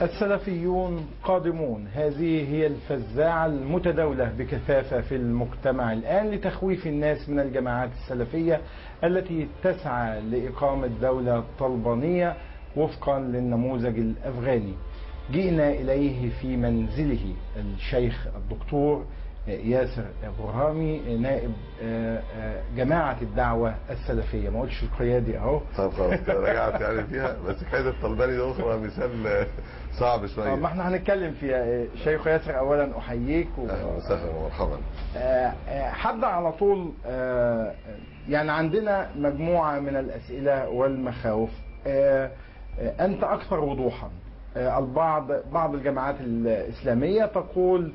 السلفيون قادمون هذه هي الفزاعة المتداولة بكثافة في المجتمع الآن لتخويف الناس من الجماعات السلفية التي تسعى لإقامة دولة طلبانية وفقا للنموذج الأفغاني جئنا إليه في منزله الشيخ الدكتور ياسر برهامي نائب جماعة الدعوة السلفية ما قلتش القيادي اهو طب خلاص كده رجعت يعني فيها بس حكايه الطلباني دي اخرى مثال صعب شويه ما احنا هنتكلم فيها شيخ ياسر اولا احييك و... اهلا وسهلا ومرحبا حد على طول يعني عندنا مجموعة من الأسئلة والمخاوف أنت أكثر وضوحا البعض بعض الجماعات الإسلامية تقول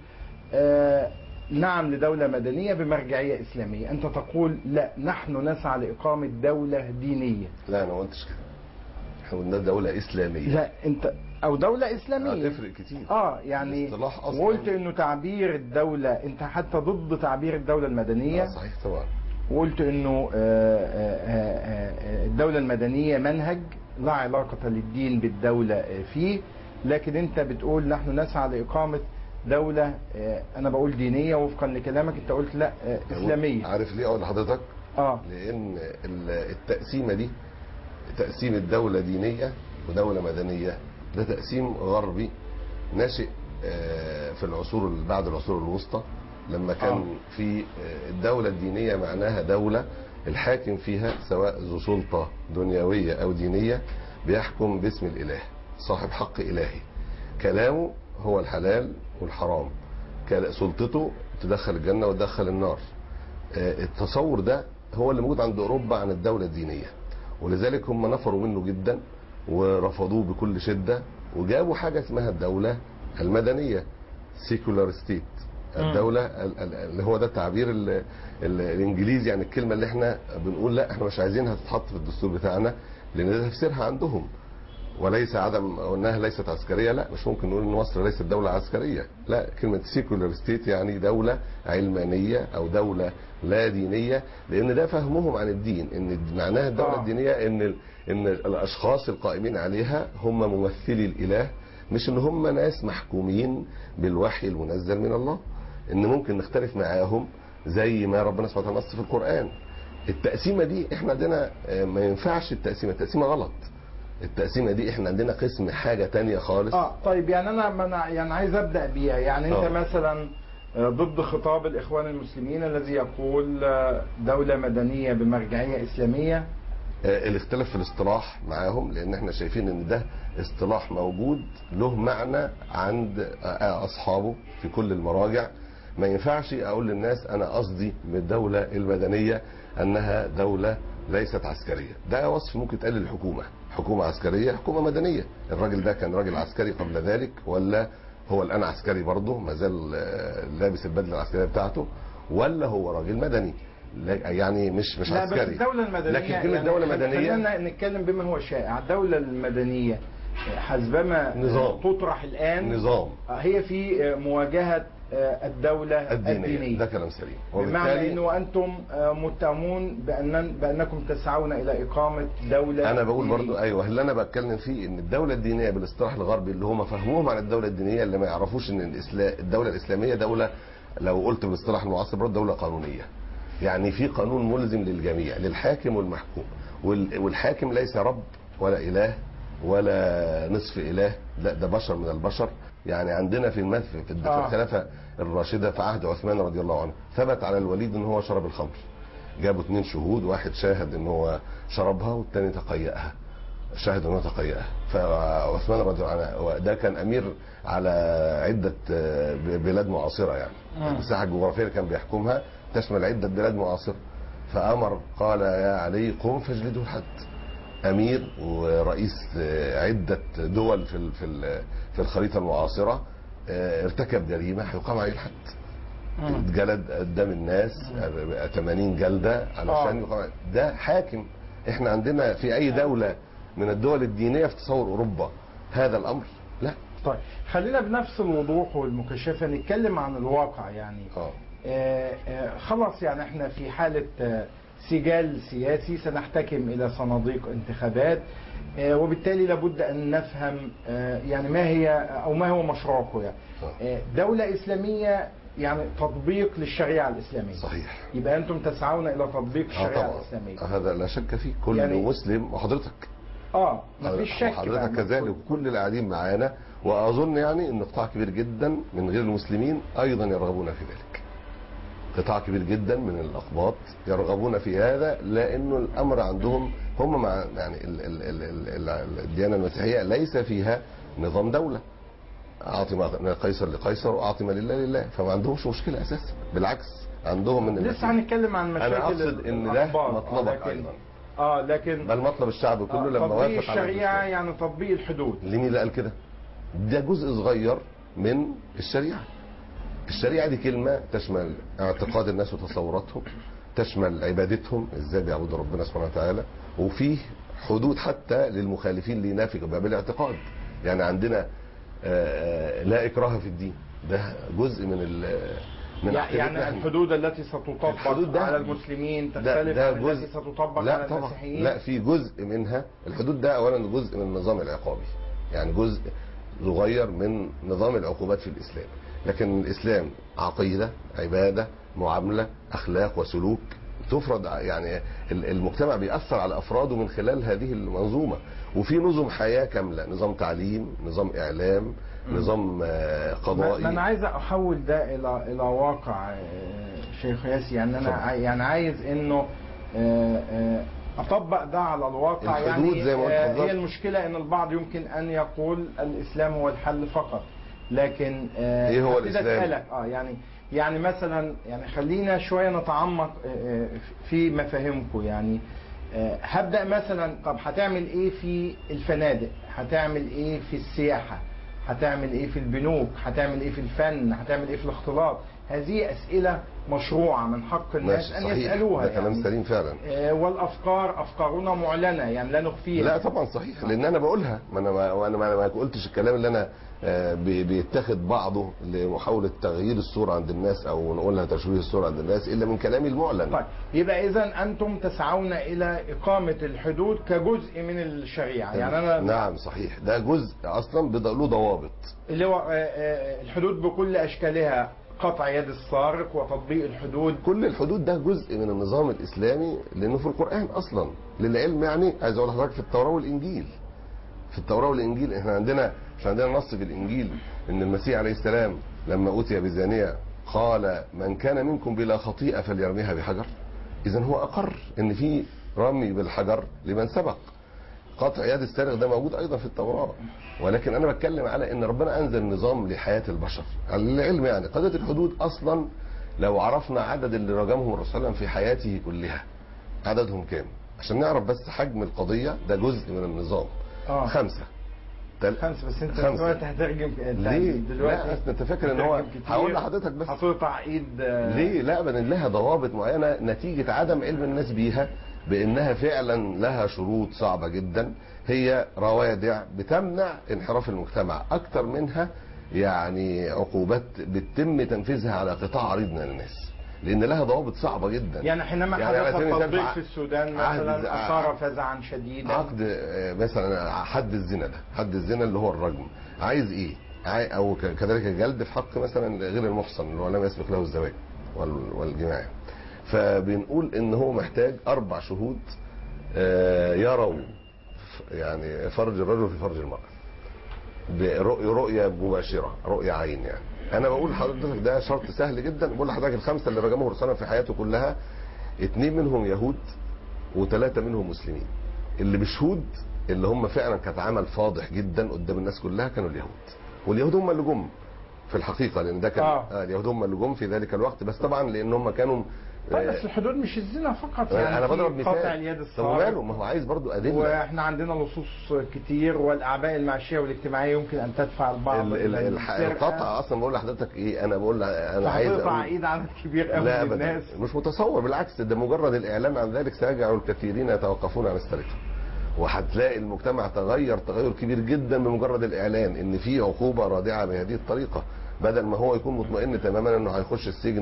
نعم لدولة مدنية بمرجعية إسلامية أنت تقول لا نحن نسعى لإقامة دولة دينية لا أنا ما قلتش كده احنا قلنا دولة إسلامية لا أنت أو دولة إسلامية هتفرق كتير اه يعني الاصطلاح أصلاً- وقلت إنه تعبير الدولة أنت حتى ضد تعبير الدولة المدنية آه صحيح طبعا وقلت انه آه، آه، آه، الدولة المدنية منهج لا علاقة للدين بالدولة آه، فيه لكن انت بتقول نحن نسعى لإقامة دولة آه، انا بقول دينية وفقا لكلامك انت قلت لا آه، اسلامية عارف ليه اقول لحضرتك اه لان ال- التقسيمه دي تقسيم الدوله دينيه ودوله مدنيه ده تقسيم غربي ناشئ آه، في العصور ال- بعد العصور الوسطى لما كان آه. في آه، الدوله الدينيه معناها دوله الحاكم فيها سواء ذو سلطه دنيويه او دينيه بيحكم باسم الاله صاحب حق الهي كلامه هو الحلال والحرام كلا- سلطته تدخل الجنه وتدخل النار آه، التصور ده هو اللي موجود عند اوروبا عن الدوله الدينيه ولذلك هم نفروا منه جدا ورفضوه بكل شده وجابوا حاجه اسمها الدوله المدنيه سيكولار ستيت الدوله ال- ال- اللي هو ده التعبير ال- ال- الانجليزي يعني الكلمه اللي احنا بنقول لا احنا مش عايزينها تتحط في الدستور بتاعنا لان ده تفسيرها عندهم وليس عدم انها ليست عسكريه لا مش ممكن نقول ان مصر ليست دوله عسكريه لا كلمه سيكولار ستيت يعني دوله علمانيه او دوله لا دينيه لان ده فهمهم عن الدين ان معناها الدوله آه. الدينيه ان ان الاشخاص القائمين عليها هم ممثلي الاله مش ان هم ناس محكومين بالوحي المنزل من الله ان ممكن نختلف معاهم زي ما ربنا سبحانه وتعالى نص في القران التقسيمه دي احنا عندنا آه، ما ينفعش التقسيمه التقسيمه غلط التقسيمه دي احنا عندنا قسم حاجه تانية خالص اه طيب يعني انا ما أنا يعني عايز ابدا بيها يعني انت آه. مثلا آه، ضد خطاب الاخوان المسلمين الذي يقول آه، دولة مدنية بمرجعية اسلامية آه، الاختلاف في الاصطلاح معاهم لان احنا شايفين ان ده اصطلاح موجود له معنى عند آه، اصحابه في كل المراجع ما ينفعش اقول للناس انا قصدي بالدوله المدنيه انها دوله ليست عسكريه ده وصف ممكن يتقال للحكومه حكومه عسكريه حكومه مدنيه الراجل ده كان راجل عسكري قبل ذلك ولا هو الان عسكري برضه ما زال آه، لابس البدله العسكريه بتاعته ولا هو راجل مدني لا- يعني مش مش لا عسكري بس الدولة المدنية لكن كلمه دوله خل- مدنيه خلينا نتكلم بما هو شائع الدولة المدنية حسبما نظام. تطرح الآن نظام هي في مواجهة الدولة الدينية. الدينية ده كلام سليم بمعنى انه انتم متهمون بأن بانكم تسعون الى اقامه دوله انا بقول دينية. برضو ايوه اللي انا بتكلم فيه ان الدوله الدينيه بالاصطلاح الغربي اللي هم فهموهم عن الدوله الدينيه اللي ما يعرفوش ان الاسلام الدوله الاسلاميه دوله لو قلت بالاصطلاح المعاصر برضه دوله قانونيه يعني في قانون ملزم للجميع للحاكم والمحكوم وال- والحاكم ليس رب ولا اله ولا نصف اله لا ده بشر من البشر يعني عندنا في المثل في الد- في آه. الخلافه الراشده في عهد عثمان رضي الله عنه ثبت على الوليد ان هو شرب الخمر جابوا اثنين شهود واحد شاهد ان هو شربها والتاني تقيأها شاهد انه تقيأها فعثمان رضي الله عنه وده كان امير على عده آه، بلاد معاصره يعني مم. المساحه الجغرافيه اللي كان بيحكمها تشمل عده بلاد معاصره فامر قال يا علي قم فاجلده الحد امير ورئيس آه، عده دول في ال- في ال- في الخريطه المعاصره آه، ارتكب جريمه هيقام عليه الحد مم. جلد قدام الناس آه، 80 جلده علشان آه. يقام عليه. ده حاكم احنا عندنا في اي دوله من الدول الدينيه في تصور اوروبا هذا الامر لا طيب خلينا بنفس الوضوح والمكاشفه نتكلم عن الواقع يعني اه آه، آه، خلاص يعني احنا في حاله آه، سجال سياسي سنحتكم الى صناديق انتخابات آه، وبالتالي لابد ان نفهم آه، يعني ما هي او ما هو مشروعكم يعني آه، دوله اسلاميه يعني تطبيق للشريعه الاسلاميه صحيح يبقى انتم تسعون الى تطبيق اه الشريعه طبعا الاسلاميه هذا لا شك فيه كل يعني- مسلم وحضرتك اه مفيش شك بقى. وحضرتك كذلك وكل اللي قاعدين معانا واظن يعني ان قطاع كبير جدا من غير المسلمين ايضا يرغبون في ذلك قطاع كبير جدا من الاقباط يرغبون في هذا لانه الامر عندهم هم مع يعني ال ال ال ال ال الديانه المسيحيه ليس فيها نظام دوله اعطي ما قيصر لقيصر واعطي ما لله لله فما عندهمش مشكله اساسا بالعكس عندهم ان لسه هنتكلم عن مشاكل انا اقصد ان ده الأخبار. آه، مطلبك لكن- ايضا اه لكن بل مطلب الشعب كله آه، لما تطبيق وافق على الشريعه الإسلام. يعني تطبيق الحدود لمين اللي قال كده ده جزء صغير من الشريعة الشريعة دي كلمة تشمل اعتقاد الناس وتصوراتهم تشمل عبادتهم ازاي بيعبدوا ربنا سبحانه وتعالى وفيه حدود حتى للمخالفين لينافق باب الاعتقاد يعني عندنا آه، آه، لا اكراه في الدين ده جزء من ال من يع- عقيدتنا يعني إحنا. الحدود التي ستطبق الحدود ده- على المسلمين ده, تختلف ده عن التي جزء ستطبق لا على طبعا المسيحيين لا في جزء منها الحدود ده اولا جزء من النظام العقابي يعني جزء صغير من نظام العقوبات في الاسلام لكن الاسلام عقيده عباده معامله اخلاق وسلوك تفرض يعني ال- المجتمع بيأثر على افراده من خلال هذه المنظومه وفي نظم حياه كامله نظام تعليم نظام اعلام نظام آه، ما قضائي ما انا عايز احول ده الى الى واقع آه، شيخ ياسي يعني انا اتفضل. عاي- يعني عايز انه آه، آه، اطبق ده على الواقع الحدود يعني زي ما قلت آه، حضرتك. هي المشكله ان البعض يمكن ان يقول الاسلام هو الحل فقط لكن آه، إيه هو هبتدي الإسلام؟ أسألك، اه يعني يعني مثلا يعني خلينا شويه نتعمق آه، آه، في مفاهيمكم يعني آه، هبدا مثلا طب هتعمل ايه في الفنادق هتعمل ايه في السياحه هتعمل ايه في البنوك هتعمل ايه في الفن هتعمل ايه في الاختلاط هذه اسئله مشروعه من حق الناس ماشي ان صحيح يسالوها ده كلام يعني سليم فعلا آه، والافكار افكارنا معلنه يعني لا نخفيها لا طبعا صحيح لان انا بقولها ما انا ما وانا ما, ما قلتش الكلام اللي انا آه، بي- بيتاخد بعضه لمحاوله تغيير الصوره عند الناس او نقولها تشويه الصوره عند الناس الا من كلامي المعلن طيب يبقى اذا انتم تسعون الى اقامه الحدود كجزء من الشريعه يعني انا نعم صحيح ده جزء اصلا بض- له ضوابط اللي هو آه، آه، الحدود بكل اشكالها قطع يد السارق وتطبيق الحدود كل الحدود ده جزء من النظام الاسلامي لانه في القران اصلا للعلم يعني عايز اقول لحضرتك في التوراه والانجيل في التوراه والانجيل احنا عندنا مش عندنا نص في الانجيل ان المسيح عليه السلام لما اوتي بزانيه قال من كان منكم بلا خطيئه فليرميها بحجر اذا هو اقر ان في رمي بالحجر لمن سبق قطع يد السارق ده موجود ايضا في التوراه ولكن انا بتكلم على ان ربنا انزل نظام لحياه البشر على العلم يعني قضيه الحدود اصلا لو عرفنا عدد اللي رجمهم الرسول صلى الله عليه وسلم في حياته كلها عددهم كام عشان نعرف بس حجم القضيه ده جزء من النظام اه خمسه تل... خمسه بس انت خمسة. دلوقتي هترجم انت ليه؟ دلوقتي لا اصل انت فاكر ان هو هترجم كتير. هقول لحضرتك بس هتقطع ايد آه، ليه لا ابدا لها ضوابط معينه نتيجه عدم علم الناس بيها بانها فعلا لها شروط صعبه جدا هي روادع بتمنع انحراف المجتمع اكتر منها يعني عقوبات بيتم تنفيذها على قطاع عريض من الناس لان لها ضوابط صعبه جدا يعني حينما يعني على حدث سبيل المثال التطبيق ع- في السودان عهد مثلا ز- اثار فزعا شديدا عقد آه، مثلا حد الزنا ده حد الزنا اللي هو الرجم عايز ايه عاي- او ك- كذلك الجلد في حق مثلا غير المحصن اللي هو لم يسبق له الزواج وال- والجماع فبنقول ان هو محتاج اربع شهود آه، يروا ف- يعني فرج الرجل في فرج المرأة برؤية رؤية مباشرة رؤية عين يعني انا بقول لحضرتك ده شرط سهل جدا بقول لحضرتك الخمسة اللي رجمه الرسول في حياته كلها اتنين منهم يهود وثلاثة منهم مسلمين اللي بشهود اللي هم فعلا كانت عمل فاضح جدا قدام الناس كلها كانوا اليهود واليهود هم اللي جم في الحقيقة لان ده كان آه. آه. اليهود هم اللي جم في ذلك الوقت بس طبعا لان هم كانوا طيب آه، بس الحدود مش الزنا فقط يعني انا في بضرب مثال قطع اليد طب وماله السارق ما هو عايز برضو ادله واحنا عندنا لصوص كتير والاعباء المعيشيه والاجتماعيه يمكن ان تدفع البعض ال- ال- إلى الح- السرقة. القطع اصلا بقول لحضرتك ايه انا بقول انا عايز فهتقطع أقول- ايد عدد كبير قوي لا من ابدا الناس مش متصور بالعكس ده مجرد الاعلان عن ذلك سيجعل الكثيرين يتوقفون عن السرقه وهتلاقي المجتمع تغير تغير كبير جدا بمجرد الاعلان ان في عقوبه رادعه بهذه الطريقه بدل ما هو يكون مطمئن تماما انه هيخش السجن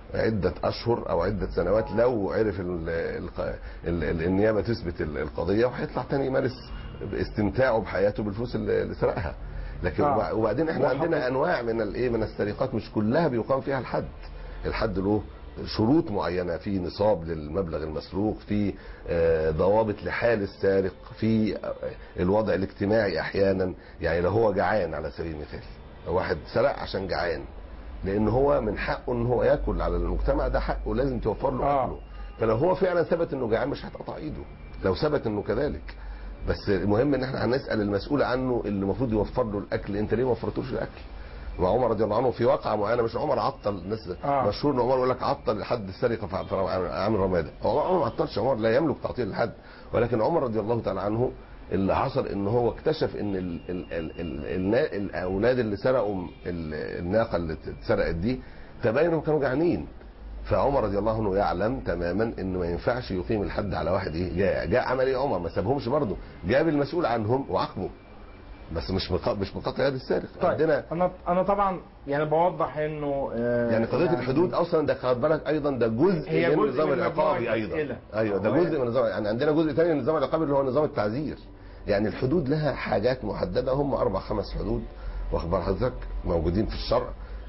عدة أشهر أو عدة سنوات لو عرف ال ال ال ال النيابة تثبت ال- القضية وهيطلع تاني يمارس استمتاعه بحياته بالفلوس اللي اللي سرقها لكن آه. وبع- وبعدين احنا وحضرتك- عندنا انواع من الايه من السرقات مش كلها بيقام فيها الحد الحد له شروط معينه في نصاب للمبلغ المسروق في آه، ضوابط لحال السارق في آه، الوضع الاجتماعي احيانا يعني لو هو جعان على سبيل المثال لو واحد سرق عشان جعان لان هو من حقه ان هو ياكل على المجتمع ده حقه لازم توفر له آه. اكله فلو هو فعلا ثبت انه جعان مش هتقطع ايده لو ثبت انه كذلك بس المهم ان احنا هنسال المسؤول عنه اللي المفروض يوفر له الاكل انت ليه ما وفرتوش الاكل وعمر رضي الله عنه في واقعه معينه مش عمر عطل الناس آه. مشهور ان عمر يقول لك عطل لحد السرقه في في عام رماده هو عمر ما عطلش عمر لا يملك تعطيل لحد ولكن عمر رضي الله تعالى عنه اللي حصل ان هو اكتشف ان ال ال ال ال النا- الاولاد اللي سرقوا ال- الناقه اللي اتسرقت دي تبين انهم كانوا جعانين فعمر رضي الله عنه يعلم تماما انه ما ينفعش يقيم الحد على واحد ايه جاء جاء عمل ايه عمر ما سابهمش برضه جاب المسؤول عنهم وعاقبه بس مش مق- مش بقطع يد السارق طيب عندنا انا انا طبعا يعني بوضح انه آه، يعني قضيه الحدود اصلا ده خد بالك ايضا ده جزء هي من جزء النظام من العقابي مجموعة ايضا أسئلة. ايوه ده هو جزء يعني- من النظام يعني عندنا جزء ثاني من النظام العقابي اللي هو نظام التعزير يعني الحدود لها حاجات محدده هم اربع خمس حدود واخبار حضرتك موجودين في الشرع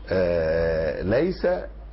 آه ليس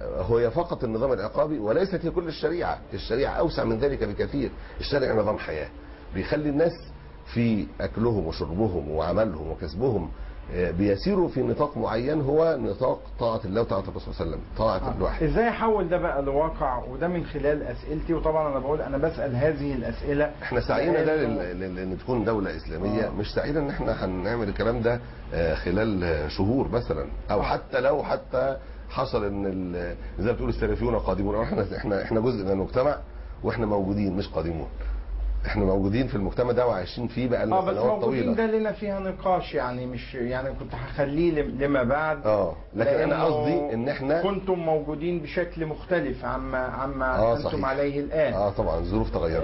هي فقط النظام العقابي وليست هي كل الشريعه الشريعه اوسع من ذلك بكثير الشريعه نظام حياه بيخلي الناس في اكلهم وشربهم وعملهم وكسبهم آه، بيسيروا في نطاق معين هو نطاق طاعه الله وطاعه الرسول صلى الله عليه وسلم طاعه آه. الواحد ازاي احول ده بقى لواقع وده من خلال اسئلتي وطبعا انا بقول انا بسال هذه الاسئله احنا سعينا ده لأنه- لل- لل- ان تكون دوله اسلاميه آه. مش سعينا ان احنا هنعمل الكلام ده آه، خلال آه، شهور مثلا او آه. حتى لو حتى حصل ان ال- زي ما بتقول السلفيون قادمون أو احنا احنا احنا جزء من المجتمع واحنا موجودين مش قادمون احنا موجودين في المجتمع ده وعايشين فيه بقى اه لنا بس سنوات موجودين ده طويله لنا فيها نقاش يعني مش يعني كنت هخليه لم- لما بعد اه لكن انا لأنه قصدي ان احنا كنتم موجودين بشكل مختلف عما عما آه، انتم صحيح. عليه الان اه طبعا الظروف تغيرت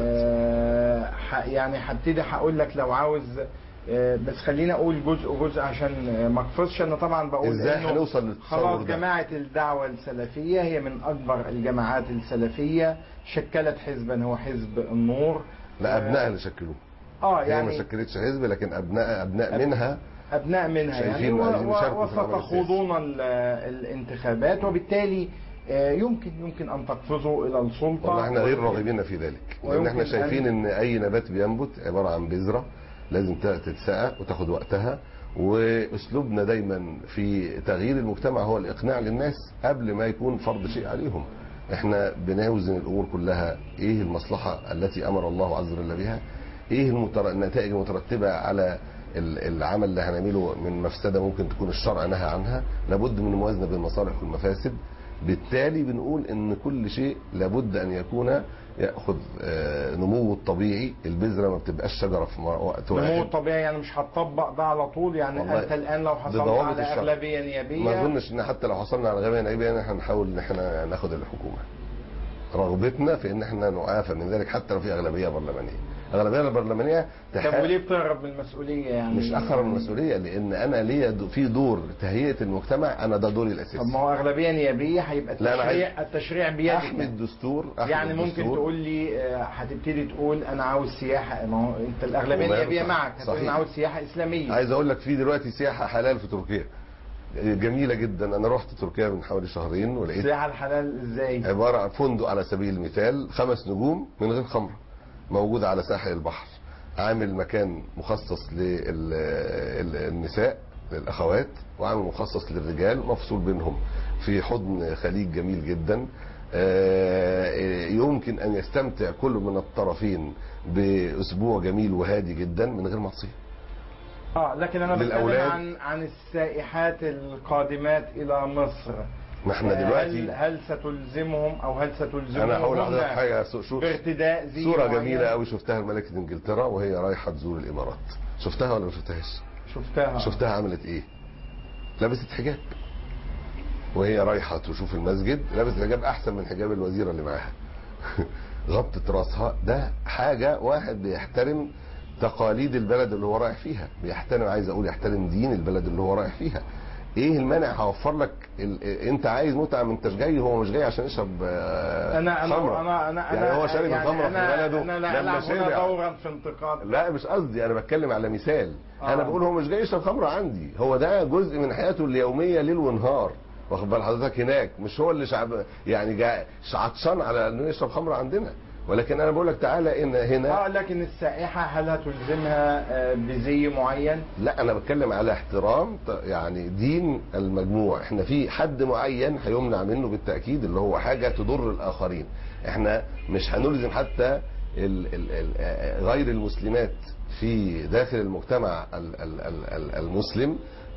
آه ح- يعني هبتدي هقول لك لو عاوز آه بس خليني اقول جزء جزء عشان آه، ما اقفزش انا طبعا بقول ازاي إنه هنوصل للتصور خلاص ده؟ جماعه الدعوه السلفيه هي من اكبر الجماعات السلفيه شكلت حزبا هو حزب النور لا ابنائها اللي شكلوه اه هي ما يعني شكلتش حزب لكن ابناء ابناء منها ابناء منها يعني شايفين و- عايزين و- يشاركوا في العمل وستخوضون ال- الانتخابات وبالتالي آه، يمكن يمكن ان تقفزوا الى السلطه والله احنا غير راغبين في ذلك لان احنا ويمكن شايفين أن- ان اي نبات بينبت عباره عن بذره لازم ت- تتسقى وتاخد وقتها واسلوبنا دايما في تغيير المجتمع هو الاقناع للناس قبل ما يكون فرض شيء عليهم احنا بنوزن الامور كلها ايه المصلحه التي امر الله عز وجل بها ايه المتر... النتائج المترتبه على ال- العمل اللي هنعمله من مفسده ممكن تكون الشرع نهى عنها لابد من الموازنه بين المصالح والمفاسد بالتالي بنقول ان كل شيء لابد ان يكون ياخذ آه، نموه الطبيعي البذره ما بتبقاش شجره في مر- وقت نمو واحد الطبيعي يعني مش هتطبق ده على طول يعني والله انت الان لو حصلت بضوابط على الشرع. اغلبيه نيابيه ما اظنش ان حتى لو حصلنا على غباء نائبه يعني احنا هنحاول ان احنا ناخد الحكومه رغبتنا في ان احنا نعافى من ذلك حتى لو في اغلبيه برلمانيه الاغلبيه البرلمانيه طب تحا- وليه بتهرب من المسؤوليه يعني مش اخر من المسؤوليه لان انا ليا دو- في دور تهيئه المجتمع انا ده دوري طب الاساسي ما هو اغلبيه نيابيه هيبقى لا، أنا التشريع التشريع بيدك احمي الدستور أحمي يعني ممكن الدستور. تقول لي آه، هتبتدي تقول انا عاوز سياحه ما هو انت الاغلبيه وما النيابيه صح- معك هتقول صحيح. انا عاوز سياحه اسلاميه عايز اقول لك في دلوقتي سياحه حلال في تركيا جميله جدا انا رحت تركيا من حوالي شهرين ولقيت السياحه الحلال ازاي؟ عباره عن فندق على سبيل المثال خمس نجوم من غير خمر موجود على ساحل البحر عامل مكان مخصص للنساء للاخوات وعامل مخصص للرجال مفصول بينهم في حضن خليج جميل جدا آه، يمكن ان يستمتع كل من الطرفين باسبوع جميل وهادي جدا من غير معصيه اه لكن انا بتكلم للأولاد. عن عن السائحات القادمات الى مصر ما احنا هل دلوقتي هل ستلزمهم او هل ستلزمهم انا هقول لحضرتك حاجه سو- شو بارتداء زي صوره معين؟ جميله قوي شفتها لملكه انجلترا وهي رايحه تزور الامارات شفتها ولا ما شفتهاش شفتها شفتها عملت ايه لبست حجاب وهي رايحه تشوف المسجد لبست حجاب احسن من حجاب الوزيره اللي معاها غطت راسها ده حاجه واحد بيحترم تقاليد البلد اللي هو رايح فيها بيحترم عايز اقول يحترم دين البلد اللي هو رايح فيها ايه المانع هوفر لك ال... انت عايز متعه من انت جاي هو مش جاي عشان يشرب آه، انا انا خمرة. انا انا يعني هو شارب يعني الخمره في أنا- بلده انا لا لما العب هنا شرب دورا في انتقاد لا مش قصدي انا بتكلم على مثال آه. انا بقول هو مش جاي يشرب خمره عندي هو ده جزء من حياته اليوميه ليل ونهار واخد بال حضرتك هناك مش هو اللي شعب يعني جا عطشان على انه يشرب خمره عندنا ولكن انا بقول لك تعالى ان هنا اه لكن السائحه هل هتلزمها آه، بزي معين؟ لا انا بتكلم على احترام ط- يعني دين المجموع احنا في حد معين هيمنع منه بالتاكيد اللي هو حاجه تضر الاخرين احنا مش هنلزم حتى ال ال ال غير المسلمات في داخل المجتمع ال ال ال ال المسلم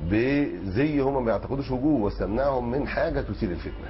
بزي هم ما يعتقدوش وجوه وسمنعهم من حاجه تثير الفتنه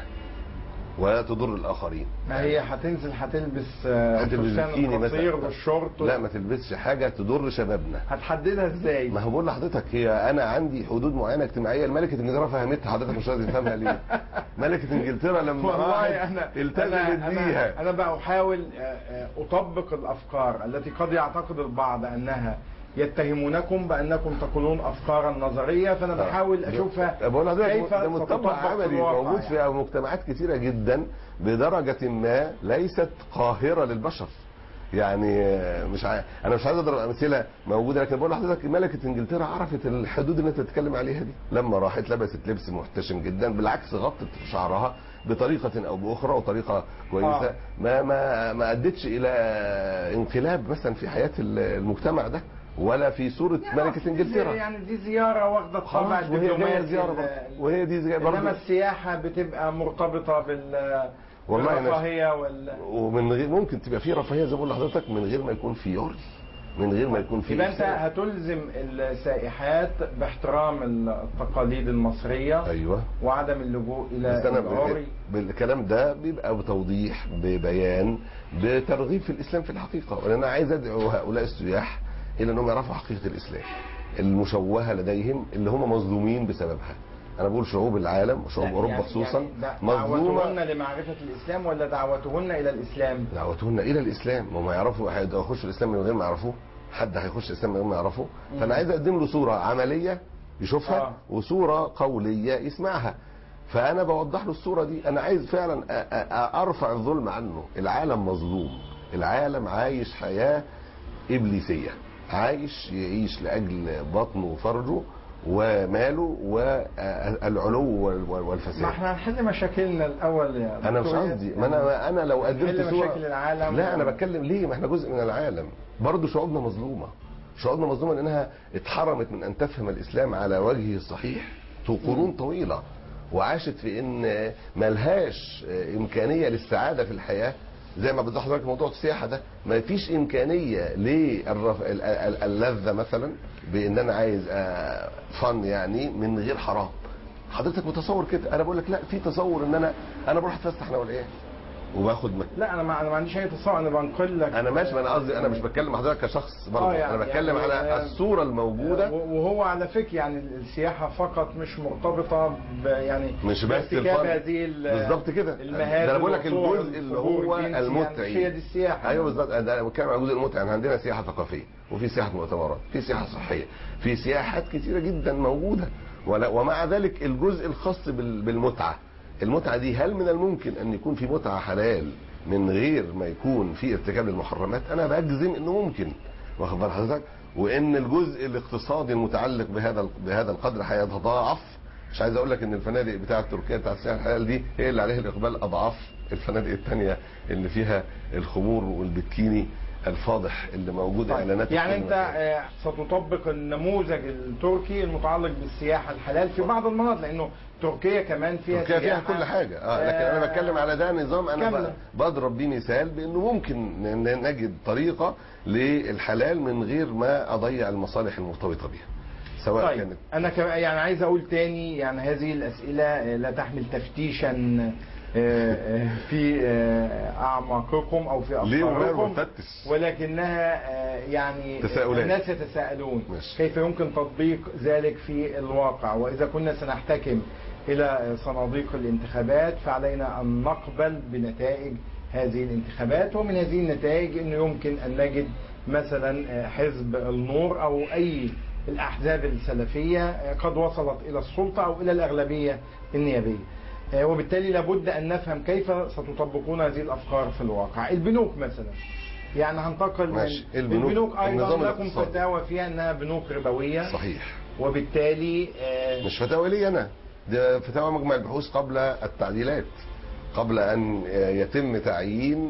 وتضر الاخرين ما هي هتنزل هتلبس آه، هتلبس الفستان بيكيني القصير مثلا. بالشورت لا ما تلبسش حاجه تضر شبابنا هتحددها ازاي؟ ما هو بقول لحضرتك هي انا عندي حدود معينه اجتماعيه ملكه انجلترا فهمتها حضرتك مش لازم تفهمها ليه ملكه انجلترا لما والله راحت انا التزمت انا انا, بيها أنا بقى احاول آه، آه، اطبق الافكار التي قد يعتقد البعض انها يتهمونكم بانكم تقولون افكارا نظريه فانا آه. بحاول اشوفها بقول لحضرتك كيف ده مطبق ستطبق في عملي الواقع موجود يعني. في مجتمعات كثيره جدا بدرجه ما ليست قاهره للبشر يعني آه، مش ع... انا مش عايز اضرب امثله موجوده لكن بقول لحضرتك ملكه انجلترا عرفت الحدود اللي انت بتتكلم عليها دي لما راحت لبست لبس محتشم جدا بالعكس غطت شعرها بطريقه او باخرى وطريقه كويسه آه. ما ما ما ادتش الى انقلاب مثلا في حياه المجتمع ده ولا في صوره ملكه دي انجلترا زي- يعني دي زياره واخده الطابع خلاص وهي جايه الدبلوماسي زياره ال- برضه وهي دي زياره انما برضه السياحه بتبقى مرتبطه بال والله أنا- بالرفاهيه وال ومن غير ممكن تبقى في رفاهيه زي ما بقول لحضرتك من غير ما يكون في يوري من غير ما يكون في يبقى انت إفساد. هتلزم السائحات باحترام التقاليد المصريه ايوه وعدم اللجوء الى بس انا العري ب- بالكلام ده بيبقى بتوضيح ببيان بترغيب في الاسلام في الحقيقه وانا أنا عايز ادعو هؤلاء السياح الى انهم يعرفوا حقيقه الاسلام المشوهه لديهم اللي هم مظلومين بسببها انا بقول شعوب العالم وشعوب لا، اوروبا يعني- خصوصا يعني دع- مظلومه دعوتهن لمعرفه الاسلام ولا دعوتهن الى الاسلام دعوتهن الى الاسلام وما يعرفوا هيخشوا الاسلام من غير ما يعرفوه حد هيخش الاسلام من غير ما يعرفوه فانا عايز اقدم له صوره عمليه يشوفها آه. وصوره قوليه يسمعها فانا بوضح له الصوره دي انا عايز فعلا أ- أ- أ- ارفع الظلم عنه العالم مظلوم العالم عايش حياه ابليسيه عايش يعيش لاجل بطنه وفرجه وماله والعلو وال- وال- ما والفساد احنا هنحل مشاكلنا الاول يا انا مش دكتور قصدي ياسر. ما انا انا لو هنحل قدمت صوره مشاكل العالم لا انا بتكلم ليه ما احنا جزء من العالم برضه شعوبنا مظلومه شعوبنا مظلومه لانها اتحرمت من ان تفهم الاسلام على وجهه الصحيح طو- قرون طويله وعاشت في ان ملهاش امكانيه للسعاده في الحياه زي ما بتضحك حضرتك موضوع السياحه ده ما فيش امكانيه للذه مثلا بان انا عايز آه، فن يعني من غير حرام حضرتك متصور كده انا بقول لك لا في تصور ان انا انا بروح اتفسح انا ولا ايه وباخد م- لا انا ما انا ما عنديش اي تصور انا بنقل لك انا ماشي ما انا قصدي انا مش بتكلم مع حضرتك كشخص برضه آه، يعني- انا بتكلم يعني- على الصوره الموجوده وهو على فكره يعني السياحه فقط مش مرتبطه ب يعني مش بس بارتكاب الفن. هذه ال- بالظبط كده المهازل ده انا بقول لك والصور الجزء اللي والفجور هو الجنسي، يعني المتعي مش هي دي السياحه ايوه بالظبط ده انا بتكلم على جزء المتعه يعني عندنا سياحه ثقافيه وفي سياحه مؤتمرات في سياحه صحيه في سياحات كثيره جدا موجوده ولا ومع ذلك الجزء الخاص بال- بالمتعه المتعه دي هل من الممكن ان يكون في متعه حلال من غير ما يكون في ارتكاب للمحرمات انا بجزم انه ممكن واخد بال حضرتك وان الجزء الاقتصادي المتعلق بهذا بهذا القدر هيتضاعف مش عايز اقول لك ان الفنادق بتاعه تركيا بتاعه السياحه الحلال دي هي اللي عليها الاقبال اضعاف الفنادق الثانيه اللي فيها الخمور والبكيني الفاضح اللي موجود طيب. اعلانات يعني في كل انت مكان. آه، ستطبق النموذج التركي المتعلق بالسياحه الحلال في بعض المناطق لانه تركيا كمان فيها تركيا فيها سياحة، كل حاجه اه لكن انا آه، بتكلم على ده نظام انا كاملة. ب- بضرب بيه مثال بانه ممكن ن- نجد طريقه للحلال من غير ما اضيع المصالح المرتبطه بها سواء طيب كانت انا كمان يعني عايز اقول تاني يعني هذه الاسئله آه، لا تحمل تفتيشا آه، آه، في آه، اعماقكم او في ليه وماله افكاركم مفتش ولكنها آه، يعني تساؤلات. الناس يتساءلون ماشي. كيف يمكن تطبيق ذلك في الواقع واذا كنا سنحتكم الى صناديق الانتخابات فعلينا ان نقبل بنتائج هذه الانتخابات ومن هذه النتائج انه يمكن ان نجد مثلا آه، حزب النور او اي الأحزاب السلفية قد وصلت إلى السلطة أو إلى الأغلبية النيابية وبالتالي لابد أن نفهم كيف ستطبقون هذه الأفكار في الواقع البنوك مثلا يعني هنتقل ماشي. من البنوك- البنوك أيضا النظام لكم الاقتصادي. فتاوى فيها أنها بنوك ربوية صحيح وبالتالي آه، مش فتاوى لي انا ده فتاوى مجمع البحوث قبل التعديلات قبل ان يتم تعيين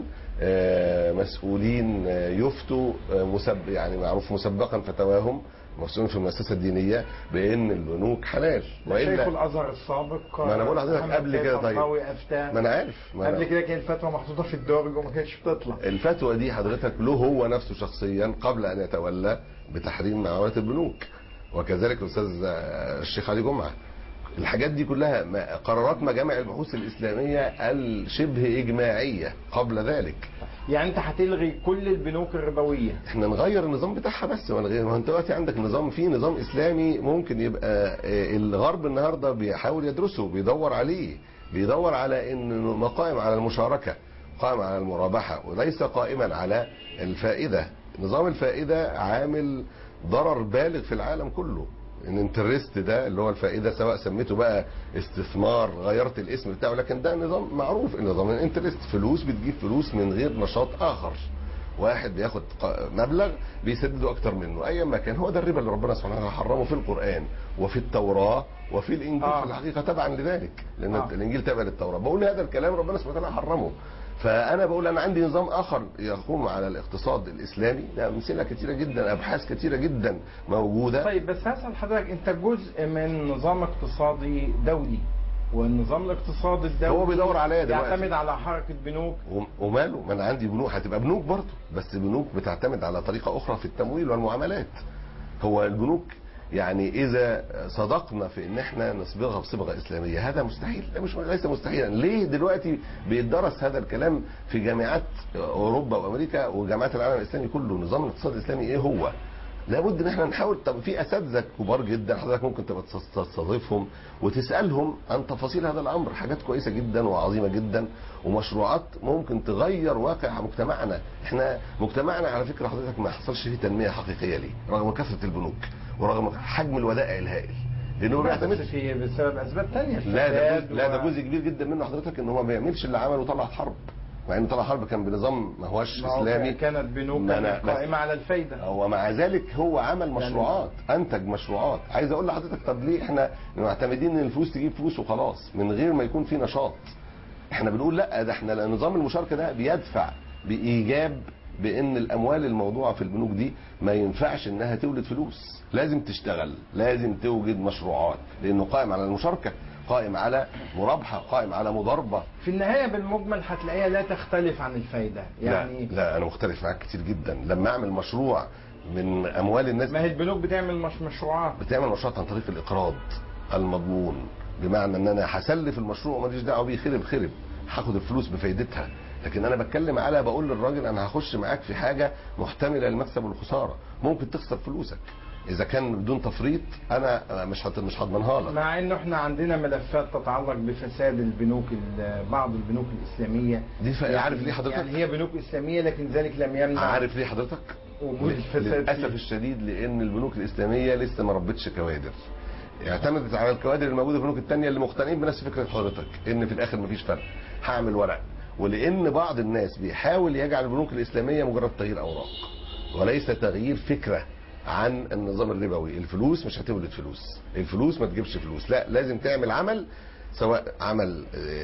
آه، مسؤولين آه، يفتوا آه، مسب يعني معروف مسبقا فتواهم مسؤولين في المؤسسه الدينيه بان البنوك حلال شيخ والا الازهر السابق ما أنا بقول لحضرتك محمد قبل سيد كده طيب. طنطاوي افتى ما انا عارف ما قبل أنا كده كانت الفتوى محطوطه في الدرج وما كانتش بتطلع الفتوى دي حضرتك له هو نفسه شخصيا قبل ان يتولى بتحريم معاملات البنوك وكذلك الاستاذ آه، الشيخ علي جمعه الحاجات دي كلها ما- قرارات مجامع البحوث الاسلاميه الشبه اجماعيه قبل ذلك يعني انت هتلغي كل البنوك الربويه احنا نغير النظام بتاعها بس ما نغير ما هو انت دلوقتي عندك نظام فيه نظام اسلامي ممكن يبقى آه، الغرب النهارده بيحاول يدرسه بيدور عليه بيدور على انه ما قائم على المشاركه قائم على المرابحه وليس قائما على الفائده نظام الفائده عامل ضرر بالغ في العالم كله ان انترست ده اللي هو الفائده سواء سميته بقى استثمار غيرت الاسم بتاعه لكن ده نظام معروف نظام الانترست فلوس بتجيب فلوس من غير نشاط اخر واحد بياخد ق- مبلغ بيسدده اكتر منه ايا ما كان هو ده الربا اللي ربنا سبحانه وتعالى حرمه في القران وفي التوراه وفي الانجيل آه. في الحقيقه تبعا لذلك لان آه. الانجيل تابع للتوراه بقول هذا الكلام ربنا سبحانه وتعالى حرمه فانا بقول انا عندي نظام اخر يقوم على الاقتصاد الاسلامي ده امثله كثيره جدا ابحاث كثيره جدا موجوده طيب بس هسال حضرتك انت جزء من نظام اقتصادي دولي والنظام الاقتصادي الدولي هو بيدور عليا دلوقتي. يعتمد على حركه بنوك وم- وماله ما انا عندي بنوك هتبقى بنوك برضه بس بنوك بتعتمد على طريقه اخرى في التمويل والمعاملات هو البنوك يعني اذا صدقنا في ان احنا نصبغها بصبغه اسلاميه هذا مستحيل لا مش ليس مستحيلا ليه دلوقتي بيدرس هذا الكلام في جامعات اوروبا وامريكا وجامعات العالم الاسلامي كله نظام الاقتصاد الاسلامي ايه هو لابد ان احنا نحاول طب في اساتذه كبار جدا حضرتك ممكن تبقى تستضيفهم وتسالهم عن تفاصيل هذا الامر حاجات كويسه جدا وعظيمه جدا ومشروعات ممكن تغير واقع مجتمعنا احنا مجتمعنا على فكره حضرتك ما حصلش فيه تنميه حقيقيه ليه رغم كثره البنوك ورغم حجم الودائع الهائل لانه ما بس بيعتمدش في بسبب اسباب تانية لا ده الفساد جزء لا و- ده جزء كبير جدا منه حضرتك ان هو ما بيعملش اللي عمله طلعت حرب مع ان طلعت حرب كان بنظام ما هوش ما هو اسلامي كانت بنوك ما أنا- قائمه على الفايده ومع ذلك هو عمل مشروعات انتج مشروعات عايز اقول لحضرتك طب ليه احنا معتمدين ان الفلوس تجيب فلوس وخلاص من غير ما يكون في نشاط احنا بنقول لا ده احنا نظام المشاركه ده بيدفع بايجاب بان الاموال الموضوعه في البنوك دي ما ينفعش انها تولد فلوس لازم تشتغل لازم توجد مشروعات لانه قائم على المشاركه قائم على مرابحه قائم على مضاربه في النهايه بالمجمل هتلاقيها لا تختلف عن الفايده يعني لا, لا انا مختلف معاك كتير جدا لما اعمل مشروع من اموال الناس ما هي البنوك بتعمل مش مشروعات بتعمل مشروعات عن طريق الاقراض المضمون بمعنى ان انا هسلف المشروع وماليش دعوه بيه خرب خرب هاخد الفلوس بفايدتها لكن انا بتكلم على بقول للراجل انا هخش معاك في حاجه محتمله للمكسب والخساره ممكن تخسر فلوسك اذا كان بدون تفريط انا مش هت- مش هضمنها لك مع انه احنا عندنا ملفات تتعلق بفساد البنوك ال- بعض البنوك الاسلاميه دي ف... عارف ليه حضرتك يعني هي بنوك اسلاميه لكن ذلك لم يمنع عارف ليه حضرتك وجود الفساد للاسف فيه. الشديد لان البنوك الاسلاميه لسه ما ربتش كوادر اعتمدت على الكوادر الموجوده في البنوك الثانيه اللي مقتنعين بنفس فكره حضرتك ان في الاخر مفيش فرق هعمل ورق ولان بعض الناس بيحاول يجعل البنوك الاسلاميه مجرد تغيير اوراق وليس تغيير فكره عن النظام الربوي الفلوس مش هتولد فلوس الفلوس ما تجيبش فلوس لا لازم تعمل عمل سواء عمل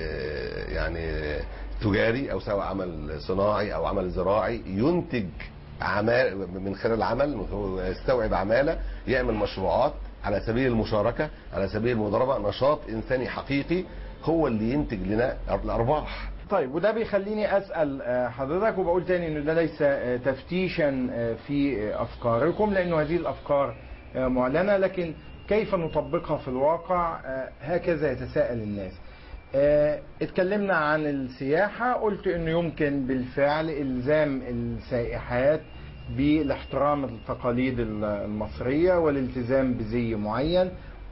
آه، يعني تجاري او سواء عمل صناعي او عمل زراعي ينتج عمال من خلال العمل هو يستوعب عماله يعمل مشروعات على سبيل المشاركه على سبيل المضاربه نشاط انساني حقيقي هو اللي ينتج لنا الارباح طيب وده بيخليني اسال آه، حضرتك وبقول تاني انه ده ليس آه، تفتيشا آه، في آه، افكاركم لانه هذه الافكار آه، معلنه لكن كيف نطبقها في الواقع آه، هكذا يتساءل الناس آه، اتكلمنا عن السياحه قلت انه يمكن بالفعل الزام السائحات بالاحترام التقاليد المصريه والالتزام بزي معين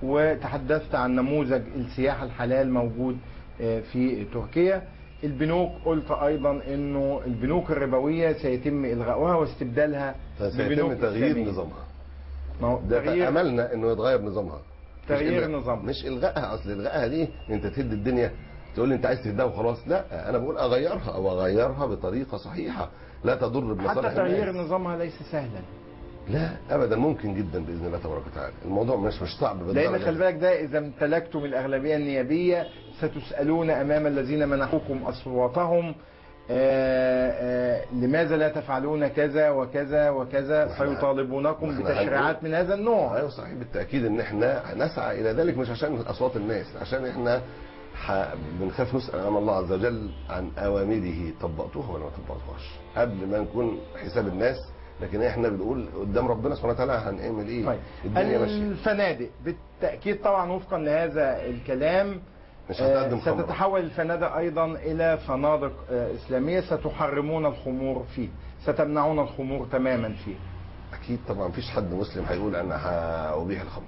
وتحدثت عن نموذج السياحه الحلال موجود آه، في تركيا البنوك قلت ايضا انه البنوك الربويه سيتم الغاؤها واستبدالها سيتم ببنوك تغيير إسلامية. نظامها ما هو ده تغيير املنا انه يتغير نظامها مش تغيير إلغاء- نظام. مش الغائها اصل الغائها دي انت تهد الدنيا تقول لي انت عايز تهدها وخلاص لا انا بقول اغيرها او اغيرها بطريقه صحيحه لا تضر بمصالح حتى تغيير الناس. نظامها ليس سهلا لا ابدا ممكن جدا باذن الله تبارك وتعالى الموضوع مش مش صعب لان بالدرجة خلي بالك ده اذا امتلكتم الاغلبيه النيابيه ستسالون امام الذين منحوكم اصواتهم آه، آه، لماذا لا تفعلون كذا وكذا وكذا إحنا- سيطالبونكم إحنا بتشريعات هنقول- من هذا النوع ايوه صحيح بالتاكيد ان احنا نسعى الى ذلك مش عشان اصوات الناس عشان احنا ح... بنخاف نسال امام الله عز وجل عن اوامره طبقتوها ولا ما طبقتوهاش قبل ما نكون حساب الناس لكن احنا بنقول قدام ربنا سبحانه وتعالى هنعمل ايه طيب الدنيا ماشيه الفنادق بالتاكيد طبعا وفقا لهذا الكلام مش آه، هتقدم خمر ستتحول الفنادق ايضا الى فنادق آه، اسلاميه ستحرمون الخمور فيه ستمنعون الخمور تماما فيه اكيد طبعا مفيش حد مسلم هيقول انا هابيح الخمر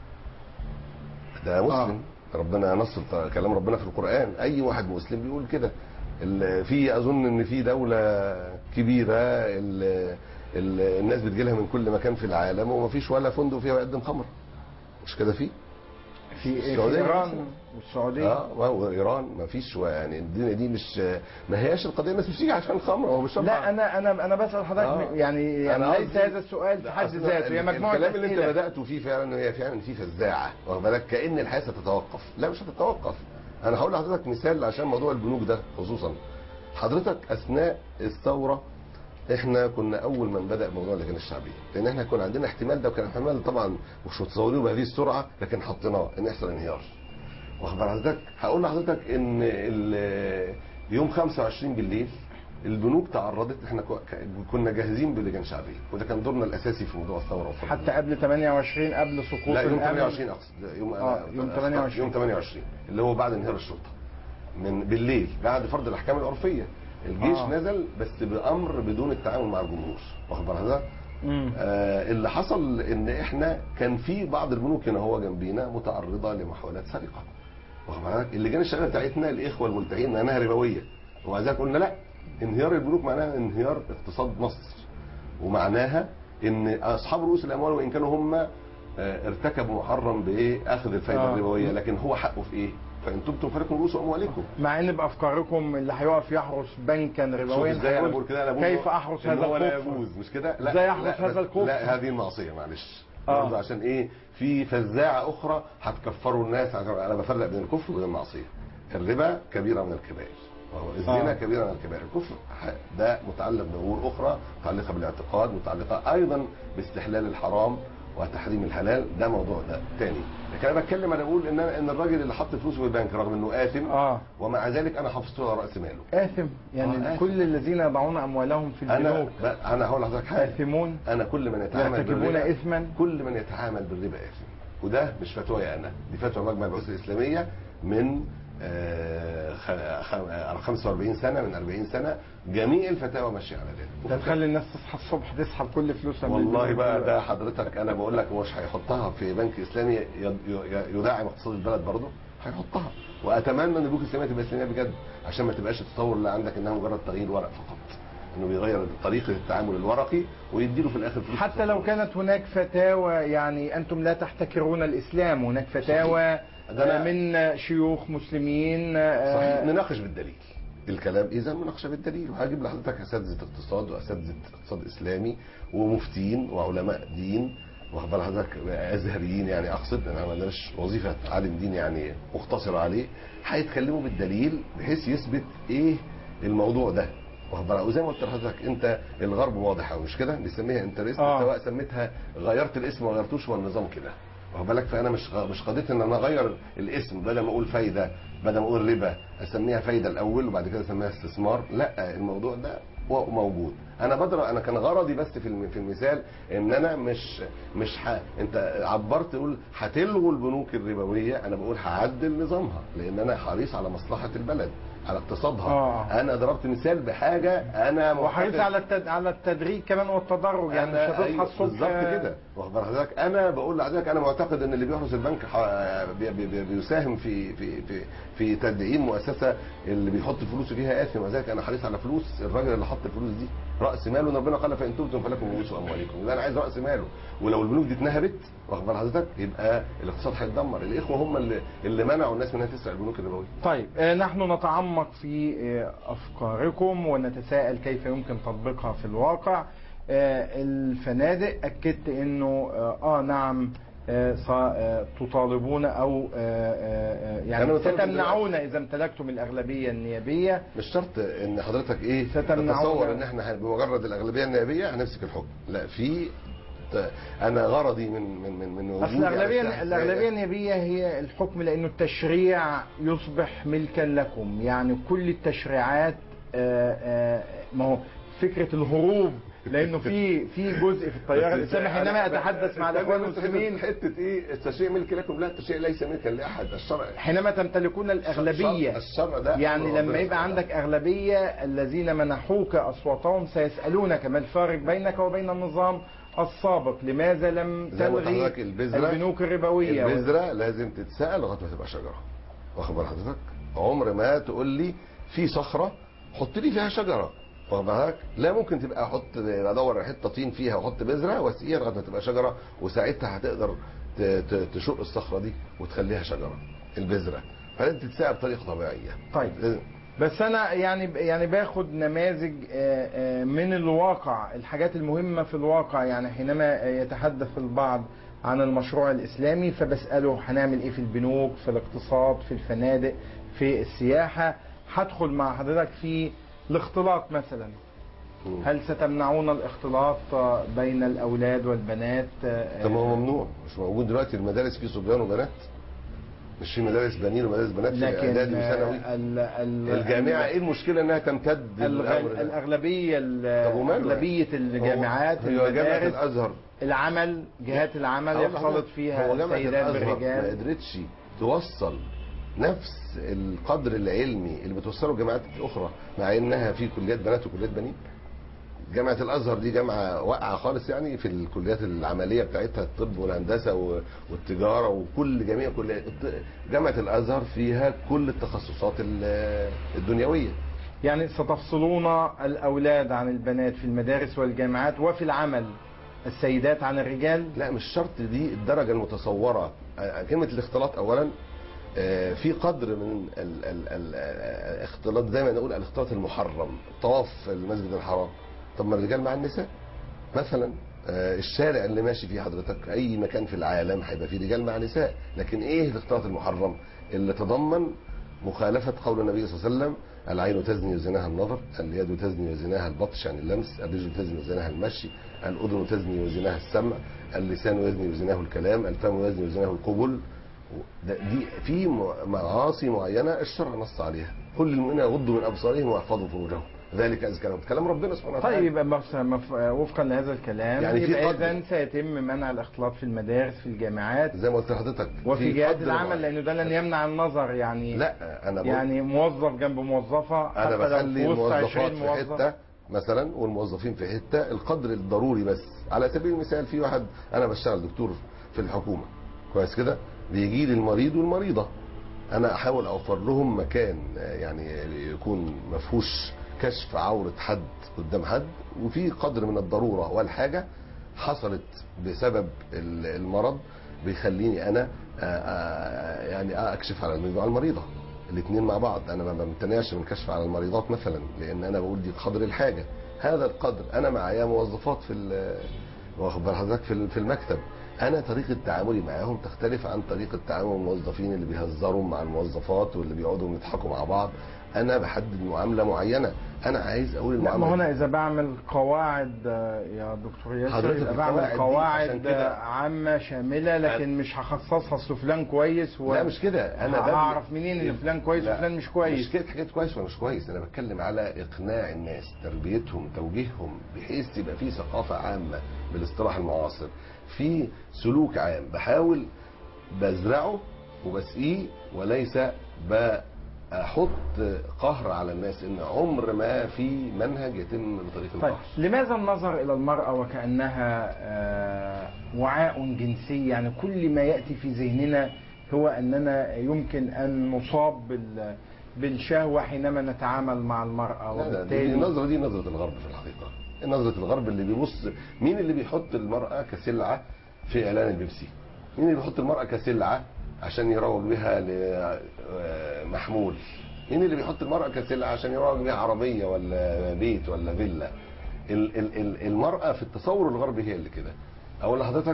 ده مسلم آه. ربنا نص كلام ربنا في القران اي واحد مسلم بيقول كده ال- في اظن ان في دوله كبيره ال- ال- الناس بتجيلها من كل مكان في العالم ومفيش ولا فندق فيها بيقدم خمر مش كده في في, في السعودية ايران مثلاً. والسعوديه اه وايران مفيش يعني الدنيا دي مش ما هياش القضيه الناس بتيجي عشان خمر هو مش لا انا انا انا بسال حضرتك آه. يعني, يعني أنا ليس قصدي- هذا السؤال في لا، حد أصل ذاته هي ال- مجموعه الكلام اللي انت أسئلة. بدات فيه فعلا هي فعلا في فزاعه واخد بالك كان الحياه ستتوقف لا مش هتتوقف انا هقول لحضرتك مثال عشان موضوع البنوك ده خصوصا حضرتك اثناء الثوره احنا كنا اول من بدا موضوع اللجان الشعبيه لان احنا كان عندنا احتمال ده وكان احتمال طبعا مش متصورينه بهذه السرعه لكن حطيناه ان يحصل انهيار واخد بال حضرتك هقول لحضرتك ان ال- يوم 25 بالليل البنوك تعرضت احنا كو- كنا جاهزين بلجان شعبيه وده كان دورنا الاساسي في موضوع الثوره والفضل. حتى قبل 28 قبل سقوط لا يوم الأمن. 28 اقصد لا، يوم آه، يوم 28. يوم 28 اللي هو بعد انهيار الشرطه من بالليل بعد فرض الاحكام العرفيه الجيش آه. آه. نزل بس بامر بدون التعامل مع الجمهور واخد بال حضرتك مم. آه اللي حصل ان احنا كان في بعض البنوك هنا هو جنبينا متعرضه لمحاولات سرقه واخد بالك اللجان الشعبيه بتاعتنا الاخوه الملتحين معناها ربويه ومع ذلك قلنا لا انهيار البنوك معناها انهيار اقتصاد مصر ومعناها ان اصحاب رؤوس الاموال وان كانوا هم آه، ارتكبوا محرم باخذ الفائده آه. آه. الربويه لكن هو حقه في ايه؟ فان تبتم فلكم رؤوس اموالكم مع ان بافكاركم اللي هيقف يحرس بنكا شوف ربويا ازاي انا هيقول بقول كده انا بقول كيف احرس إن هذا هو لا الكفر يجوز مش كده لا إزاي أحرس لا هذا بس- الكفر؟ لا هذه المعصيه معلش آه. برضه عشان ايه في فزاعه اخرى هتكفروا الناس عشان انا بفرق بين الكفر وبين المعصيه الربا كبيره من الكبائر وهو الزنا آه. كبيره من الكبائر الكفر ح- ده متعلق بامور اخرى متعلقه بالاعتقاد متعلقه ايضا باستحلال الحرام وتحريم الحلال ده موضوع ده تاني لكن انا بتكلم انا بقول ان أنا ان الراجل اللي حط فلوسه في البنك رغم انه اثم اه ومع ذلك انا حافظت له على راس ماله آثم يعني آه، آثم. كل الذين يضعون اموالهم في انا البنوك ب- انا هقول لحضرتك حاجه آثمون انا كل من يتعامل يرتكبون بالربا اثما كل من يتعامل بالربا اثم وده مش فتوايا انا دي فتوى مجمع البحوث الاسلاميه من آه، خ- خ- آه، 45 سنه من 40 سنه جميع الفتاوى ماشيه على ده ذلك تخلي الناس تصحى الصبح تسحب كل فلوسها من والله البنوك. بقى ده حضرتك انا بقول لك مش هيحطها في بنك اسلامي يد- ي- يدعم اقتصاد البلد برضه هيحطها واتمنى ان البنوك الاسلاميه تبقى اسلاميه بجد عشان ما تبقاش التصور اللي عندك انها مجرد تغيير ورق فقط انه بيغير طريقه التعامل الورقي ويديله في الاخر فلوس حتى لو كانت هناك فتاوى يعني انتم لا تحتكرون الاسلام هناك فتاوى ده أنا- آه، من شيوخ مسلمين آه، صحيح نناقش بالدليل الكلام اذا مناقشه بالدليل وهجيب لحضرتك اساتذه اقتصاد واساتذه اقتصاد اسلامي ومفتين وعلماء دين واخد بال حضرتك ازهريين يعني اقصد انا ما عندناش وظيفه عالم دين يعني مقتصره عليه هيتكلموا بالدليل بحيث يثبت ايه الموضوع ده واخد بالك وزي ما قلت لحضرتك انت الغرب واضح أوي مش كده بيسميها انترست آه. سواء سميتها غيرت الاسم ما غيرتوش هو النظام كده واخد بالك فانا مش غ- مش قضيه ان انا اغير الاسم بدل ما اقول فايده بدل ما اقول ربا اسميها فايده الاول وبعد كده اسميها استثمار لا الموضوع ده هو موجود انا بضرب انا كان غرضي بس في الم- في المثال ان انا مش مش ح... انت عبرت تقول هتلغوا البنوك الربويه انا بقول هعدل نظامها لان انا حريص على مصلحه البلد على اقتصادها آه. انا ضربت مثال بحاجه انا وحريص معتقد- على التد... على التدريج كمان والتدرج يعني مش أنا هتصحى أيوة الصبح بالظبط كده واخد بال حضرتك انا بقول لحضرتك انا معتقد ان اللي بيحرس البنك ح- بي بي بي بيساهم في في في في تدعيم مؤسسه اللي بيحط فلوسه فيها اثم وذلك انا حريص على فلوس الراجل اللي حط الفلوس دي راس ماله ان ربنا قال فان تبتم فلكم رؤوس اموالكم يبقى انا عايز راس ماله ولو البنوك دي اتنهبت واخد بال حضرتك يبقى الاقتصاد هيتدمر الاخوه هم اللي, اللي منعوا الناس من انها تسرق البنوك الربويه طيب آه، نحن نتعمق في آه، أفكاركم ونتساءل كيف يمكن تطبيقها في الواقع آه، الفنادق أكدت أنه آه آه، نعم آه، س- آه، تطالبون أو آه، آه، آه، أنا يعني بطالب ستمنعون إذا امتلكتم الأغلبية النيابية مش شرط ان حضرتك ايه ستمنعون- تتصور ان احنا بمجرد الاغلبيه النيابيه هنمسك الحكم لا في ت- انا غرضي من من من من أصل وجودي على الأغلبية الساحة الأغلبية النيابية هي الحكم لأنه التشريع يصبح ملكا لكم يعني كل التشريعات آه، آه، ما هو فكرة الهروب لأنه في في جزء في التيار الإسلامي حينما أتحدث مع الإخوان المسلمين حته ايه التشريع ملك لكم لا التشريع ليس ملكا لاحد الشرع حينما تمتلكون الأغلبية الشرع ده يعني أمر لما ربنا يبقى سبحانه عندك أغلبية الذين منحوك أصواتهم سيسألونك ما الفارق بينك وبين النظام السابق لماذا لم زي ما تلغي حضرتك البذرة البنوك الربوية البذرة لازم تتسأل لغاية ما تبقى شجرة واخد بال حضرتك عمر ما تقول لي في صخرة حط لي فيها شجرة واخد بالك لا ممكن تبقى احط ادور على حته طين فيها واحط بذره واسقيها لغايه ما تبقى شجره وساعتها هتقدر ت- ت- تشق الصخره دي وتخليها شجره البذره فلازم تتسقى بطريقه طبيعيه طيب. بس انا يعني يعني باخد نماذج آه، آه، من الواقع الحاجات المهمه في الواقع يعني حينما يتحدث البعض عن المشروع الاسلامي فبساله هنعمل ايه في البنوك في الاقتصاد في الفنادق في السياحه هدخل مع حضرتك في الاختلاط مثلا مم. هل ستمنعون الاختلاط آه، بين الاولاد والبنات آه، طب ما هو ممنوع مش موجود دلوقتي المدارس فيه صبيان وبنات مش في مدارس بنين ومدارس بنات في لكن اعدادي وثانوي آه، ال- ال- الجامعه ايه المشكله انها تمتد الغ- الامر ده؟ الأغلبية طب وماله؟ أغلبية الجامعات هو جامعه المدارس الازهر العمل جهات العمل أقول يختلط لحضرتك، فيها هو جامعة السيدات الأزهر ما بالرجال قدرتش توصل نفس القدر العلمي اللي بتوصله الجامعات الاخرى مع انها في كليات بنات وكليات بنين جامعة الازهر دي جامعة واقعة خالص يعني في الكليات العملية بتاعتها الطب والهندسة و- والتجارة وكل جميع كليات الط- جامعة الازهر فيها كل التخصصات ال- الدنيوية يعني ستفصلون الأولاد عن البنات في المدارس والجامعات وفي العمل السيدات عن الرجال لا مش شرط دي الدرجة المتصورة آه، كلمة الاختلاط أولا آه، في قدر من ال- ال- ال- آه، الاختلاط دايما نقول الاختلاط المحرم طواف المسجد الحرام طب ما الرجال مع النساء مثلا آه، الشارع اللي ماشي فيه حضرتك اي مكان في العالم هيبقى فيه رجال مع نساء لكن ايه الاختلاط المحرم اللي تضمن مخالفة قول النبي صلى الله عليه وسلم العين تزني وزناها النظر اليد تزني وزناها البطش يعني اللمس الرجل تزني وزناها المشي الأذن تزني وزناها السمع اللسان يزني وزناه الكلام الفم يزني وزناه القبل ده- دي في م- معاصي معينة الشرع نص عليها كل المؤمنين يغضوا من أبصارهم ويحفظوا فروجهم ذلك أزكى لهم كلام ربنا سبحانه وتعالى طيب يبقى مف- مف- وفقا لهذا الكلام يعني في يبقى قدر. إذا سيتم منع الاختلاط في المدارس في الجامعات زي ما قلت لحضرتك وفي في جهات قدر العمل معين. لأنه ده لن يمنع النظر يعني لا أنا بقول يعني موظف جنب موظفة انا حتى لو بخلي في وسط 20 الموظفات في موظف حته مثلا والموظفين في حته القدر الضروري بس على سبيل المثال في واحد انا بشتغل دكتور في الحكومه كويس كده بيجي لي المريض والمريضه انا احاول اوفر لهم مكان آه، يعني يكون ما فيهوش كشف عوره حد قدام حد وفي قدر من الضروره والحاجه حصلت بسبب ال- المرض بيخليني انا آه، آه، يعني اكشف على المريض وعلى المريضه الاثنين مع بعض انا ما بمتنعش من الكشف على المريضات مثلا لان انا بقول دي قدر الحاجه هذا القدر انا معايا موظفات في ال- واخد بال حضرتك في ال- في المكتب انا طريقه تعاملي معاهم تختلف عن طريقه تعامل الموظفين اللي بيهزروا مع الموظفات واللي بيقعدوا يضحكوا مع بعض انا بحدد معامله معينه انا عايز اقول لا ما المعامله هنا اذا بعمل قواعد آه، يا دكتور ياسر حضرتك يبقى القواعد بعمل دي عشان قواعد كده- آه، عامه شامله لكن مش هخصصها اصل فلان كويس و... لا مش كده انا بدي- هعرف منين ان فلان كويس لا، وفلان مش كويس مش كده حكايه كويس ولا مش كويس انا بتكلم على اقناع الناس تربيتهم توجيههم بحيث يبقى في ثقافه عامه بالاصطلاح المعاصر في سلوك عام بحاول بزرعه وبسقيه وليس بحط قهر على الناس ان عمر ما في منهج يتم بطريقه طيب القهر لماذا النظر الى المراه وكانها آه، وعاء جنسي يعني كل ما ياتي في ذهننا هو اننا يمكن ان نصاب بال بالشهوه حينما نتعامل مع المراه لا لا دي وبالتالي النظره دي نظره الغرب في الحقيقه نظره الغرب اللي بيبص مين اللي بيحط المراه كسلعه في اعلان البيبسي مين اللي بيحط المراه كسلعه عشان يروج بها لمحمول مين اللي بيحط المراه كسلعه عشان يروج بها عربيه ولا بيت ولا فيلا ال- ال- ال- المراه في التصور الغربي هي اللي كده اقول لحضرتك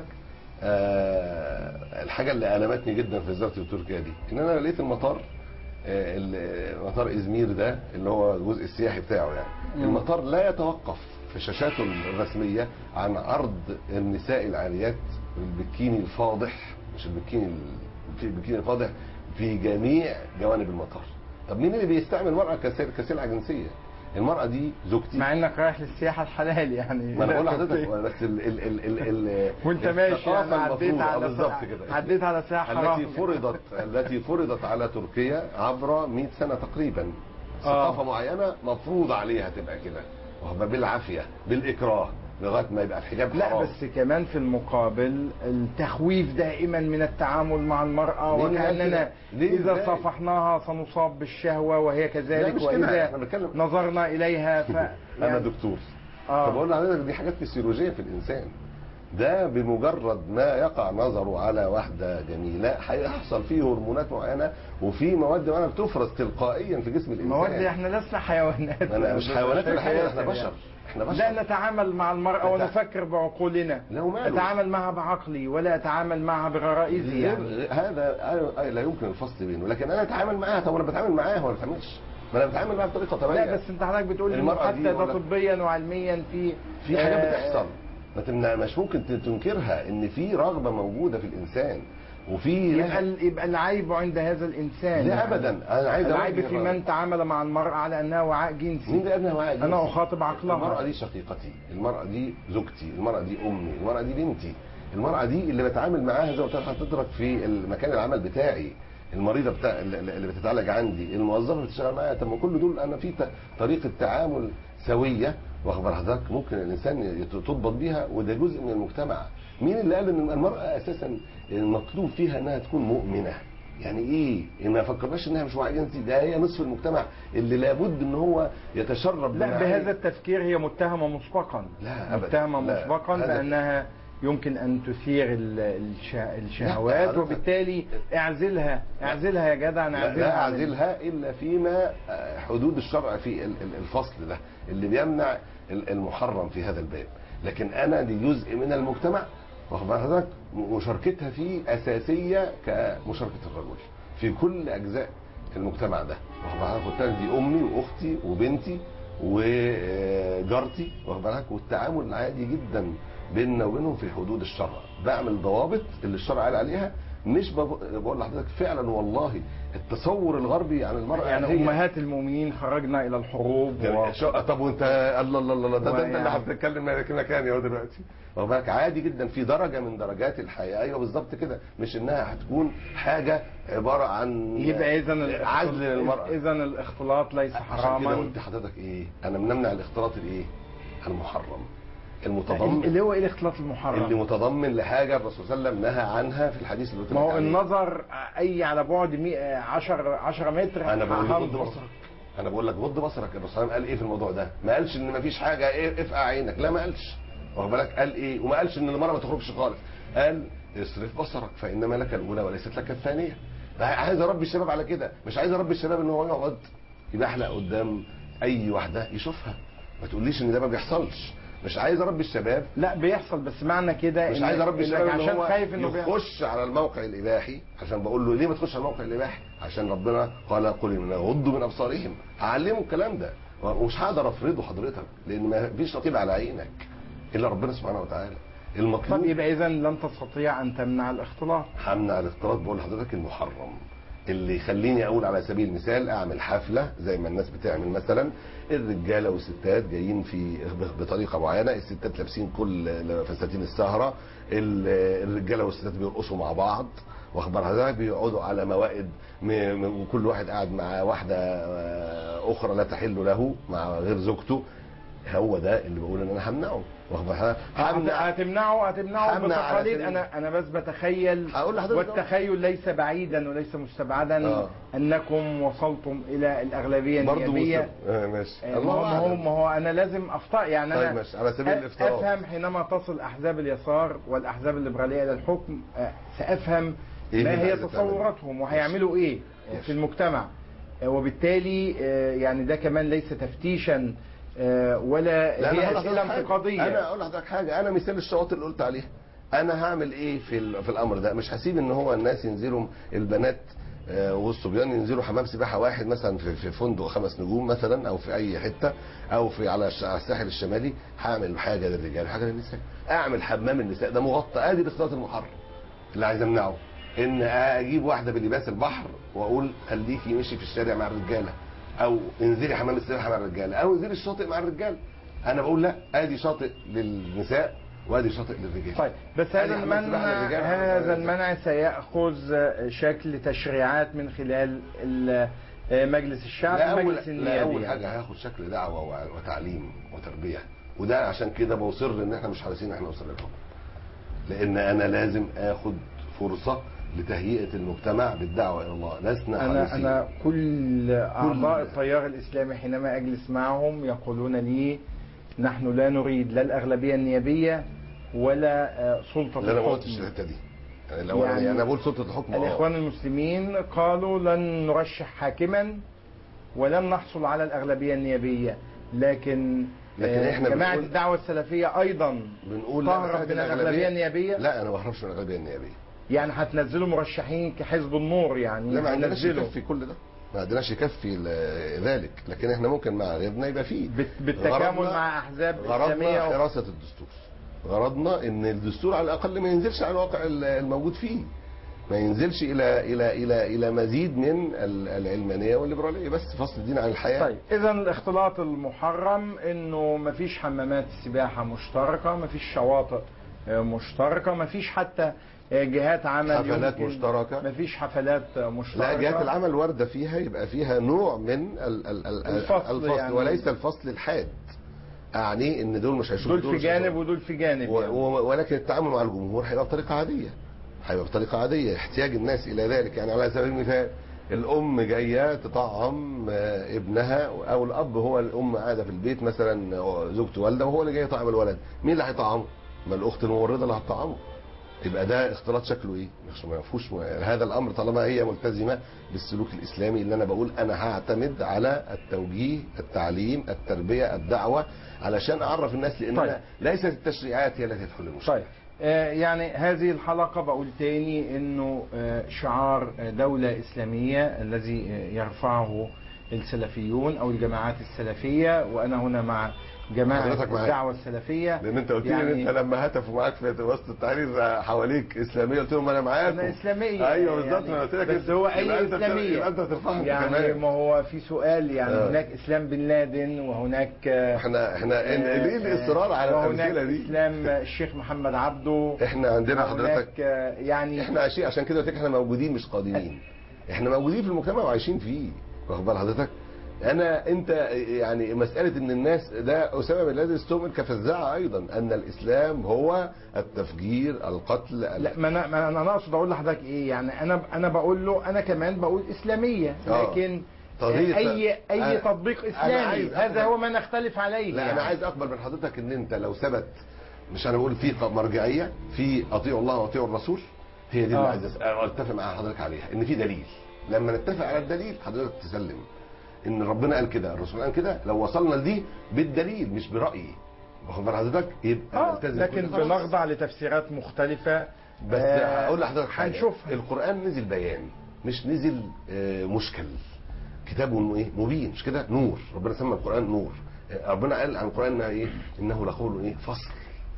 آه، الحاجه اللي المتني جدا في زيارتي لتركيا دي ان انا لقيت المطار آه، ال- مطار ازمير ده اللي هو الجزء السياحي بتاعه يعني مم. المطار لا يتوقف في شاشاته الرسميه عن عرض النساء العاريات بالبكيني الفاضح مش البكيني ال- في البكيني الفاضح في جميع جوانب المطار طب مين اللي بيستعمل المراه كسل- كسلعه جنسيه المراه دي زوجتي مع انك رايح للسياحه الحلال يعني ما انا بقول لحضرتك بس ال ال ال ال ال وانت ماشي الثقافة يعني عديت المفروضة، على بالظبط كده عديت على ساحه حرام التي فرضت التي فرضت على تركيا عبر 100 سنه تقريبا ثقافه معينه مفروض عليها تبقى كده وهو بالعافيه بالاكراه لغايه ما يبقى الحجاب لا حرام. بس كمان في المقابل التخويف دائما من التعامل مع المرأة مين اللي قال وكأننا كده؟ ليه إذا إزاي؟ صافحناها سنصاب بالشهوة وهي لا كذلك مش كده وإذا احنا بنتكلم نظرنا إليها ف انا يعني- دكتور آه. فبقول لحضرتك دي حاجات فسيولوجيه في الانسان ده بمجرد ما يقع نظره على واحده جميله هيحصل فيه هرمونات معينه وفي مواد معينه بتفرز تلقائيا في جسم الانسان مواد احنا لسنا حيوانات انا مش حيوانات ولا حاجه احنا يعني. بشر احنا بشر لا نتعامل مع المرأة نتع- ونفكر بعقولنا لا وماله؟ أتعامل معها بعقلي ولا أتعامل معها بغرائزي يعني غير- هذا أي- أي لا يمكن الفصل بينه لكن انا اتعامل معاها طب انا بتعامل معاها ولا بتعاملش ما انا بتعامل معاها بطريقه طبيعيه لا بس انت حضرتك بتقول إنه المرأة حتى دي ده ولا- طبيا وعلميا في في حاجات آه، بتحصل ما تمنع مش ممكن ت- تنكرها ان في رغبه موجوده في الانسان وفي يبقى ال- يبقى العيب عند هذا الانسان لا يعني. ابدا انا عايز العيب أوجه في الرأي. من تعامل مع المرأة على انها وعاء مين جنسي ده ابنها وعاء انا جنسي؟ اخاطب عقلها المرأة دي شقيقتي المرأة دي زوجتي المرأة دي أمي المرأة دي بنتي المرأة دي اللي بتعامل معاها زي ما قلت لك حضرتك في المكان العمل بتاعي المريضة بتاع اللي بتتعالج عندي الموظفة اللي بتشتغل معايا طب ما كل دول أنا في ت- طريقة تعامل سوية واخد بال حضرتك ممكن الإنسان يت- تضبط بيها وده جزء من المجتمع مين اللي قال إن المرأة أساسا المطلوب فيها إنها تكون مؤمنة يعني ايه؟ إيه ما فكرناش انها مش وعي جنسي ده هي نصف المجتمع اللي لابد ان هو يتشرب لا بمعاني- بهذا التفكير هي متهمة مسبقا لا أبداً. متهمة لا. مسبقا هذا- بانها يمكن ان تثير ال- الش- الشهوات حضرتك- وبالتالي اعزلها اعزلها يا جدع لا, نعزلها لا عن- اعزلها الا فيما آه، حدود الشرع في ال- ال- الفصل ده اللي بيمنع ال- المحرم في هذا الباب لكن انا دي جزء من المجتمع واخد بال حضرتك مشاركتها فيه اساسيه كمشاركه الرجل في كل اجزاء المجتمع ده واخد بال حضرتك قلت لك دي امي واختي وبنتي وجارتي واخد بالك والتعامل عادي جدا بيننا وبينهم في حدود الشرع بعمل ضوابط اللي الشرع قال عليها مش بب- بقول لحضرتك فعلا والله التصور الغربي عن المرأة يعني هي امهات المؤمنين خرجنا الى الحروب و... جميل. شو- طب وانت الله الله الله ده, ده انت اللي ويعني- هتتكلم مكاني اهو دلوقتي واخد بالك عادي جدا في درجه من درجات الحياه ايوه بالظبط كده مش انها هتكون حاجه عباره عن يبقى اذا عزل للمراه اذا الاختلاط ليس عشان كده حراما قلت لحضرتك ايه انا منمنع الاختلاط الايه المحرم المتضمن اللي هو ايه الاختلاط المحرم اللي متضمن لحاجه الرسول صلى الله عليه وسلم نهى عنها في الحديث اللي قلت ما لك هو عليه. النظر اي على بعد 10 10 متر انا بقول لك غض هنظر. بصرك انا بقول لك غض بصرك الرسول صلى الله عليه وسلم قال ايه في الموضوع ده ما قالش ان مفيش حاجه ايه افقع عينك لا ما قالش واخد بالك قال ايه وما قالش ان المراه ما تخرجش خالص قال اصرف بصرك فانما لك الاولى وليست لك الثانيه ده عايز اربي الشباب على كده مش عايز اربي الشباب ان هو يقعد يبحلق قدام اي واحده يشوفها ما تقوليش ان ده ما بيحصلش مش عايز اربي الشباب لا بيحصل بس معنى كده مش إن- عايز اربي إنك الشباب ان عشان هو خايف انه بيحصل يخش على الموقع الاباحي عشان بقول له ليه ما تخش على الموقع الاباحي عشان ربنا قال قل من يغضوا من ابصارهم هعلمه الكلام ده ومش هقدر افرضه حضرتك لان ما فيش نصيب على عينك الا ربنا سبحانه وتعالى طب المطلوب يبقى اذا لن تستطيع ان تمنع الاختلاط همنع الاختلاط بقول لحضرتك المحرم اللي يخليني اقول على سبيل المثال اعمل حفله زي ما الناس بتعمل مثلا الرجاله والستات جايين في بطريقه معينه الستات لابسين كل فساتين السهره ال- الرجاله والستات بيرقصوا مع بعض واخبار حضرتك بيقعدوا على موائد م- م- وكل واحد قاعد مع واحده آه، اخرى لا تحل له مع غير زوجته هو ده اللي بقول ان انا همنعه واخد بالك؟ همنع هتمنعه هتمنعه همنع على بتقاليد سبيل- انا انا بس بتخيل هقول لحضرتك أهو. والتخيل ليس بعيدا وليس مستبعدا آه. انكم وصلتم الى الاغلبيه برضه النيابيه وصل آه ماشي آه، ما هو ما هو ما هو انا لازم اخطا يعني طيب انا ماشي على سبيل أ- الافتراض افهم حينما تصل احزاب اليسار والاحزاب الليبراليه الى الحكم آه، سافهم إيه ما اللي هي عايزة تعمله؟ تصوراتهم وهيعملوا ايه آه، ماشي. في المجتمع آه، وبالتالي آه، يعني ده كمان ليس تفتيشا آه، ولا لا، أنا هي هقول اسئله لحضرتك حاجة. انتقاديه انا اقول لحضرتك حاجه انا مثال الشواطئ اللي قلت عليها انا هعمل ايه في ال- في الامر ده مش هسيب ان هو الناس ينزلوا البنات آه، والصبيان ينزلوا حمام سباحه واحد مثلا في في فندق خمس نجوم مثلا او في اي حته او في على الش- على الساحل الشمالي هعمل حاجه للرجال وحاجه للنساء اعمل حمام النساء ده مغطى ادي الاختلاط المحرم اللي عايز امنعه ان اجيب واحده بلباس البحر واقول خليكي مشي في الشارع مع الرجاله او انزلي حمام السباحه مع الرجاله او انزلي الشاطئ مع الرجاله انا بقول لا ادي شاطئ للنساء وادي شاطئ للرجال طيب بس هذه هذا حمام المنع سباحة للرجال وحمام هذا سباحة المنع سيأخذ شكل تشريعات من خلال ال- مجلس الشعب لا اول مجلس لا النيابي اول يعني. حاجه هياخد شكل دعوه وع- وتعليم وتربيه وده عشان كده بصر ان احنا مش حريصين احنا نوصل للحكم لان انا لازم اخد فرصه لتهيئه المجتمع بالدعوه الى الله لسنا أنا حريصين أنا كل أعضاء التيار الإسلامي حينما أجلس معهم يقولون لي نحن لا نريد لا الأغلبية النيابية ولا آه، سلطة لا انا ما قلتش الحكم الحته دي يعني الاولانيه يعني انا بقول سلطه الحكم آه. الإخوان المسلمين قالوا لن نرشح حاكما ولن نحصل على الأغلبية النيابية لكن لكن آه، إحنا جماعة بنقول- الدعوة السلفية أيضا بنقول لا تهرب مسألة من الأغلبية النيابية لا انا ما بهربش من الاغلبيه النيابيه يعني هتنزلوا مرشحين كحزب النور يعني لا ما عندناش هينزلوا يكفي كل ده ما عندناش يكفي ل- ذلك لكن احنا ممكن مع غيرنا يبقى فيه بت- بالتكامل غرضنا- مع أحزاب غرضنا إسلامية و- حراسه الدستور غرضنا ان الدستور على الاقل ما ينزلش على الواقع ال- الموجود فيه ما ينزلش الى الى الى الى مزيد من ال- العلمانيه والليبراليه بس فصل الدين عن الحياه طيب اذا الاختلاط المحرم انه مفيش حمامات سباحه مشتركه مفيش شواطئ آه، مشتركه مفيش حتى آه، جهات عمل حفلات يمكن- مشتركة. مفيش حفلات آه، مشتركه لا جهات العمل وارده فيها يبقى فيها نوع من ال ال ال الفصل الفصل يعني. وليس الفصل الحاد اعني ان دول مش هيشوفوا دول في مش جانب هيشوفوا. ودول في جانب و- يعني. و- ولكن التعامل مع الجمهور هيبقى بطريقه عاديه هيبقى بطريقه عاديه احتياج الناس الى ذلك يعني على سبيل المثال الام جايه تطعم آه، ابنها او الاب هو الام قاعده في البيت مثلا آه، زوجته والده وهو اللي جاي يطعم الولد مين اللي هيطعمه ما الاخت الممرضه اللي هتطعمه يبقى ده اختلاط شكله ايه مش ما فيهوش هذا الامر طالما هي ملتزمه بالسلوك الاسلامي اللي انا بقول انا هعتمد على التوجيه التعليم التربيه الدعوه علشان اعرف الناس لان طيب. طيب. ليست التشريعات هي التي تحل المشكله طيب آه، يعني هذه الحلقة بقول تاني انه آه، شعار آه، دولة اسلامية الذي آه، يرفعه السلفيون او الجماعات السلفية وانا هنا مع جماعة حضرتك معايا. الدعوة السلفية لان انت قلت لي يعني- ان انت لما هتفوا معاك في وسط التحرير حواليك اسلاميه قلت لهم انا معاكم انا اسلامية ايوه بالظبط يعني انا قلت لك بس هو يبقى اي انت اسلامية يبقى انت ترفعهم يعني كمان ما هو في سؤال يعني آه. هناك اسلام بن لادن وهناك آه، احنا احنا آه، ليه الاصرار على وهناك الامثله دي اسلام الشيخ محمد عبده احنا عندنا حضرتك وهناك آه، يعني احنا عايشين عشان كده قلت لك احنا موجودين مش قادمين احنا موجودين في المجتمع وعايشين فيه واخد بال حضرتك انا انت يعني مساله ان الناس ده اسامه بن لادن استؤمن كفزاعه ايضا ان الاسلام هو التفجير القتل لا ما انا ما انا أنا اقصد اقول لحضرتك ايه يعني انا انا بقول له انا كمان بقول اسلاميه آه. لكن طريقة- اي اي أنا- تطبيق أنا اسلامي عايز هذا أقبل- هو ما نختلف عليه لا يعني. انا عايز اقبل من حضرتك ان انت لو ثبت مش انا بقول في مرجعيه في اطيعوا الله واطيعوا الرسول هي دي اللي آه. عايز أس- اتفق مع حضرتك عليها ان في دليل لما نتفق على الدليل حضرتك تسلم ان ربنا قال كده الرسول قال كده لو وصلنا لدي بالدليل مش برايي واخد بال حضرتك يبقى اه نلتزم لكن كل خلاص. بنخضع لتفسيرات مختلفه بس آه، هقول لحضرتك حاجه هنشوفها القران نزل بيان مش نزل آه، مشكل كتاب ايه مبين مش كده نور ربنا سمى القران نور آه، ربنا قال عن القران إنه ايه انه لقول ايه فصل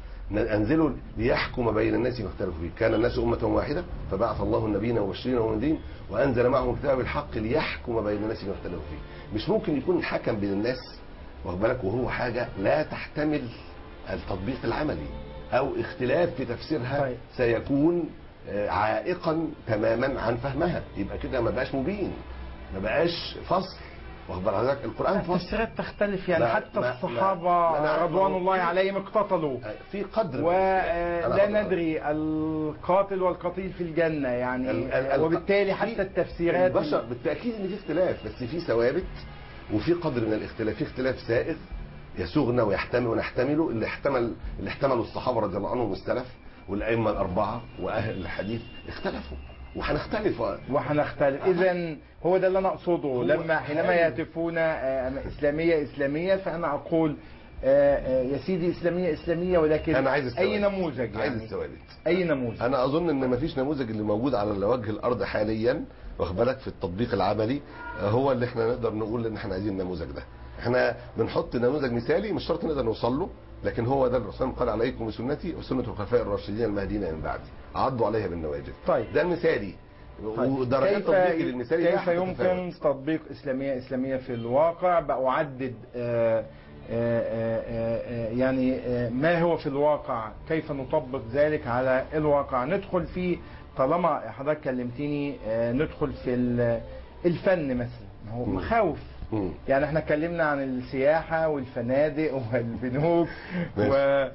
انزله ليحكم بين الناس ما اختلفوا فيه كان الناس امه واحده فبعث الله النبيين مبشرين ومنذرين وانزل معهم الكتاب بالحق ليحكم بين الناس ما اختلفوا فيه مش ممكن يكون الحكم بين الناس واخد بالك وهو حاجه لا تحتمل التطبيق العملي او اختلاف في تفسيرها طيب. سيكون آه، عائقا تماما عن فهمها يبقى كده ما بقاش مبين ما بقاش فصل واخد بال حضرتك القران فصل التفسيرات تختلف يعني لا، حتى لا، لا، الصحابة لا، أنا رضوان عارف. الله عليهم اقتتلوا في قدر من الاختلاف. أنا ولا هقول- ندري القاتل والقتيل في الجنة يعني ال- ال- وبالتالي في- حتى التفسيرات البشر بالتاكيد ان في اختلاف بس في ثوابت وفي قدر من الاختلاف في اختلاف سائغ يسوغنا ويحتمل ونحتمله اللي احتمل اللي احتملوا الصحابه رضي الله عنهم والسلف والائمه الاربعه واهل الحديث اختلفوا وهنختلف وهنختلف اذا هو ده اللي انا اقصده هو لما حينما حلو. يهتفون آه، اسلاميه اسلاميه فانا اقول آه، آه، يا سيدي اسلاميه اسلاميه ولكن انا عايز الثوابت اي نموذج عايز يعني الثوابت اي نموذج انا اظن ان مفيش نموذج اللي موجود على وجه الارض حاليا واخد بالك في التطبيق العملي آه، هو اللي احنا نقدر نقول ان احنا عايزين النموذج ده احنا بنحط نموذج مثالي مش شرط نقدر نوصل له لكن هو ده الرسول قال عليكم بسنتي وسنه الخلفاء الراشدين المهديين من بعدي عضوا عليها بالنواجذ طيب. ده المثالي طيب. ودرجات كيف تطبيقي للمثالي ده كيف هتتفاوت. يمكن تطبيق اسلاميه اسلاميه في الواقع بأعدد آه، آه، آه، آه، يعني آه، ما هو في الواقع كيف نطبق ذلك على الواقع ندخل في طالما حضرتك كلمتني آه، ندخل في ال- الفن مثلا ما هو مم. مخاوف مم. يعني احنا اتكلمنا عن السياحة والفنادق والبنوك ماشي.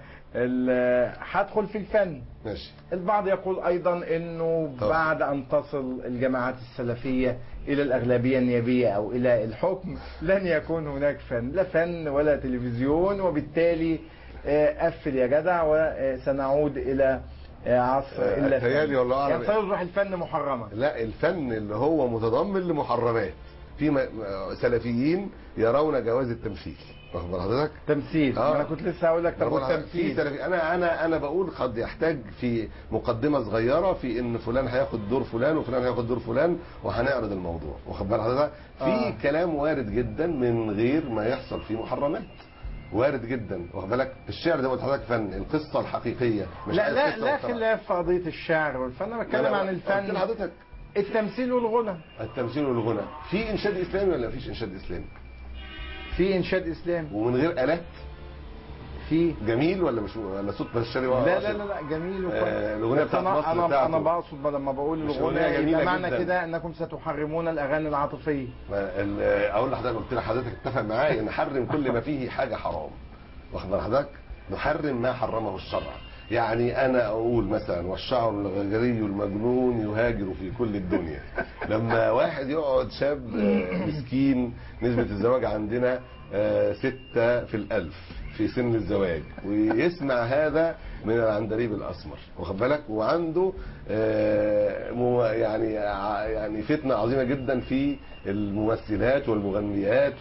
وال هدخل في الفن ماشي البعض يقول ايضا انه طبعا. بعد ان تصل الجماعات السلفيه الى الاغلبيه النيابيه او الى الحكم لن يكون هناك فن لا فن ولا تلفزيون وبالتالي آه، قفل يا جدع وسنعود الى آه، عصر آه، الا تهيألي فن. والله أعلم. يعني سيصبح الفن محرما لا الفن اللي هو متضمن لمحرمات في م- م- سلفيين يرون جواز التمثيل واخد بال حضرتك تمثيل آه. انا كنت لسه هقول لك طب أنا بقول في والتمثيل سلفي انا انا انا بقول قد يحتاج في مقدمه صغيره في ان فلان هياخد دور فلان وفلان هياخد دور فلان وهنعرض الموضوع واخد بال حضرتك في آه. كلام وارد جدا من غير ما يحصل فيه محرمات وارد جدا واخد بالك الشعر ده قلت لحضرتك فن القصه الحقيقيه مش لا عايز لا قصة لا واختراع. خلاف في قضيه الشعر والفن انا بتكلم أنا عن قلت الفن لحضرتك التمثيل والغنى التمثيل والغنى في انشاد اسلامي ولا مفيش انشاد اسلامي في انشاد اسلامي ومن غير الات في جميل ولا مش ولا صوت بشري لا لا لا لا جميل وكويس. آه، الأغنية بس بتاعت انا مصر انا بتاعته. انا بقصد لما بقول مش الغنى أغنية جميلة يبقى معنى جداً. كده انكم ستحرمون الاغاني العاطفيه ما ال- اقول لحضرتك قلت لحضرتك اتفق معايا ان نحرم كل ما فيه حاجه حرام واخد بال حضرتك نحرم ما حرمه الشرع يعني انا اقول مثلا والشعر الغجري المجنون يهاجر في كل الدنيا لما واحد يقعد شاب آه، مسكين نسبه الزواج عندنا آه، ستة في الألف في سن الزواج ويسمع هذا من العندليب الأسمر واخد بالك وعنده آه، مو- يعني ع- يعني فتنة عظيمة جدا في الممثلات والمغنيات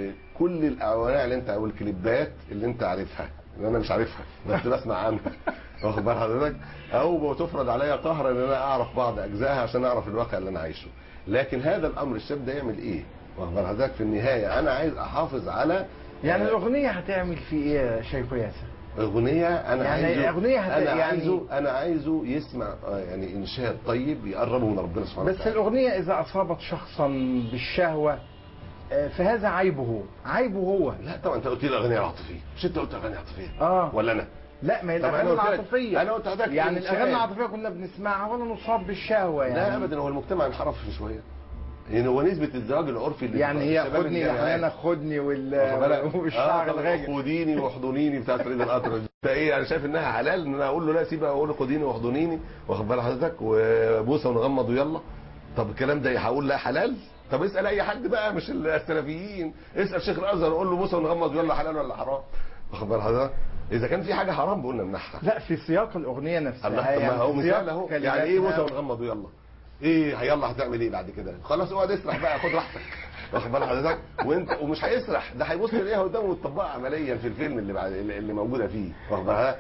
وكل الأنواع اللي انت او الكليبات اللي انت عارفها اللي انا مش عارفها بس بسمع عنها واخد بال حضرتك او بتفرض عليا قهرا ان انا اعرف بعض اجزائها عشان اعرف الواقع اللي انا عايشه لكن هذا الامر الشاب ده يعمل ايه واخد بال حضرتك في النهايه انا عايز احافظ على يعني آه، الاغنيه هتعمل في ايه يا شيخ ياسر اغنيه انا يعني عايزه أغنية هت- انا يعني- عايزه انا عايزه يسمع آه، يعني انشاد طيب يقربه من ربنا سبحانه بس وتعالى الاغنيه اذا اصابت شخصا بالشهوه آه، فهذا عيبه عيبه هو لا طبعا انت قلت لي الاغنيه العاطفيه مش انت قلت اغاني عاطفيه اه ولا انا لا ما هي طب أنا الاغاني قلت لك- العاطفيه أنا قلت لحضرتك يعني إنشاد. الاغاني العاطفيه كنا بنسمعها ولا نصاب بالشهوه يعني لا ابدا هو المجتمع انحرف شويه يعني هو نسبه الزواج العرفي اللي يعني هي الشباب خدني يا الجامعات. حنانه خدني واخد بالك؟ وال... والشعر آه، طب الغاجر خديني واحضنيني بتاع فريد القطر انت ايه انا شايف انها حلال ان انا اقول له لا سيبها اقول له خديني واحضنيني واخد بال حضرتك وبوسه ونغمض ويلا طب الكلام ده هقول لا حلال طب اسال اي حد بقى مش السلفيين اسال شيخ الازهر قول له بوسه ونغمض ويلا حلال ولا حرام واخد بال حضرتك اذا كان في حاجه حرام بقول نمنعها لا في سياق الاغنيه نفسها الله طب ما يعني هو في سياق مثال اهو يعني ايه كلماتها. بوسه ونغمض ويلا ايه يلا هتعمل ايه بعد كده خلاص اقعد اسرح بقى خد راحتك واخد بال حضرتك وانت ومش هيسرح ده هيبص يلاقيها قدامه وتطبقها عمليا في الفيلم اللي بعد اللي اللي موجوده فيه واخد بالك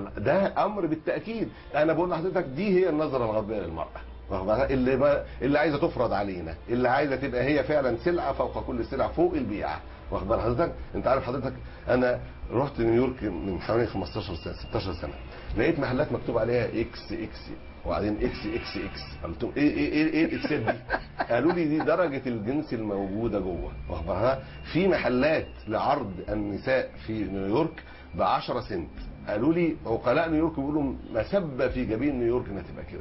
ده امر بالتاكيد انا بقول لحضرتك دي هي النظره الغربيه للمراه واخد بالك اللي ما اللي عايزه تفرض علينا اللي عايزه تبقى هي فعلا سلعه فوق كل سلعه فوق البيعه واخد بال حضرتك انت عارف حضرتك انا رحت نيويورك من حوالي 15 سنه 16 سنه لقيت محلات مكتوب عليها اكس اكس وبعدين اكس اكس اكس قلت لهم ايه ايه ايه ايه الاكسات دي؟ قالوا لي دي درجه الجنس الموجوده جوه واخد بالك في محلات لعرض النساء في نيويورك ب 10 سنت قالوا لي عقلاء نيويورك بيقولوا مسبه في جبين نيويورك انها تبقى كده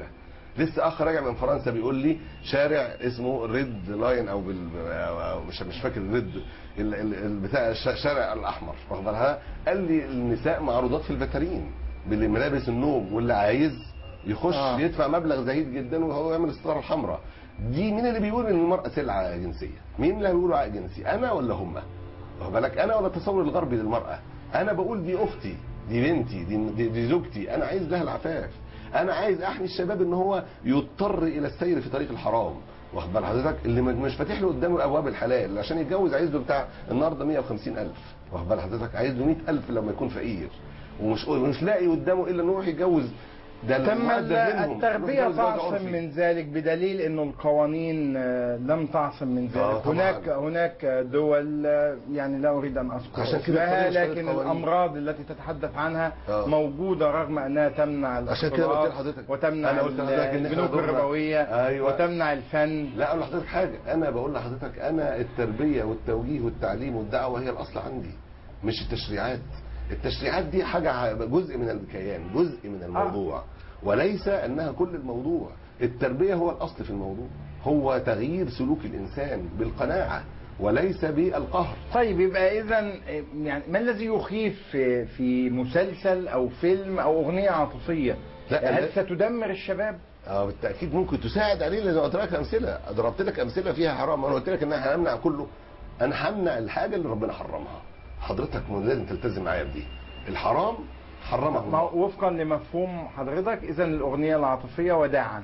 لسه اخ راجع من فرنسا بيقول لي شارع اسمه ريد لاين او بال أو مش مش فاكر ريد ال- ال- ال- بتاع الش- الشارع الاحمر واخد بالها قال لي النساء معروضات في الفاترين بالملابس النوم واللي عايز يخش آه. آه. يدفع مبلغ زهيد جدا وهو يعمل الستاره الحمراء دي مين اللي بيقول ان المراه سلعه جنسيه مين اللي بيقولوا عائد جنسي انا ولا هم واخد بالك انا ولا التصور الغربي للمراه انا بقول دي اختي دي بنتي دي, دي, دي زوجتي انا عايز لها العفاف انا عايز احمي الشباب ان هو يضطر الى السير في طريق الحرام واخد بال حضرتك اللي م- مش فاتح له قدامه ابواب الحلال عشان يتجوز عايز له بتاع النهارده 150000 واخد بال حضرتك عايز له 100000 لما يكون فقير ومش مش لاقي قدامه الا انه يروح يتجوز ده تم المعدل منهم. التربية يروح يتجوز جواز تعصم عرفي. من ذلك بدليل انه القوانين آه، لم تعصم من آه، ذلك طبعاً. هناك هناك دول آه، يعني لا اريد ان اذكر عشان كده اسمها القضية مش لكن قضية قوانين. الامراض التي تتحدث عنها آه. موجودة رغم انها تمنع عشان كده قلت الاختلاط لحضرتك وتمنع أنا قلت لحضرتك إن إحنا البنوك دورنا- الربوية أيوة. وتمنع الفن لا اقول لحضرتك حاجه انا بقول لحضرتك انا التربيه والتوجيه والتعليم والدعوه هي الاصل عندي مش التشريعات التشريعات دي حاجه ع- جزء من الكيان جزء من الموضوع وليس انها كل الموضوع التربيه هو الاصل في الموضوع هو تغيير سلوك الانسان بالقناعه وليس بالقهر طيب يبقى اذا يعني ما الذي يخيف في في مسلسل او فيلم او اغنية عاطفية لا، هل لا. ستدمر الشباب اه بالتاكيد ممكن تساعد عليه لان قلت لك امثله ضربت لك امثله فيها حرام انا قلت لك ان احنا هنمنع كله انا همنع الحاجه اللي ربنا حرمها حضرتك لازم تلتزم معايا بدي الحرام حرمه ما الله هو وفقا لمفهوم حضرتك اذا الاغنيه العاطفيه وداعا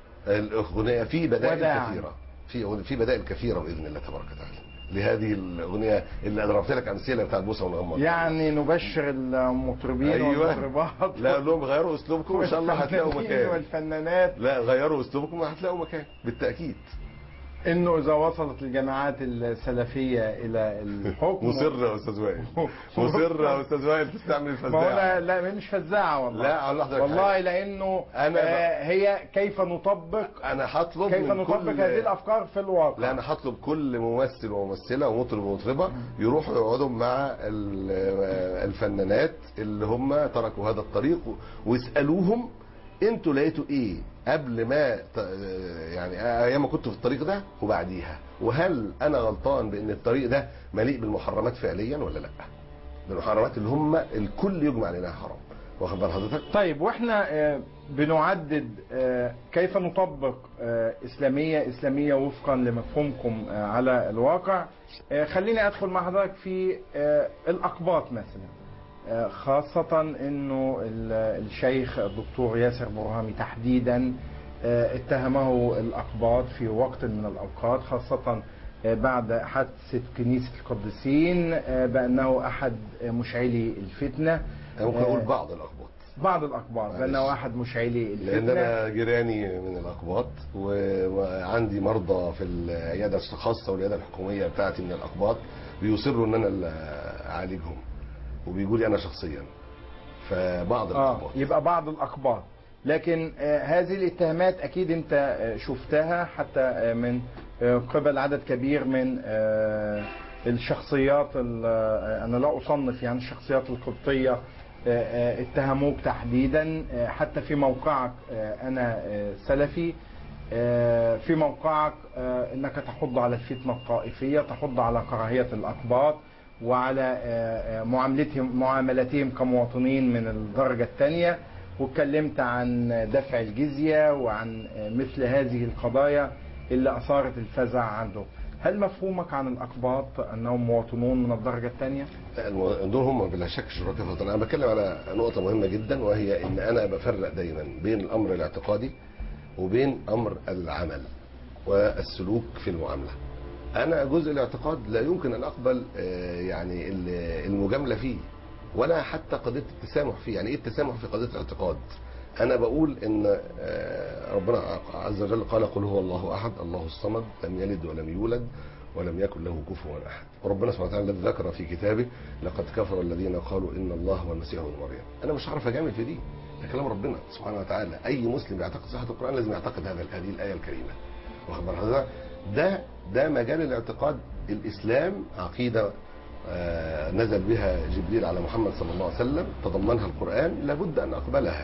الاغنيه في بدائل وداعاً. كثيره في في بدائل كثيره باذن الله تبارك وتعالى لهذه الاغنيه اللي ضربت لك امثله بتاعت بوسه ونغمض يعني نبشر المطربين أيوة. والمطربات لا لهم غيروا اسلوبكم ان شاء الله هتلاقوا والفنانين مكان والفنانات لا غيروا اسلوبكم وهتلاقوا مكان بالتاكيد انه اذا وصلت الجماعات السلفيه الى الحكم مصر يا استاذ وائل مصر يا استاذ وائل تستعمل ما هو لا, الفزاعه لا مش فزاعه والله لا، أقول لحضرتك والله حاجة. لانه أنا آه هي كيف نطبق انا هطلب كيف من نطبق كل هذه الافكار في الواقع لا انا هطلب كل ممثل وممثله ومطرب ومطربه يروحوا يقعدوا مع ال- الفنانات اللي هم تركوا هذا الطريق و- ويسالوهم انتوا لقيتوا ايه قبل ما ت- يعني ايام ما كنتوا في الطريق ده وبعديها وهل انا غلطان بان الطريق ده مليء بالمحرمات فعليا ولا لا بالمحرمات اللي هم الكل يجمع عليها حرام واخد بال حضرتك طيب واحنا آه، بنعدد آه، كيف نطبق آه، اسلاميه اسلاميه وفقا لمفهومكم آه، على الواقع آه، خليني ادخل مع حضرتك في آه، الاقباط مثلا آه، خاصة انه ال- الشيخ الدكتور ياسر برهامي تحديدا آه، اتهمه الاقباط في وقت من الاوقات خاصة آه، بعد حادثة كنيسة القديسين آه، بانه احد آه، مشعلي الفتنة انا ممكن آه، اقول بعض الاخبار بعض الاقباط معلش. بانه احد مشعلي لان الفتنه انا جيراني من الاقباط و- وعندي مرضى في العياده الخاصه والعياده الحكوميه بتاعتي من الاقباط بيصروا ان انا اللي اعالجهم وبيقولوا لي انا شخصيا فبعض اه الاقباط يبقى بعض الاقباط لكن آه هذه الاتهامات اكيد انت آه شفتها حتى آه من آه قبل عدد كبير من آه الشخصيات ال- آه انا لا اصنف يعني الشخصيات القبطيه آه، آه، اتهموك تحديدا آه، حتى في موقعك آه، انا آه، سلفي آه، في موقعك آه، انك تحض على الفتنه الطائفيه تحض على كراهيه الاقباط وعلى آه، آه، معاملتهم معاملتهم كمواطنين من الدرجه الثانيه واتكلمت عن دفع الجزيه وعن آه، مثل هذه القضايا اللي اثارت الفزع عنده هل مفهومك عن الاقباط انهم مواطنون من الدرجه الثانيه؟ الم- دول هم بلا شك شركاء في الوطن انا بتكلم على نقطه مهمه جدا وهي ان انا بفرق دايما بين الامر الاعتقادي وبين امر العمل والسلوك في المعامله انا جزء الاعتقاد لا يمكن ان اقبل آه، يعني ال- المجامله فيه ولا حتى قضيه التسامح فيه يعني ايه التسامح في قضيه الاعتقاد انا بقول ان آه، ربنا عز وجل قال قل هو الله احد الله الصمد لم يلد ولم يولد ولم يكن له كفوا احد وربنا سبحانه وتعالى الذي ذكر في كتابه لقد كفر الذين قالوا ان الله هو المسيح ابن مريم انا مش هعرف اجامل في دي ده كلام ربنا سبحانه وتعالى اي مسلم يعتقد صحه القران لازم يعتقد هذا هذه الايه الكريمه واخد بال حضرتك ده ده مجال الاعتقاد الاسلام عقيده آه، نزل بها جبريل على محمد صلى الله عليه وسلم تضمنها القرآن لابد أن أقبلها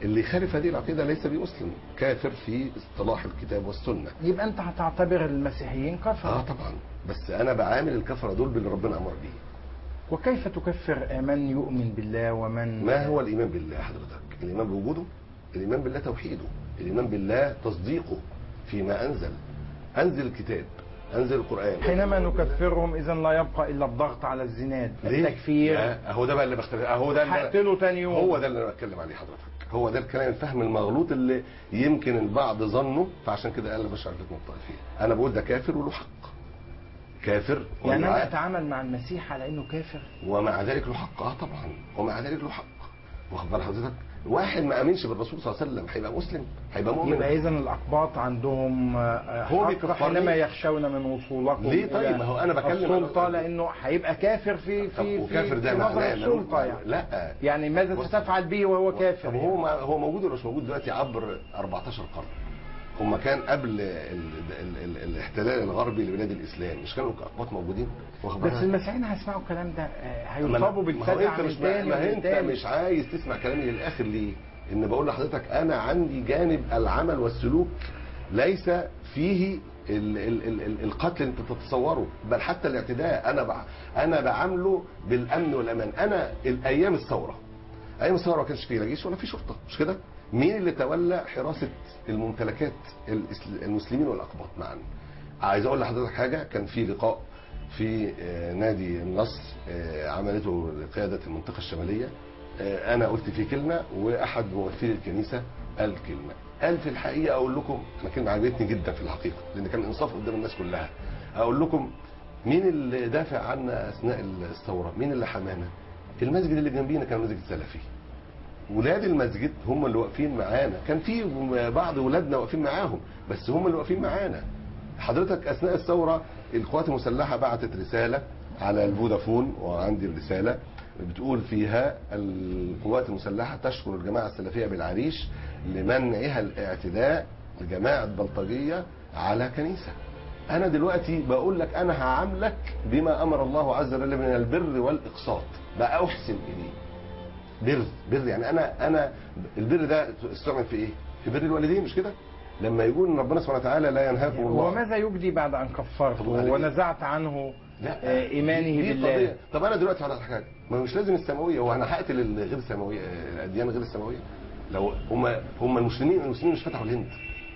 اللي يخالف هذه العقيده ليس بمسلم كافر في اصطلاح الكتاب والسنه يبقى انت هتعتبر المسيحيين كفر اه طبعا بس انا بعامل الكفره دول باللي ربنا امر بيه وكيف تكفر من يؤمن بالله ومن ما هو الايمان بالله حضرتك الايمان بوجوده الايمان بالله توحيده الايمان بالله تصديقه فيما انزل انزل الكتاب انزل القران حينما نكفرهم اذا لا يبقى الا الضغط على الزناد ليه؟ التكفير لا، اهو ده بقى اللي بختلف اهو ده اللي هقتله تاني يوم هو ده اللي انا بتكلم عليه حضرتك هو ده الكلام الفهم المغلوط اللي يمكن البعض ظنه فعشان كده قال بشر فتنه الطائفين انا بقول ده كافر وله حق كافر يعني انا ومع- اتعامل مع المسيح على انه كافر ومع ذلك له حق اه طبعا ومع ذلك له حق واخد بال حضرتك واحد ما امنش بالرسول صلى الله عليه وسلم هيبقى مسلم هيبقى مؤمن يبقى اذا الاقباط عندهم آه، هو حق بيكفرني. حينما يخشون من وصولكم ليه طيب؟ إلى ما هو أنا بكلم السلطه على- لانه هيبقى كافر في طب في وكافر في, ده في نظر معناه السلطه معناه- يعني لا يعني ماذا بص- ستفعل به وهو كافر طب هو ما هو موجود ولا مش موجود دلوقتي عبر 14 قرن هم كان قبل ال ال ال الاحتلال الغربي لبلاد الاسلام مش كانوا اقباط موجودين واخد بس بالك؟ المسيحيين هيسمعوا الكلام ده آه، ما أنا- هيصابوا ما هو بالفزع انت من مش تاني ما ومن انت تالت. مش عايز تسمع كلامي للاخر ليه؟ ان بقول لحضرتك انا عندي جانب العمل والسلوك ليس فيه ال ال ال ال القتل اللي انت تتصوره بل حتى الاعتداء انا بع انا بعامله بالامن والامان انا الايام الثوره ايام الثوره ما كانش فيه لا جيش ولا في شرطه مش كده؟ مين اللي تولى حراسه الممتلكات الإسل- المسلمين والاقباط معا؟ عايز اقول لحضرتك حاجه كان في لقاء في آه، نادي النصر آه، عملته قياده المنطقه الشماليه آه، انا قلت فيه كلمه واحد ممثلي الكنيسه قال كلمه قال في الحقيقه اقول لكم انا كلمه عجبتني جدا في الحقيقه لان كان انصاف قدام الناس كلها اقول لكم مين اللي دافع عنا اثناء الثوره مين اللي حمانا المسجد اللي جنبينا كان مسجد سلفي ولاد المسجد هم اللي واقفين معانا كان في بعض ولادنا واقفين معاهم بس هم اللي واقفين معانا حضرتك اثناء الثوره القوات المسلحه بعتت رساله على الفودافون وعندي الرساله بتقول فيها القوات المسلحه تشكر الجماعه السلفيه بالعريش لمنعها الاعتداء لجماعه بلطجيه على كنيسه انا دلوقتي بقول لك انا هعاملك بما امر الله عز وجل من البر والاقساط بقى احسن اليه بر بر يعني انا انا البر ده استعمل في ايه؟ في بر الوالدين مش كده؟ لما يقول ان ربنا سبحانه وتعالى لا ينهاكم الله وماذا يجدي بعد ان كفرته طب وبعدين؟ ونزعت عنه لا آه، ايمانه دي بالله قضية. طب انا دلوقتي هقول لك حاجه ما مش لازم السماويه هو انا هقتل الغير السماويه الاديان غير السماويه لو هم هم المسلمين المسلمين مش فتحوا الهند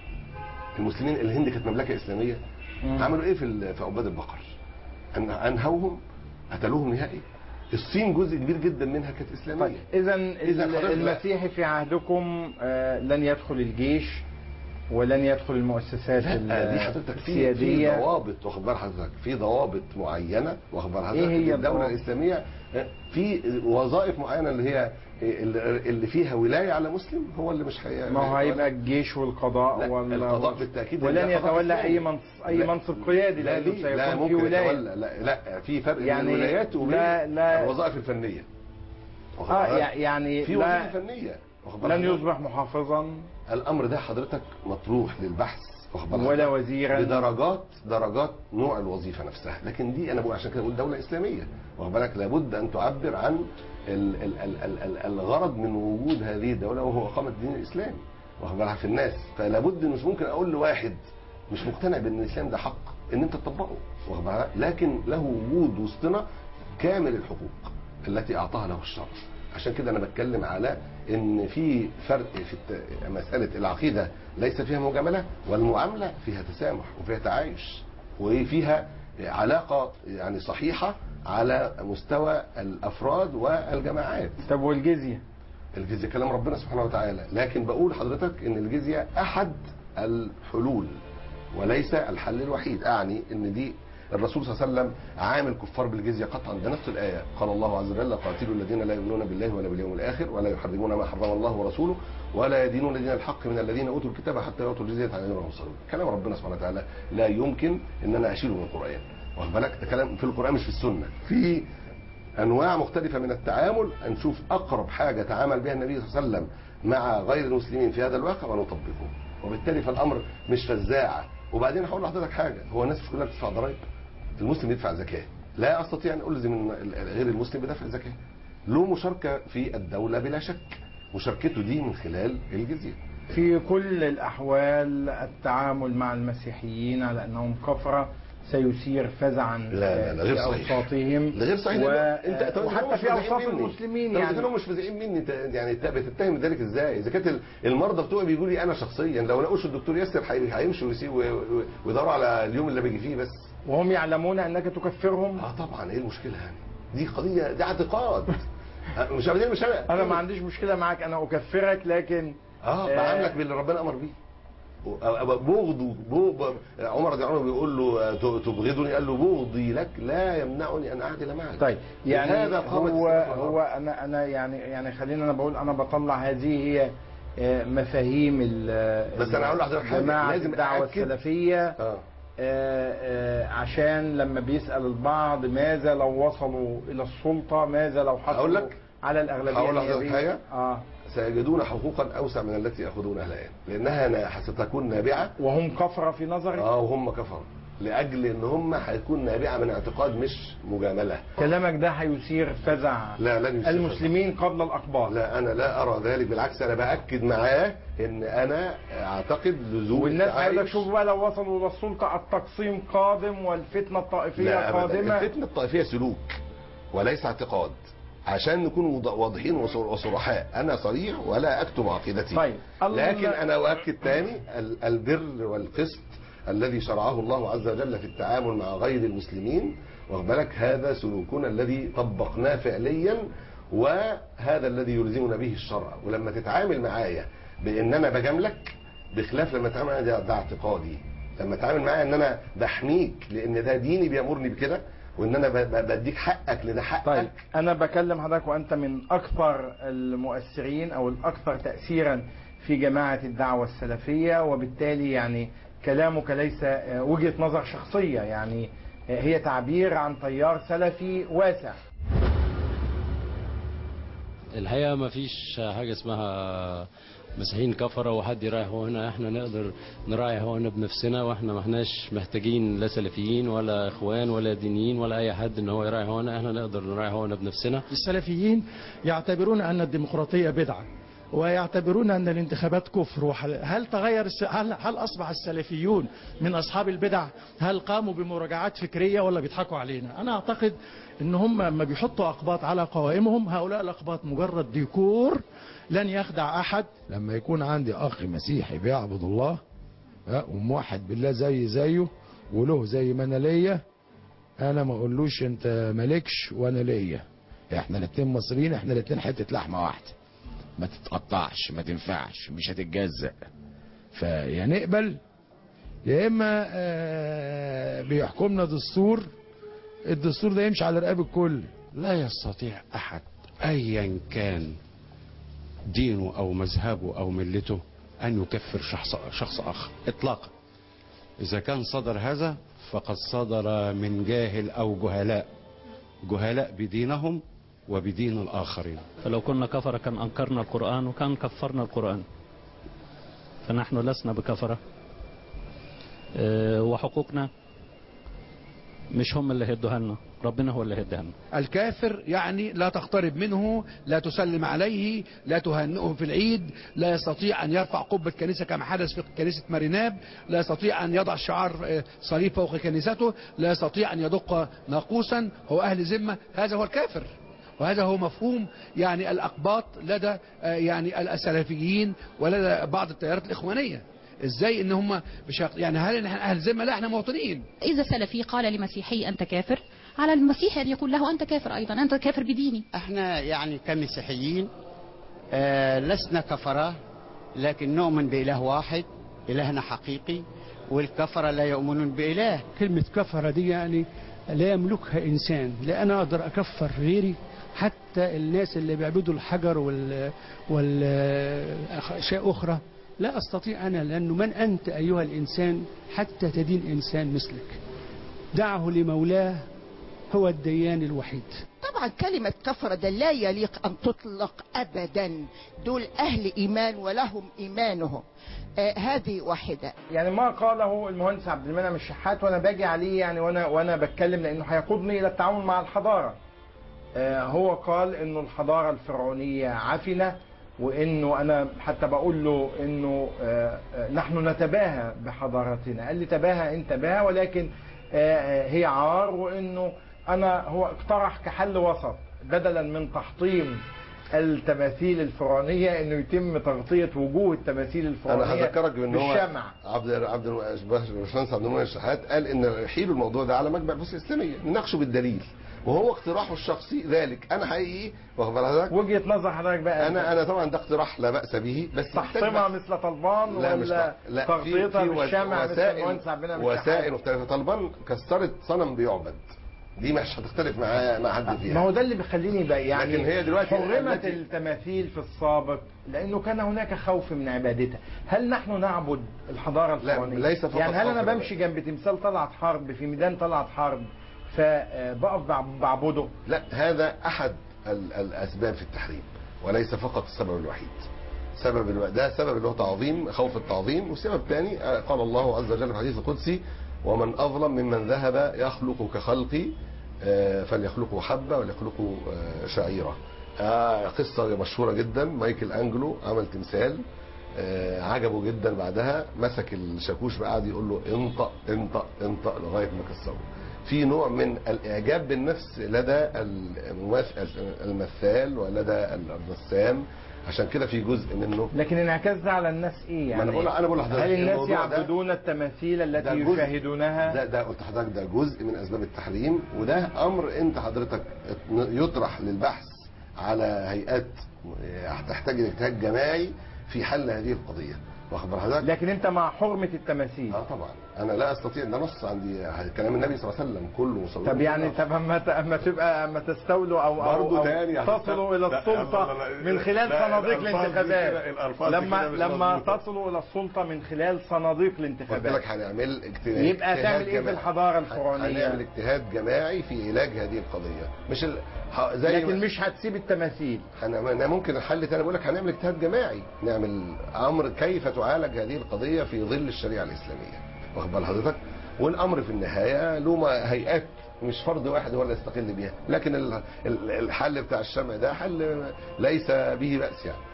المسلمين الهند كانت مملكه اسلاميه مم. عملوا ايه في ال- في عباد البقر؟ أن- انهوهم قتلوهم نهائي الصين جزء كبير جدا منها كانت اسلاميه طيب اذا إذا حضرتك المسيحي في عهدكم آه، لن يدخل الجيش ولن يدخل المؤسسات لا دي ال- حضرتك في في السياديه ضوابط واخد بال حضرتك في ضوابط معينه واخد بال حضرتك إيه هي الدوله الضوابط؟ الاسلاميه في وظائف معينه اللي هي اللي اللي فيها ولايه على مسلم هو اللي مش هي ما هو هيبقى الجيش والقضاء لا، ولا القضاء بالتأكيد ولن هيبقى قضاء يتولى إسلامي. اي منصب اي لا. منصب قيادي لا لانه ليه؟ لا سيكون في ممكن ولايه يتولى لا, لا في فرق بين يعني الولايات وبين لا- لا- الوظائف الفنيه واخد اه بالك؟ يع- يعني في لا وظيفه فنيه واخد بالك؟ لن يصبح محافظا الامر ده حضرتك مطروح للبحث واخد بالك؟ ولا وزيرا بدرجات درجات نوع الوظيفه نفسها لكن دي انا بقول عشان كده بقول دوله اسلاميه واخد بالك لابد ان تعبر عن ال ال ال ال ال الغرض من وجود هذه الدوله وهو اقامه الدين الاسلامي واخد بالك في الناس فلابد مش ممكن اقول لواحد مش مقتنع بان الاسلام ده حق ان انت تطبقه واخد بالك لكن له وجود وسطنا كامل الحقوق التي اعطاها له الشرع عشان كده انا بتكلم على ان في فرق في الت... مساله العقيده ليس فيها مجامله والمعامله فيها تسامح وفيها تعايش وفيها علاقه يعني صحيحه على مستوى الافراد والجماعات طب والجزيه الجزيه كلام ربنا سبحانه وتعالى لكن بقول لحضرتك ان الجزيه احد الحلول وليس الحل الوحيد اعني ان دي الرسول صلى الله عليه وسلم عامل كفار بالجزيه قطعا ده نفس الايه قال الله عز وجل قاتلوا الذين لا يؤمنون بالله ولا باليوم الاخر ولا يحرمون ما حرم الله ورسوله ولا يدينون دين الحق من الذين اوتوا الكتاب حتى يعطوا الجزيه عن يد وهم صاغرون كلام ربنا سبحانه وتعالى لا يمكن ان انا اشيله من القران واخد بالك ده كلام في القران مش في السنه في انواع مختلفه من التعامل نشوف اقرب حاجه تعامل بها النبي صلى الله عليه وسلم مع غير المسلمين في هذا الواقع ونطبقه وبالتالي فالامر مش فزاعه وبعدين هقول لحضرتك حاجه هو الناس مش كلها بتدفع ضرائب المسلم يدفع زكاه لا استطيع ان الزم غير المسلم بدفع الزكاه له مشاركه في الدوله بلا شك مشاركته دي من خلال الجزيره في كل الأحوال التعامل مع المسيحيين على أنهم كفرة سيثير فزعا لا لا لا غير في صحيح أوساطهم ده غير صحيح و... لأنه انت طب وحتى مش في فزعين أوساط مني. المسلمين طب يعني اذا كانوا مش فزعين مني انت يعني انت بتتهم ذلك ازاي اذا كانت المرضى بتوعي بيقولوا لي انا شخصيا لو لقوش الدكتور ياسر هي- هيمشوا ويسيبوا ويدوروا على اليوم اللي باجي فيه بس وهم يعلمون أنك تكفرهم اه طبعا ايه المشكله يعني دي قضيه دي اعتقاد آه، مش عارفين مش انا أنا ما عنديش مشكلة معك أنا أكفرك لكن اه بعاملك باللي ربنا امر بيه بغضه بغض عمر رضي الله عنه بيقول له آه، تبغضني قال له بغضي لك لا يمنعني ان اعدل معك طيب يعني هذا قامت هو السنة هو انا انا يعني يعني خلينا انا بقول انا بطلع هذه هي آه، مفاهيم ال- بس أنا هقول لحضرتك حاجة، جماعة لازم الدعوة أأكد- السلفية اه آه، آه، عشان لما بيسأل البعض ماذا لو وصلوا إلى السلطة ماذا لو حصلوا أقول لك؟ على الأغلبية هقول لحضرتك النيابية؟ حاجة؟ آه سيجدون حقوقا اوسع من التي ياخذونها الان لانها نا- ستكون نابعه وهم كفرة في نظرك اه وهم كفروا لاجل ان هم هيكون نابعه من اعتقاد مش مجامله كلامك ده هيثير فزع لا لن يصير المسلمين قبل الأقباط لا انا لا ارى ذلك بالعكس انا باكد معاه ان انا اعتقد لزوم والناس هيقول لك التعايش. شوفوا بقى لو وصلوا للسلطة التقسيم قادم والفتنة الطائفية لا أبداً. قادمة الفتنه الطائفيه سلوك وليس اعتقاد عشان نكون وض- واضحين وصر- وصرحاء انا صريح ولا اكتم عقيدتي طيب. لكن انا اؤكد تاني ال- البر والقسط الذي شرعه الله عز وجل في التعامل مع غير المسلمين واخد بالك هذا سلوكنا الذي طبقناه فعليا وهذا الذي يلزمنا به الشرع ولما تتعامل معايا بان انا بجاملك بخلاف لما تتعامل معايا ده, ده اعتقادي لما تتعامل معايا ان انا بحميك لان ده ديني بيامرني بكده وان انا ب- ب- بديك حقك لده حقك طيب انا بكلم حضرتك وانت من اكثر المؤثرين او الاكثر تاثيرا في جماعه الدعوه السلفيه وبالتالي يعني كلامك ليس آه، وجهه نظر شخصيه يعني آه، هي تعبير عن تيار سلفي واسع الحقيقه ما فيش حاجه اسمها مسيحيين كفره وحد يراعي هنا احنا نقدر نراعي هنا بنفسنا واحنا ما احناش محتاجين لا سلفيين ولا اخوان ولا دينيين ولا اي حد ان هو يراعي هنا احنا نقدر نراعي هنا بنفسنا السلفيين يعتبرون أن الديمقراطية بدعة ويعتبرون أن الانتخابات كفر وهل هل تغير الس- هل, هل أصبح السلفيون من أصحاب البدع هل قاموا بمراجعات فكرية ولا بيضحكوا علينا أنا أعتقد أن هم لما بيحطوا أقباط على قوائمهم هؤلاء الأقباط مجرد ديكور لن يخدع أحد لما يكون عندي اخ مسيحي بيعبد الله ها، وموحد بالله زي زيه وله زي ما انا ليا انا ما اقولوش انت مالكش وانا ليا احنا الاتنين مصريين احنا الاتنين حته لحمه واحده ما تتقطعش ما تنفعش مش هتتجزأ فيا نقبل يا اما آه، بيحكمنا دستور الدستور ده يمشي على رقاب الكل لا يستطيع احد ايا كان دينه او مذهبه او ملته ان يكفر شخص شخص اخر اطلاقا اذا كان صدر هذا فقد صدر من جاهل او جهلاء جهلاء بدينهم وبدين الاخرين فلو كنا كفرة كان أنكرنا القرآن وكان كفرنا القرآن فنحن لسنا بكفرة آه، وحقوقنا مش هم اللي هيدوها لنا ربنا هو اللي هيديها لنا الكافر يعني لا تقترب منه لا تسلم عليه لا تهنئه في العيد لا يستطيع أن يرفع قبة كنيسة كما حدث في كنيسة ماريناب لا يستطيع أن يضع شعار آه، صليب فوق كنيسته لا يستطيع أن يدق ناقوسا هو أهل ذمة هذا هو الكافر وهذا هو مفهوم يعني الأقباط لدى آه، يعني السلفيين ولدى بعض التيارات الإخوانية ازاي ان هم بشق... يعني هل احنا اهل ذمه لا احنا مواطنين إذا سلفي قال لمسيحي أنت كافر على المسيحي أن يقول له أنت كافر أيضا أنت كافر بديني احنا يعني كمسيحيين آه لسنا كفرة لكن نؤمن بإله واحد إلهنا حقيقي والكفرة لا يؤمنون بإله كلمة كفرة دي يعني لا يملكها إنسان لا أنا أقدر أكفر غيري حتى الناس اللي بيعبدوا الحجر وال والأشياء أخرى لا أستطيع أنا لأنه من أنت أيها الإنسان حتى تدين إنسان مثلك دعه لمولاه هو الديان الوحيد طبعا كلمة كفرة ده لا يليق أن تطلق أبدا دول أهل إيمان ولهم إيمانهم آه هذه واحدة يعني ما قاله المهندس عبد المنعم الشحات وانا باجي عليه يعني وانا وانا بتكلم لانه هيقودني الى التعامل مع الحضاره. آه هو قال انه الحضاره الفرعونيه عفنه وانه انا حتى بقول له انه آه، آه، نحن نتباهى بحضارتنا قال لي تباهى انت بها ولكن آه، آه، هي عار وانه انا هو اقترح كحل وسط بدلا من تحطيم التماثيل الفرعونيه انه يتم تغطيه وجوه التماثيل الفرعونيه انا هذكرك بان هو بالشمع عبد عبد الباشمهندس عبد المنعم الشحات قال ان يحيل الموضوع ده على مجمع البحوث الاسلاميه نناقشه بالدليل وهو اقتراحه الشخصي ذلك انا حقيقي واخد بال حضرتك وجهه نظر حضرتك بقى انا انا طبعا ده اقتراح لا باس به بس محتاج تحطيمها بحث. مثل طلبان لا مش ولا طبعا. لا في تغطيتها في بالشمع مثل وسائل المهندس عبد المنعم وسائل الشحات؟ مختلفه طلبان كسرت صنم بيعبد دي مش هتختلف مع مع حد فيها ما هو ده اللي بيخليني بقى يعني لكن هي دلوقتي حرمت التي- التماثيل في السابق لانه كان هناك خوف من عبادتها هل نحن نعبد الحضاره لا، الفرعونيه ليس فقط يعني هل خوف انا من بمشي جنب تمثال طلعت حرب في ميدان طلعت حرب فبقف بعب- بعبده لا هذا احد ال- الاسباب في التحريم وليس فقط السبب الوحيد سبب الو... ده سبب اللي هو تعظيم خوف التعظيم والسبب الثاني آه، قال الله عز وجل في الحديث القدسي ومن اظلم ممن ذهب يخلق كخلقي آه، فليخلقوا حبه وليخلقوا آه، شعيره آه، قصه مشهوره جدا مايكل انجلو عمل تمثال آه، عجبه جدا بعدها مسك الشاكوش بقى قعد يقول له انطق انطق انطق لغايه ما كسره في نوع من الاعجاب بالنفس لدى الممثل المثال ولدى الرسام عشان كده في جزء منه لكن انعكاس ده على الناس ايه ما يعني أنا بقول- أنا بقول لحضرتك هل الناس الموضوع ده- يعبدون التماثيل التي ده جزء- يشاهدونها ده ده قلت لحضرتك ده جزء من اسباب التحريم وده امر انت حضرتك يطرح للبحث على هيئات هتحتاج لاجتهاد جماعي في حل هذه القضيه واخد بال حضرتك لكن انت مع حرمه التماثيل اه طبعا انا لا استطيع ده نص عندي كلام النبي صلى الله عليه وسلم كله مصور طب يعني طب اما ت- اما تبقى اما تستولوا او او, برضه أو تاني هتست- تصلوا الى لا، السلطه لا، لا، لا، من خلال لا، صناديق الألفاظ دي كده- الانتخابات الألفاظ دي لما كده مش لما مظبوطة. تصلوا الى السلطه من خلال صناديق قلت الانتخابات لك هنعمل اجتهاد يبقى اجتهاد تعمل ايه في جماعي. الحضاره الفرعونيه هنعمل اجتهاد جماعي في علاج هذه القضيه مش ال... ه- زي لكن ما- مش هتسيب التماثيل هنعمل ممكن الحل تاني بقول لك هنعمل اجتهاد جماعي نعمل امر كيف تعالج هذه القضيه في ظل الشريعه الاسلاميه واخد بال حضرتك والامر في النهايه له ما- هيئات مش فرد واحد هو اللي يستقل بيها لكن ال- ال- الحل بتاع الشمع ده حل ليس به باس يعني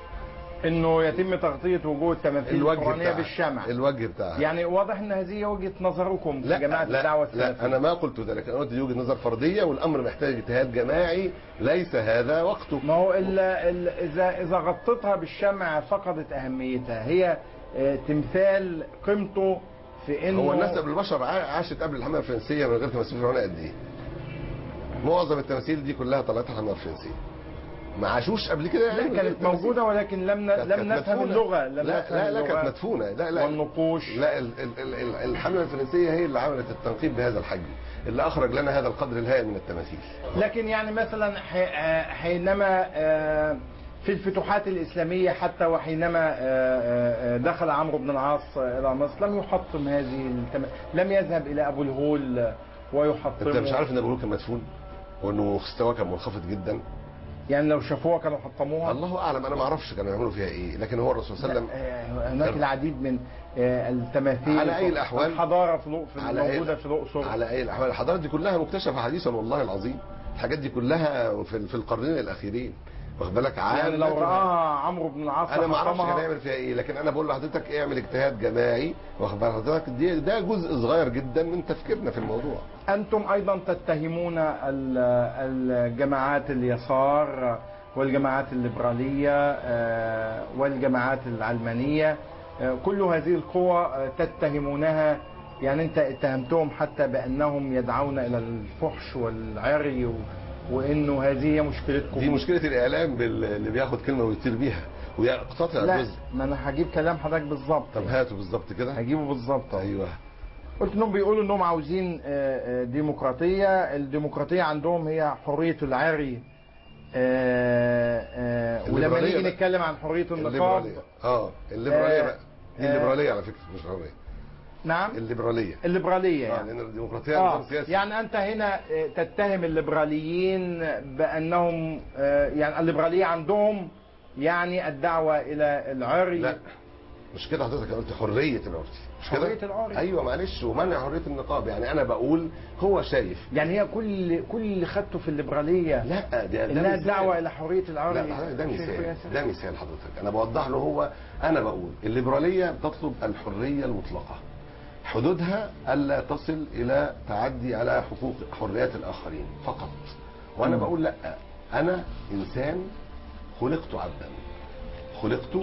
انه يتم تغطيه وجوه التماثيل الوجه الفرعونيه بتاعها بالشمع الوجه بتاعها يعني واضح ان هذه وجهه نظركم في جماعه لا الدعوه لا السلفيه انا ما قلت ذلك انا قلت دي وجهه نظر فرديه والامر محتاج اجتهاد جماعي ليس هذا وقته ما هو ال ال اذا اذا غطيتها بالشمع فقدت اهميتها هي آه، تمثال قيمته في انه هو الناس قبل البشر عا- عاشت قبل الحمله الفرنسيه من غير تماثيل فرعونيه قد ايه؟ معظم التماثيل دي كلها طلعتها الحمله الفرنسيه ما عاشوش قبل كده يعني لا من غير كانت تماثيل. موجوده ولكن لم ن- كانت- لم كانت نفهم مدفونة. اللغه لم لا نفهم لا لا اللغة كانت مدفونه لا لا والنقوش لا ال ال ال ال الحمله الفرنسيه هي اللي عملت التنقيب بهذا الحجم اللي اخرج لنا هذا القدر الهائل من التماثيل لكن يعني مثلا ح- آه، حينما آه، في الفتوحات الإسلامية حتى وحينما آه، آه، آه، دخل عمرو بن العاص إلى مصر لم يحطم هذه التم... لم يذهب إلى أبو الهول ويحطمه انت مش عارف ان ابو بكر كان مدفون وانه مستواه كان منخفض جدا يعني لو شافوها كانوا حطموها الله اعلم انا ما اعرفش كانوا يعملوا فيها ايه لكن هو الرسول صلى الله عليه وسلم آه، هناك العديد من آه، التماثيل على أي الأحوال- الحضارة في الأق- في على أي- الموجودة في الأقصر على اي الاحوال الحضارات دي كلها مكتشفه حديثا والله العظيم الحاجات دي كلها في, في القرنين الاخيرين واخد بالك يعني لو عامة رآها عمرو بن العاص انا ما اعرفش حطمها. كان هيعمل فيها ايه لكن انا بقول لحضرتك اعمل اجتهاد جماعي واخد بال حضرتك دي ده جزء صغير جدا من تفكيرنا في الموضوع أنتم أيضا تتهمون ال- الجماعات اليسار والجماعات الليبرالية آه، والجماعات العلمانية آه، كل هذه القوى آه، تتهمونها يعني أنت اتهمتهم حتى بأنهم يدعون إلى الفحش والعري و- وإنه هذه هي مشكلتكم دي مشكله الاعلام بال- اللي بياخد كلمه ويطير بيها ويقتطع لا جزء ما أنا هجيب كلام حضرتك بالظبط طب هاته بالظبط كده هجيبه بالظبط ايوه قلت انهم بيقولوا انهم عاوزين آه، آه، ديمقراطيه الديمقراطيه عندهم هي حريه العري آه، آه، ولما الليبرالية نيجي بقى. نتكلم عن حريه النقاب الليبراليه اه الليبراليه آه، بقى دي آه، الليبراليه على فكره مش الحريه نعم الليبراليه الليبراليه اه يعني لان الديمقراطيه آه نظام سياسي يعني انت هنا آه، تتهم الليبراليين بانهم آه، يعني الليبراليه عندهم يعني الدعوه الى العري لا مش كده حضرتك أنا قلت حريه العري مش كده حرية العري. ايوه معلش ومنع حريه النقاب يعني انا بقول هو شايف يعني هي كل كل اللي خدته في الليبراليه لا ده ده انها مثال. الدعوه الى حريه العري لا حضرتك ده شيخ مثال ياسر. ده مثال حضرتك انا بوضح له هو انا بقول الليبراليه بتطلب الحريه المطلقه حدودها الا تصل الى تعدي على حقوق حريات الاخرين فقط وانا مم. بقول لا انا انسان خلقت عبدا خلقت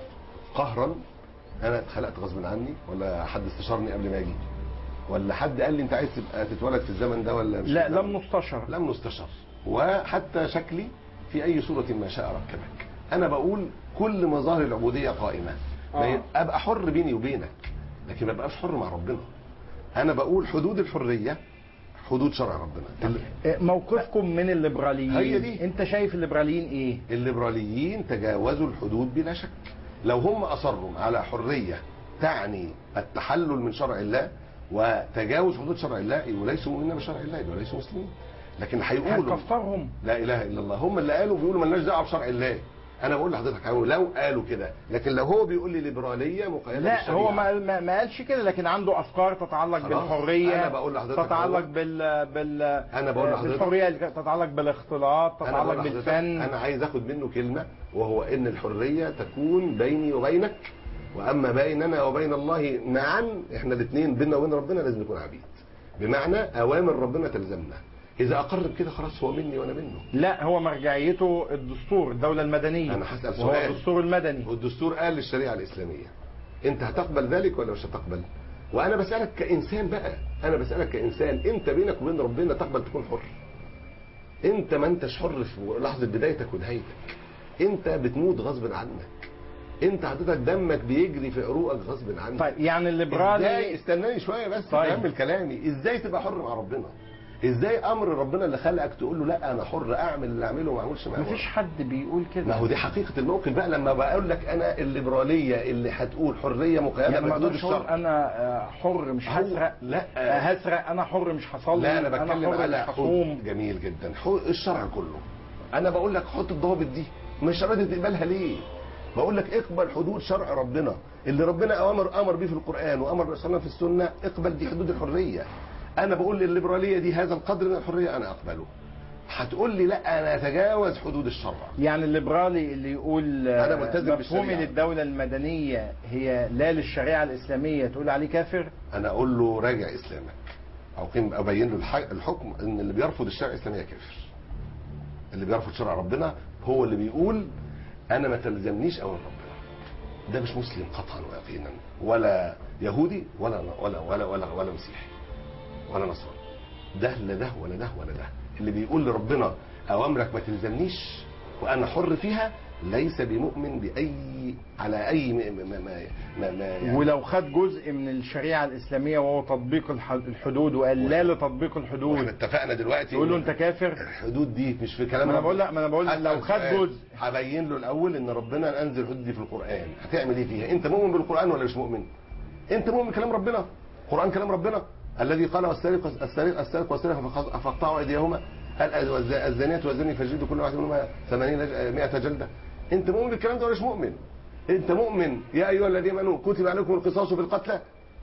قهرا انا اتخلقت غصب عني ولا حد استشارني قبل ما اجي ولا حد قال لي انت عايز تبقى تتولد في الزمن ده ولا مش لا في الزمن لم نستشر لم نستشر وحتى شكلي في اي صورة ما شاء ركبك انا بقول كل مظاهر العبودية قائمة ما ي- ابقى حر بيني وبينك لكن ما بقاش حر مع ربنا انا بقول حدود الحرية حدود شرع ربنا إيه موقفكم من الليبراليين هي دي. انت شايف الليبراليين ايه الليبراليين تجاوزوا الحدود بلا شك لو هم اصروا على حرية تعني التحلل من شرع الله وتجاوز حدود شرع الله يبقوا ليسوا مؤمنين بشرع الله يبقوا ليسوا مسلمين لكن هيقولوا هتكفرهم لا اله الا الله هم اللي قالوا بيقولوا مالناش دعوه بشرع الله انا بقول لحضرتك هو لو قالوا كده لكن لو هو بيقول لي ليبراليه مقيده لا بالشريعة. هو ما, ما, ما قالش كده لكن عنده افكار تتعلق خلاص. بالحريه أنا بقول لحضرتك تتعلق أهو. بال بال أنا بقول لحضرتك. بالحريه اللي تتعلق بالاختلاط أنا بقول تتعلق لحضرتك بالفن انا عايز اخد منه كلمه وهو ان الحريه تكون بيني وبينك واما بيننا وبين الله معا احنا الاثنين بيننا وبين ربنا لازم نكون عبيد بمعنى اوامر ربنا تلزمنا اذا اقر بكده خلاص هو مني وانا منه لا هو مرجعيته الدستور الدوله المدنيه انا هسال وهو سؤال الدستور المدني والدستور قال للشريعه الاسلاميه انت هتقبل ذلك ولا مش هتقبل وانا بسالك كانسان بقى انا بسالك كانسان انت بينك وبين ربنا تقبل تكون حر انت ما انتش حر في لحظه بدايتك ونهايتك انت بتموت غصب عنك انت حضرتك دمك بيجري في عروقك غصب عنك طيب يعني الليبرالي ازاي استناني شويه بس طيب. طيب. كمل كلامي ازاي تبقى حر مع ربنا ازاي امر ربنا اللي خلقك تقول له لا انا حر اعمل اللي اعمله وما اعملش ما مفيش حد بيقول كده ما هو دي حقيقة الموقف بقى لما بقول لك أنا الليبرالية اللي هتقول حرية مقيدة يعني ما بحدود اقدرش اقول الشرع انا آه، حر مش هو- هسرق لا. آه، هسرق انا حر مش هصلي لا أنا بتكلم حر على مش هصوم حدود جميل جدا حو- الشرع كله أنا بقول لك حط الضوابط دي مش راضي تقبلها ليه؟ بقول لك اقبل حدود شرع ربنا اللي ربنا أوامر أمر بيه في القرآن وأمر رسولنا في السنة اقبل دي حدود الحرية أنا بقول للليبرالية دي هذا القدر من الحرية أنا أقبله هتقول لي لا أنا أتجاوز حدود الشرع يعني الليبرالي اللي يقول آه، أنا ملتزم مفهومي بالشريعة. للدولة المدنية هي لا للشريعة الإسلامية تقول عليه كافر انا اقول له راجع اسلامك او قيم ابين له الح- الحكم ان اللي بيرفض الشرع الاسلامي كافر اللي بيرفض شرع ربنا هو اللي بيقول انا ما تلزمنيش اوامر ربنا ده مش مسلم قطعا ويقينا ولا يهودي ولا ولا ولا ولا, ولا مسيحي ولا نصراني ده لا ده ولا ده ولا ده اللي بيقول لربنا اوامرك ما تلزمنيش وانا حر فيها ليس بمؤمن باي على اي ما ما ما, ما, ما يعني ولو خد جزء من الشريعة الإسلامية وهو تطبيق الح- الحدود وقال لا لتطبيق واحنا الحدود اتفقنا دلوقتي يقول له إن انت كافر الحدود دي مش في كلام ما انا ربنا. بقول لا ما انا بقول هسأل لو خد سؤال. جزء هبين له الاول ان ربنا انزل الحدود دي في القران هتعمل ايه فيها انت مؤمن بالقران ولا مش مؤمن انت مؤمن بكلام ربنا القران كلام ربنا الذي قال والسارق السارق السارق والسارق فخ- فاقطعوا ايديهما قال الز- الزانية والزاني فجلدوا كل واحد منهما 80 لج- 100 جلده انت مؤمن بالكلام ده ولا مش مؤمن انت مؤمن يا ايها الذين امنوا كتب عليكم القصاص في القتلى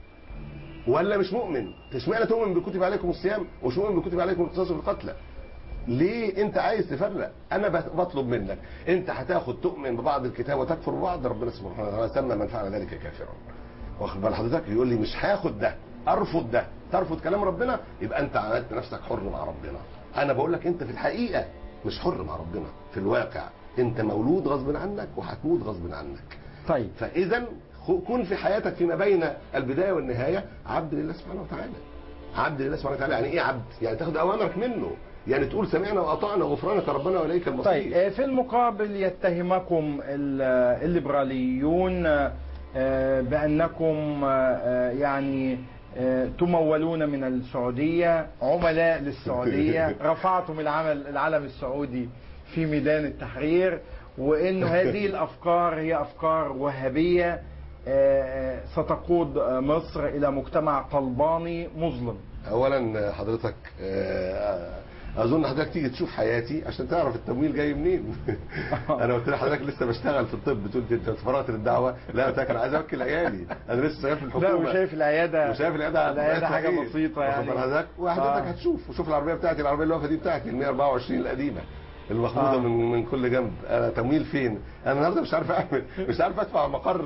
ولا مش مؤمن اشمعنى تؤمن بكتب عليكم الصيام ومش مؤمن بكتب عليكم القصاص في القتلى ليه انت عايز تفرق انا بت- بطلب منك انت هتاخد تؤمن ببعض الكتاب وتكفر ببعض ربنا سبحانه وتعالى سمى من فعل ذلك كافرا واخد بال حضرتك يقول لي مش هاخد ده ارفض ده ترفض كلام ربنا يبقى انت عملت نفسك حر مع ربنا انا بقول لك انت في الحقيقه مش حر مع ربنا في الواقع انت مولود غصب عنك وهتموت غصب عنك طيب فاذا خ- كن في حياتك فيما بين البدايه والنهايه عبد لله سبحانه وتعالى عبد لله سبحانه وتعالى يعني ايه عبد يعني تاخد اوامرك منه يعني تقول سمعنا واطعنا غفرانك ربنا واليك المصير طيب آه، في المقابل يتهمكم ال- آه، الليبراليون آه، بأنكم آه، آه، يعني آه، تمولون من السعودية عملاء للسعودية رفعتم العمل العلم السعودي في ميدان التحرير وأن هذه الأفكار هي أفكار وهابية آه، آه، ستقود آه، مصر إلى مجتمع طلباني مظلم اولا حضرتك آه، اظن حضرتك تيجي تشوف حياتي عشان تعرف التمويل جاي منين انا قلت لحضرتك لسه بشتغل في الطب بتقول لي انت اتفرغت للدعوه لا قلت لك انا عايز اوكل عيالي انا لسه شغال في الحكومه لا وشايف العياده وشايف العياده العياده حاجه صحيح. بسيطه واخد يعني بال حضرتك وحضرتك آه. هتشوف وشوف العربيه بتاعتي العربيه اللي واقفه دي بتاعتي ال 124 القديمه المخبوطه آه. من من كل جنب انا تمويل فين انا النهارده مش عارف اعمل مش عارف ادفع مقر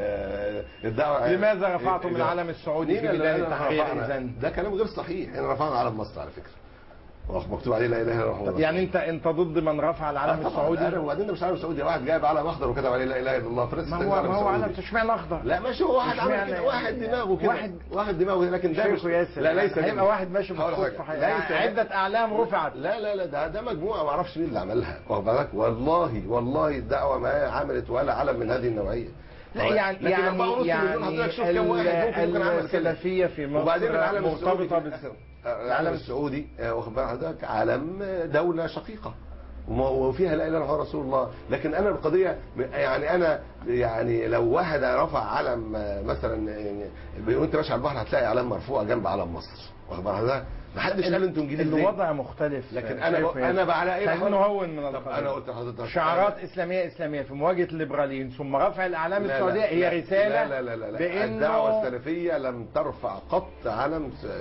آه، الدعوه لماذا رفعتم العلم السعودي في مين اللي ميدان قال التحرير رفعنا؟ اذا ده كلام غير صحيح احنا رفعنا علم مصر على فكره مكتوب عليه لا اله الا الله محمد يعني انت انت ضد من رفع العلم السعودي السعودي وبعدين مش عارف سعودي واحد جايب علم اخضر وكتب عليه لا اله الا الله فرنسا ما هو ما هو علم اشمعنى اخضر لا ماشي هو واحد عمل اشمعنى كده يعني؟ واحد دماغه كده واحد واحد دماغه كده لكن ده شيخ مش ياسر لا ليس هيبقى منه. واحد ماشي هقول بالصدفه حاجة. يعني ليس عده اعلام رفعت لا لا لا ده ده مجموعه ما اعرفش مين اللي عملها واخد بالك والله والله الدعوه ما عملت ولا علم من هذه النوعيه لا يعني لكن أربعة ونص يعني مليون يعني حضرتك شوف كم واحد ممكن يكون عمل كده السلفيه في مصر وبعدين العالم السعودي مرتبطه بال العالم السعودي آه، واخد بال حضرتك عالم آه، دوله شقيقه وما- وفيها لا اله الا الله رسول الله لكن انا القضيه يعني انا يعني لو واحد رفع علم آه، مثلا آه، وانت ماشي على البحر هتلاقي علم مرفوع جنب علم مصر واخد بال حضرتك ما حدش قال انتوا انجليز ليه؟ الوضع مختلف لكن انا شايف ب... إيه؟ انا بقى على ايه خلينا نهون من طب القضية. انا قلت لحضرتك شعارات اسلاميه اسلاميه في مواجهه الليبراليين ثم رفع الاعلام لا لا السعوديه لا هي رساله لا لا لا لا, لا. بانه الدعوه السلفيه لم ترفع قط علم س-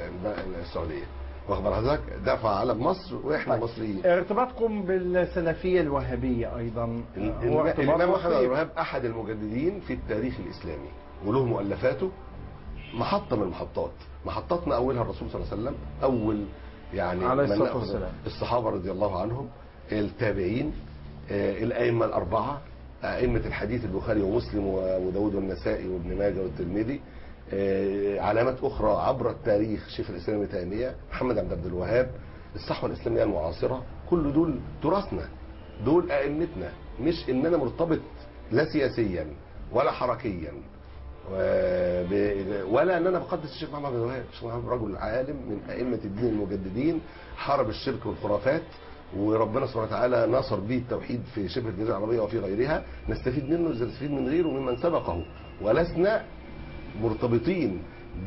السعوديه واخد بال حضرتك دفع علم مصر واحنا طيب. مصريين ارتباطكم بالسلفيه الوهابيه ايضا هو ارتباط الامام محمد وثيق. بن الوهاب احد المجددين في التاريخ الاسلامي وله مؤلفاته محطه من المحطات محطتنا اولها الرسول صلى الله عليه وسلم اول يعني عليه من الصلاة نأخذ والسلام. الصحابه رضي الله عنهم التابعين آه، الائمه الاربعه ائمه الحديث البخاري ومسلم وداود والنسائي وابن ماجه والترمذي آه، علامات اخرى عبر التاريخ شيخ الاسلام ابن تيميه محمد عبد عبد الوهاب الصحوه الاسلاميه المعاصره كل دول تراثنا دول ائمتنا مش ان انا مرتبط لا سياسيا ولا حركيا و- ب- ولا ان انا بقدس الشيخ محمد بن الوهاب الشيخ محمد رجل عالم من ائمه الدين المجددين حارب الشرك والخرافات وربنا سبحانه وتعالى نصر به التوحيد في شبه الجزيره العربيه وفي غيرها نستفيد منه زي نستفيد من غيره ممن سبقه ولسنا مرتبطين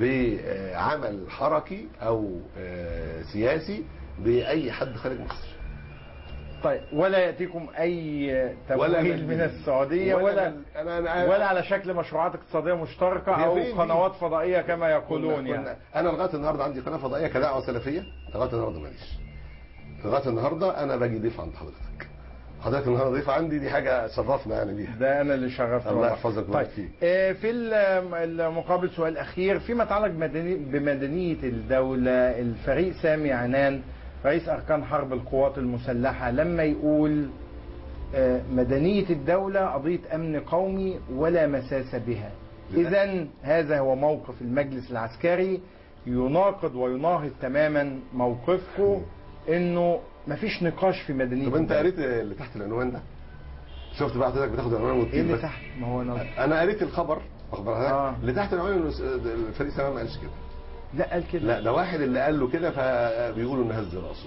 بعمل حركي او آه، سياسي باي حد خارج مصر طيب ولا ياتيكم اي ولا تمويل من- من السعوديه ولا ولا من- أنا أنا ولا على شكل مشروعات اقتصاديه مشتركه هي او فين دي؟ قنوات فضائيه كما يقولون كنا- يعني كنا- انا لغايه النهارده عندي قناه فضائيه كدعوه سلفيه لغايه النهارده ماليش لغايه النهارده انا باجي ضيف عند حضرتك حضرتك النهارده ضيف عندي دي حاجه شرفنا يعني بيها ده انا اللي شرفت الله والله. يحفظك ويبارك طيب فيك. آه، في ال- المقابل سؤال اخير فيما يتعلق بمدني- بمدنيه الدوله الفريق سامي عنان رئيس اركان حرب القوات المسلحه لما يقول آه، مدنيه الدوله قضيه امن قومي ولا مساس بها اذا هذا هو موقف المجلس العسكري يناقض ويناهض تماما موقفكم انه مفيش نقاش في مدنيه طب انت الدولة. قريت اللي تحت العنوان ده شفت بقى حضرتك بتاخد العنوان ايه وتطير اللي بس تحت ما هو انا انا قريت الخبر واخد بالك آه. اللي تحت العنوان إنه الفريق سلام ما قالش كده لا قال كده لا ده واحد اللي قال له كده فبيقولوا ان هز راسه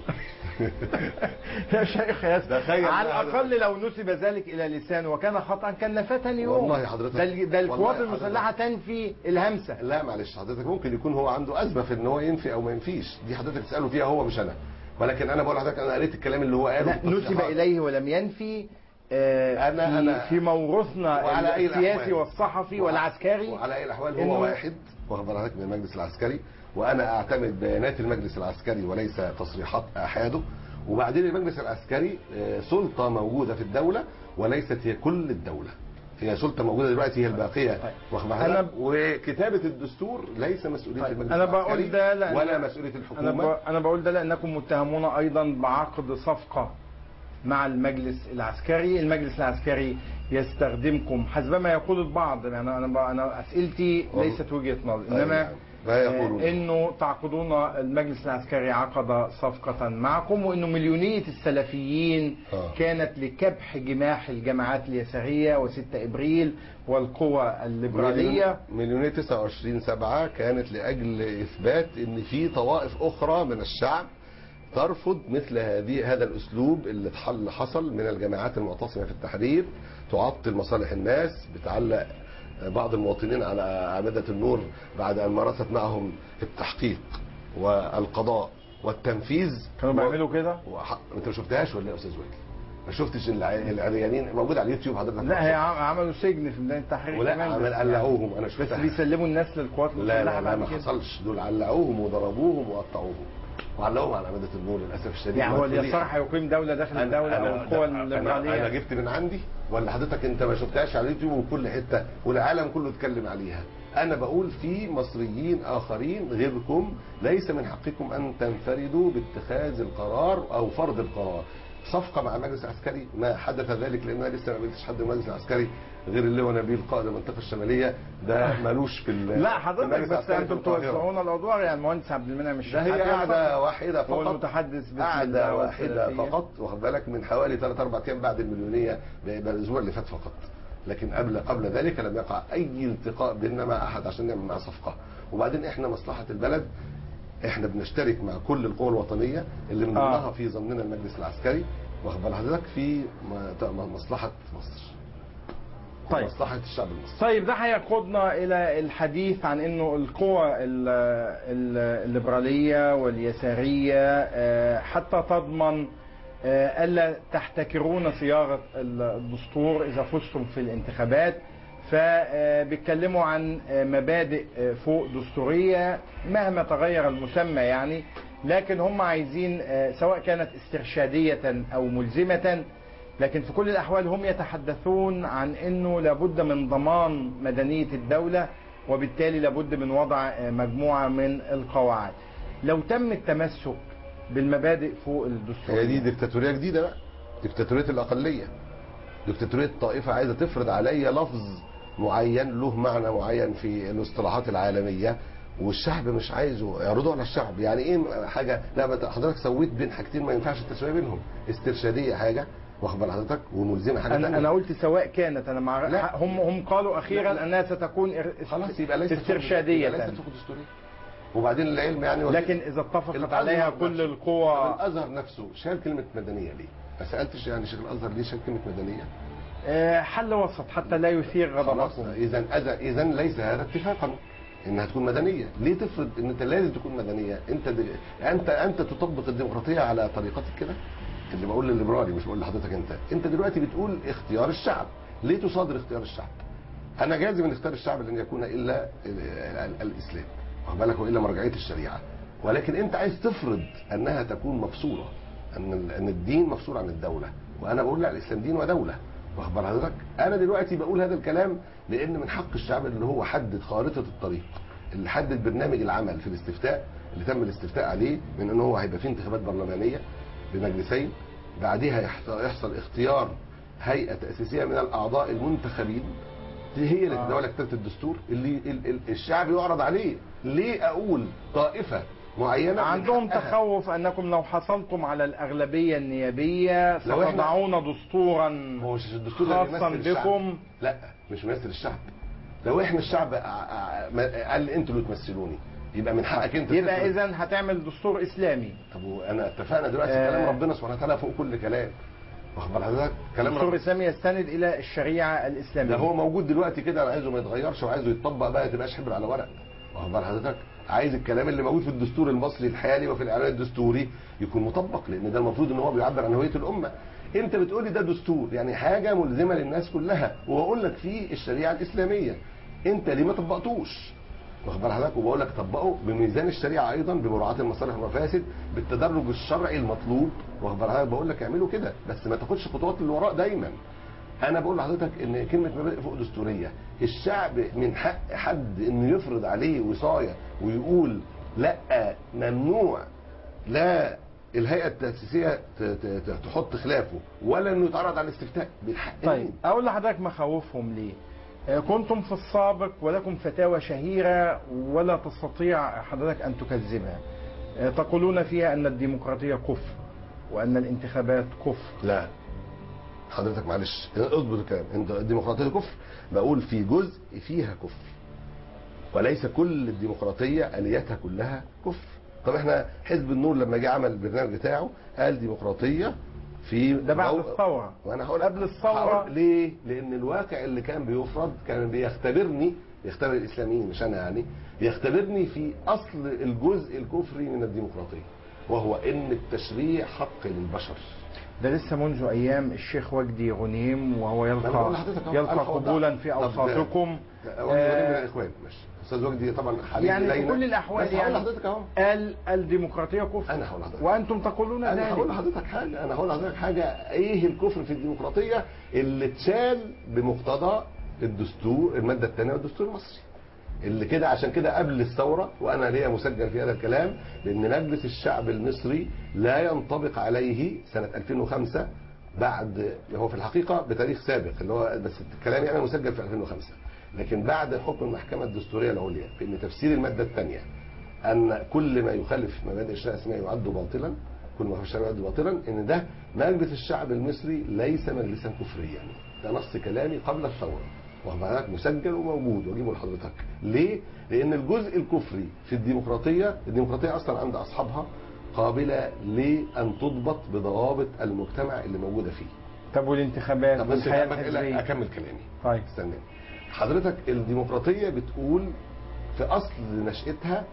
يا شيخ ياسر تخيل على بقى الاقل لو نسب ذلك الى لسان وكان خطا كان لفتني يوم والله حضرتك- ده, ال- ده القوات والله المسلحه تنفي الهمسه لا معلش حضرتك ممكن يكون هو عنده ازمه في ان هو ينفي او ما ينفيش دي حضرتك تساله فيها هو مش انا ولكن انا بقول لحضرتك انا قريت الكلام اللي هو قاله لا نسب بالتصريحات. اليه ولم ينفي آه، أنا- في, أنا- في موروثنا وعلى أي السياسي الأحوال. والصحفي وع- والعسكري وعلى اي الاحوال إنه- هو واحد واخد بالك من المجلس العسكري وانا اعتمد بيانات المجلس العسكري وليس تصريحات احاده وبعدين المجلس العسكري آه، سلطه موجوده في الدوله وليست هي كل الدوله هي سلطه موجوده دلوقتي هي الباقيه واخد بالك أنا- وكتابه الدستور ليس مسؤوليه طيب، المجلس أنا العسكري بقول ده لأن ولا مسؤوليه انا الحكومه ب... انا بقول ده لانكم متهمون ايضا بعقد صفقه مع المجلس العسكري المجلس العسكري يستخدمكم حسب ما يقول البعض يعني انا ب... انا اسئلتي والله. ليست وجهه نظر أي انما نعم. ما يقولون. آه، انه تعقدون المجلس العسكري عقد صفقه معكم وانه مليونيه السلفيين آه. كانت لكبح جماح الجماعات اليساريه و6 ابريل والقوى الليبراليه مليونية 29 سبعة كانت لأجل إثبات أن في طوائف أخرى من الشعب ترفض مثل هذه هذا الأسلوب اللي اتحل- حصل من الجماعات المعتصمة في التحرير تعطل مصالح الناس بتعلق بعض المواطنين على أعمدة النور بعد أن مارست معهم التحقيق والقضاء والتنفيذ كانوا و- بيعملوا كده وح... انت ما شفتهاش ولا إيه يا استاذ وائل ما شفتش الع- العريانين موجود على اليوتيوب حضرتك لا هي عم- عملوا سجن في بدايه التحرير ولا كمان عمل بس قلعوهم انا بس شفتها بيسلموا الناس للقوات لا المسلحه لا, لا بعد ما كده حصلش دول علقوهم وضربوهم وقطعوهم وعلقوهم على عماده النور للاسف الشديد يعني هو والفضيحة. اليسار هيقيم دوله داخل أنا- الدوله او أنا- القوى أنا- انا الليبراليه جبت من عندي ولا حضرتك انت ما شفتهاش على اليوتيوب وكل حته والعالم كله اتكلم عليها انا بقول في مصريين اخرين غيركم ليس من حقكم ان تنفردوا باتخاذ القرار او فرض القرار صفقه مع المجلس العسكري ما حدث ذلك لان انا لسه ما قابلتش حد من المجلس العسكري غير اللواء نبيل قائد المنطقه الشماليه ده ملوش في ال- لا في حضرتك المجلس بس العسكري في انتم القاهرة. توزعون الادوار يعني المهندس عبد المنعم ده الشحات هي قاعده واحده هو فقط المتحدث باسم قاعده الدعوة واحده السلفية. فقط واخد بالك من حوالي 3 4 ايام بعد المليونيه يبقى الاسبوع اللي فات فقط لكن قبل قبل ذلك لم يقع اي التقاء بيننا مع احد عشان نعمل معاه صفقه وبعدين احنا مصلحه البلد احنا بنشترك مع كل القوى الوطنيه اللي من آه. ضمنها في ضمننا المجلس العسكري واخد بال حضرتك في م- مصلحه مصر طيب. مصلحه الشعب المصري طيب ده هيقودنا الى الحديث عن انه القوى ال- ال- الليبراليه واليساريه آه، حتى تضمن آه، الا تحتكرون صياغه الدستور اذا فزتم في الانتخابات فبيتكلموا عن آه، مبادئ آه، فوق دستوريه مهما تغير المسمى يعني لكن هم عايزين آه، سواء كانت استرشاديه او ملزمه لكن في كل الأحوال هم يتحدثون عن أنه لابد من ضمان مدنية الدولة وبالتالي لابد من وضع آه، مجموعة من القواعد لو تم التمسك بالمبادئ فوق الدستور هي دي ديكتاتوريه جديده بقى ديكتاتوريه الاقليه ديكتاتوريه طائفه عايزه تفرض عليا لفظ معين له معنى معين في الاصطلاحات العالميه والشعب مش عايزه يعرضوا على الشعب يعني ايه حاجه لا ما حضرتك سويت بين حاجتين ما ينفعش التسويه بينهم استرشاديه حاجه واخد بال حضرتك وملزمه حاجه أنا, تانية. أنا قلت سواء كانت أنا مع لا. هم هم قالوا أخيرا لا، لا. أنها ستكون إر- خلاص يبقى ليست استرشادية يبقى ليست فوق دستوريه وبعدين العلم يعني لكن إذا اتفقت الأزهر عليها نفسه. كل القوى الازهر نفسه شال كلمه مدنيه ليه؟ ما سالتش يعني شيخ الازهر ليه شال كلمه مدنيه؟ آه، حل وسط حتى لا يثير خلاص غضبكم اذا اذا اذا ليس هذا اتفاقا انها تكون مدنيه ليه تفرض ان انت لازم تكون مدنيه انت د... انت انت تطبق الديمقراطيه على طريقتك كده اللي بقول للليبرالي مش بقول لحضرتك انت انت دلوقتي بتقول اختيار الشعب ليه تصادر اختيار الشعب انا جازم ان اختيار الشعب لن يكون الا ال- ال- الاسلام واخد بالك والا مرجعيه الشريعه ولكن انت عايز تفرض انها تكون مفصوله ان ال- ان الدين مفصول عن الدوله وانا بقول لا الاسلام دين ودوله واخد بال حضرتك انا دلوقتي بقول هذا الكلام لان من حق الشعب اللي هو حدد خارطه الطريق اللي حدد برنامج العمل في الاستفتاء اللي تم الاستفتاء عليه من ان هو هيبقى فيه انتخابات برلمانيه بمجلسين بعديها يحت- يحصل اختيار هيئه تاسيسيه من الاعضاء المنتخبين دي هي اللي تتولى كتابه الدستور اللي ال- ال- الشعب يعرض عليه ليه اقول طائفه معينه من عندهم حقها- تخوف أنكم لو حصلتم على الأغلبية النيابية لو إحنا- ستضعون دستورا هو مش الدستور ده خاصا بيمثل الشعب. بكم لا مش ممثل الشعب لو احنا الشعب ع- ع- ما- قال انتوا اللي تمثلوني يبقى من حقك انت يبقى تفرض. اذا هتعمل دستور اسلامي طب وانا اتفقنا دلوقتي آه. كلام ربنا سبحانه وتعالى فوق كل كلام واخد بال حضرتك كلام دستور ربنا اسلامي يستند الى الشريعه الاسلاميه ده هو موجود دلوقتي كده انا عايزه ما يتغيرش وعايزه يتطبق بقى تبقاش حبر على ورق واخد بال حضرتك عايز الكلام اللي موجود في الدستور المصري الحالي وفي الاعلان الدستوري يكون مطبق لان ده المفروض ان هو بيعبر عن هويه الامه انت بتقولي ده دستور يعني حاجه ملزمه للناس كلها واقول لك فيه الشريعه الاسلاميه انت ليه ما طبقتوش واخد بال حضرتك وبقول لك طبقه بميزان الشريعه ايضا بمراعاه المصالح والمفاسد بالتدرج الشرعي المطلوب واخد بال حضرتك بقول لك اعملوا كده بس ما تاخدش خطوات للوراء دايما انا بقول لحضرتك ان كلمه مبادئ فوق دستوريه الشعب من حق حد انه يفرض عليه وصايه ويقول لا ممنوع لا الهيئه التاسيسيه ت- ت- ت- تحط خلافه ولا انه يتعرض على الاستفتاء بالحق طيب مين؟ اقول لحضرتك مخاوفهم ليه آه، كنتم في السابق ولكم فتاوى شهيره ولا تستطيع حضرتك ان تكذبها آه، تقولون فيها ان الديمقراطيه كفر وان الانتخابات كفر لا حضرتك معلش اضبط الكلام انت الديمقراطيه كفر بقول في جزء فيها كفر وليس كل الديمقراطيه الياتها كلها كفر طب احنا حزب النور لما جه عمل البرنامج بتاعه قال ديمقراطيه في ده بعد جو- الثوره وانا هقول قبل الثورة. هقول ليه؟ لان الواقع اللي كان بيفرض كان بيختبرني بيختبر الاسلاميين مش انا يعني بيختبرني في اصل الجزء الكفري من الديمقراطيه وهو ان التشريع حق للبشر ده لسه منذ ايام الشيخ وجدي غنيم وهو أنا يلقى بقول لحضرتك أهو، يلقى أنا هوضح. قبولا في طب اوساطكم ده- ده- وجدي غنيم من الاخوان ماشي استاذ وجدي طبعا حبيبي يعني في لينا. كل الاحوال بس هقول يعني لحضرتك اهو قال الديمقراطيه كفر انا هقول لحضرتك وانتم تقولون انا هقول ذلك لحضرتك حاجه انا هقول لحضرتك حاجه ايه الكفر في الديمقراطيه اللي اتشال بمقتضى الدستور الماده الثانيه والدستور المصري اللي كده عشان كده قبل الثوره وانا ليا مسجل في هذا الكلام لان مجلس الشعب المصري لا ينطبق عليه سنه 2005 بعد هو في الحقيقه بتاريخ سابق اللي هو بس الكلام يعني مسجل في 2005 لكن بعد حكم المحكمه الدستوريه العليا بان تفسير الماده الثانيه ان كل ما يخالف مبادئ الشريعه الاسلاميه يعد باطلا كل ما يخالف الشريعه يعد باطلا ان ده مجلس الشعب المصري ليس مجلسا كفريا ده نص كلامي قبل الثوره واخد بالك مسجل وموجود واجيبه لحضرتك ليه لان الجزء الكفري في الديمقراطيه الديمقراطيه اصلا عند اصحابها قابله لان تضبط بضوابط المجتمع اللي موجوده فيه طب والانتخابات طب بس والحياه أكمل- الحزبيه اكمل كلامي طيب استنى حضرتك الديمقراطيه بتقول في اصل نشاتها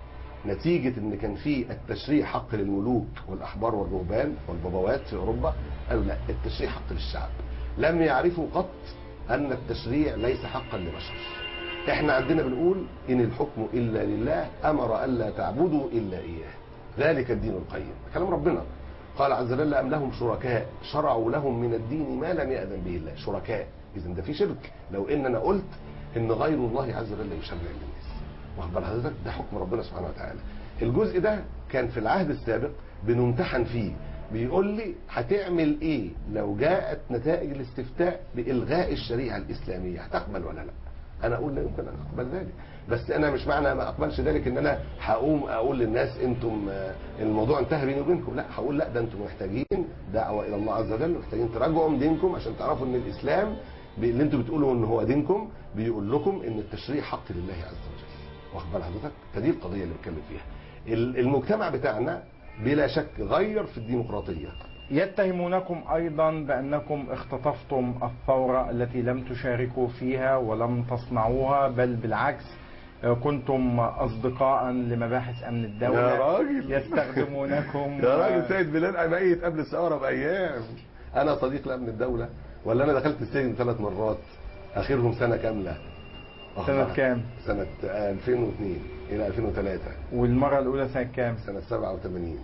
نتيجة ان كان في التشريع حق للملوك والاحبار والرهبان والبابوات في اوروبا قالوا لا التشريع حق للشعب لم يعرفوا قط ان التشريع ليس حقا لبشر احنا عندنا بنقول ان الحكم الا لله امر الا تعبدوا الا اياه ذلك الدين القيم كلام ربنا قال عز وجل ام لهم شركاء شرعوا لهم من الدين ما لم ياذن به الله شركاء اذا ده في شرك لو ان انا قلت ان غير الله عز وجل يشرع للناس واخد بال حضرتك ده حكم ربنا سبحانه وتعالى الجزء ده كان في العهد السابق بنمتحن فيه بيقول لي هتعمل ايه لو جاءت نتائج الاستفتاء بالغاء الشريعه الاسلاميه هتقبل ولا لا انا اقول لا يمكن ان اقبل ذلك بس انا مش معنى ما اقبلش ذلك ان انا هقوم اقول للناس انتم آه، الموضوع انتهى بيني وبينكم لا هقول لا ده انتم محتاجين دعوه الى الله عز وجل محتاجين تراجعوا من دينكم عشان تعرفوا ان الاسلام ب- اللي انتم بتقولوا ان هو دينكم بيقول لكم ان التشريع حق لله عز وجل واخد بال حضرتك فدي القضيه اللي بتكلم فيها ال- المجتمع بتاعنا بلا شك غير في الديمقراطيه يتهمونكم ايضا بانكم اختطفتم الثوره التي لم تشاركوا فيها ولم تصنعوها بل بالعكس آه، كنتم اصدقاء لمباحث امن الدوله يا راجل. يستخدمونكم يا راجل سيد بلال ميت قبل الثوره بايام انا صديق لامن الدوله ولا انا دخلت السجن ثلاث مرات اخرهم سنه كامله سنة كام؟ سنة 2002 إلى 2003 والمره الاولى سنه كام سنة 87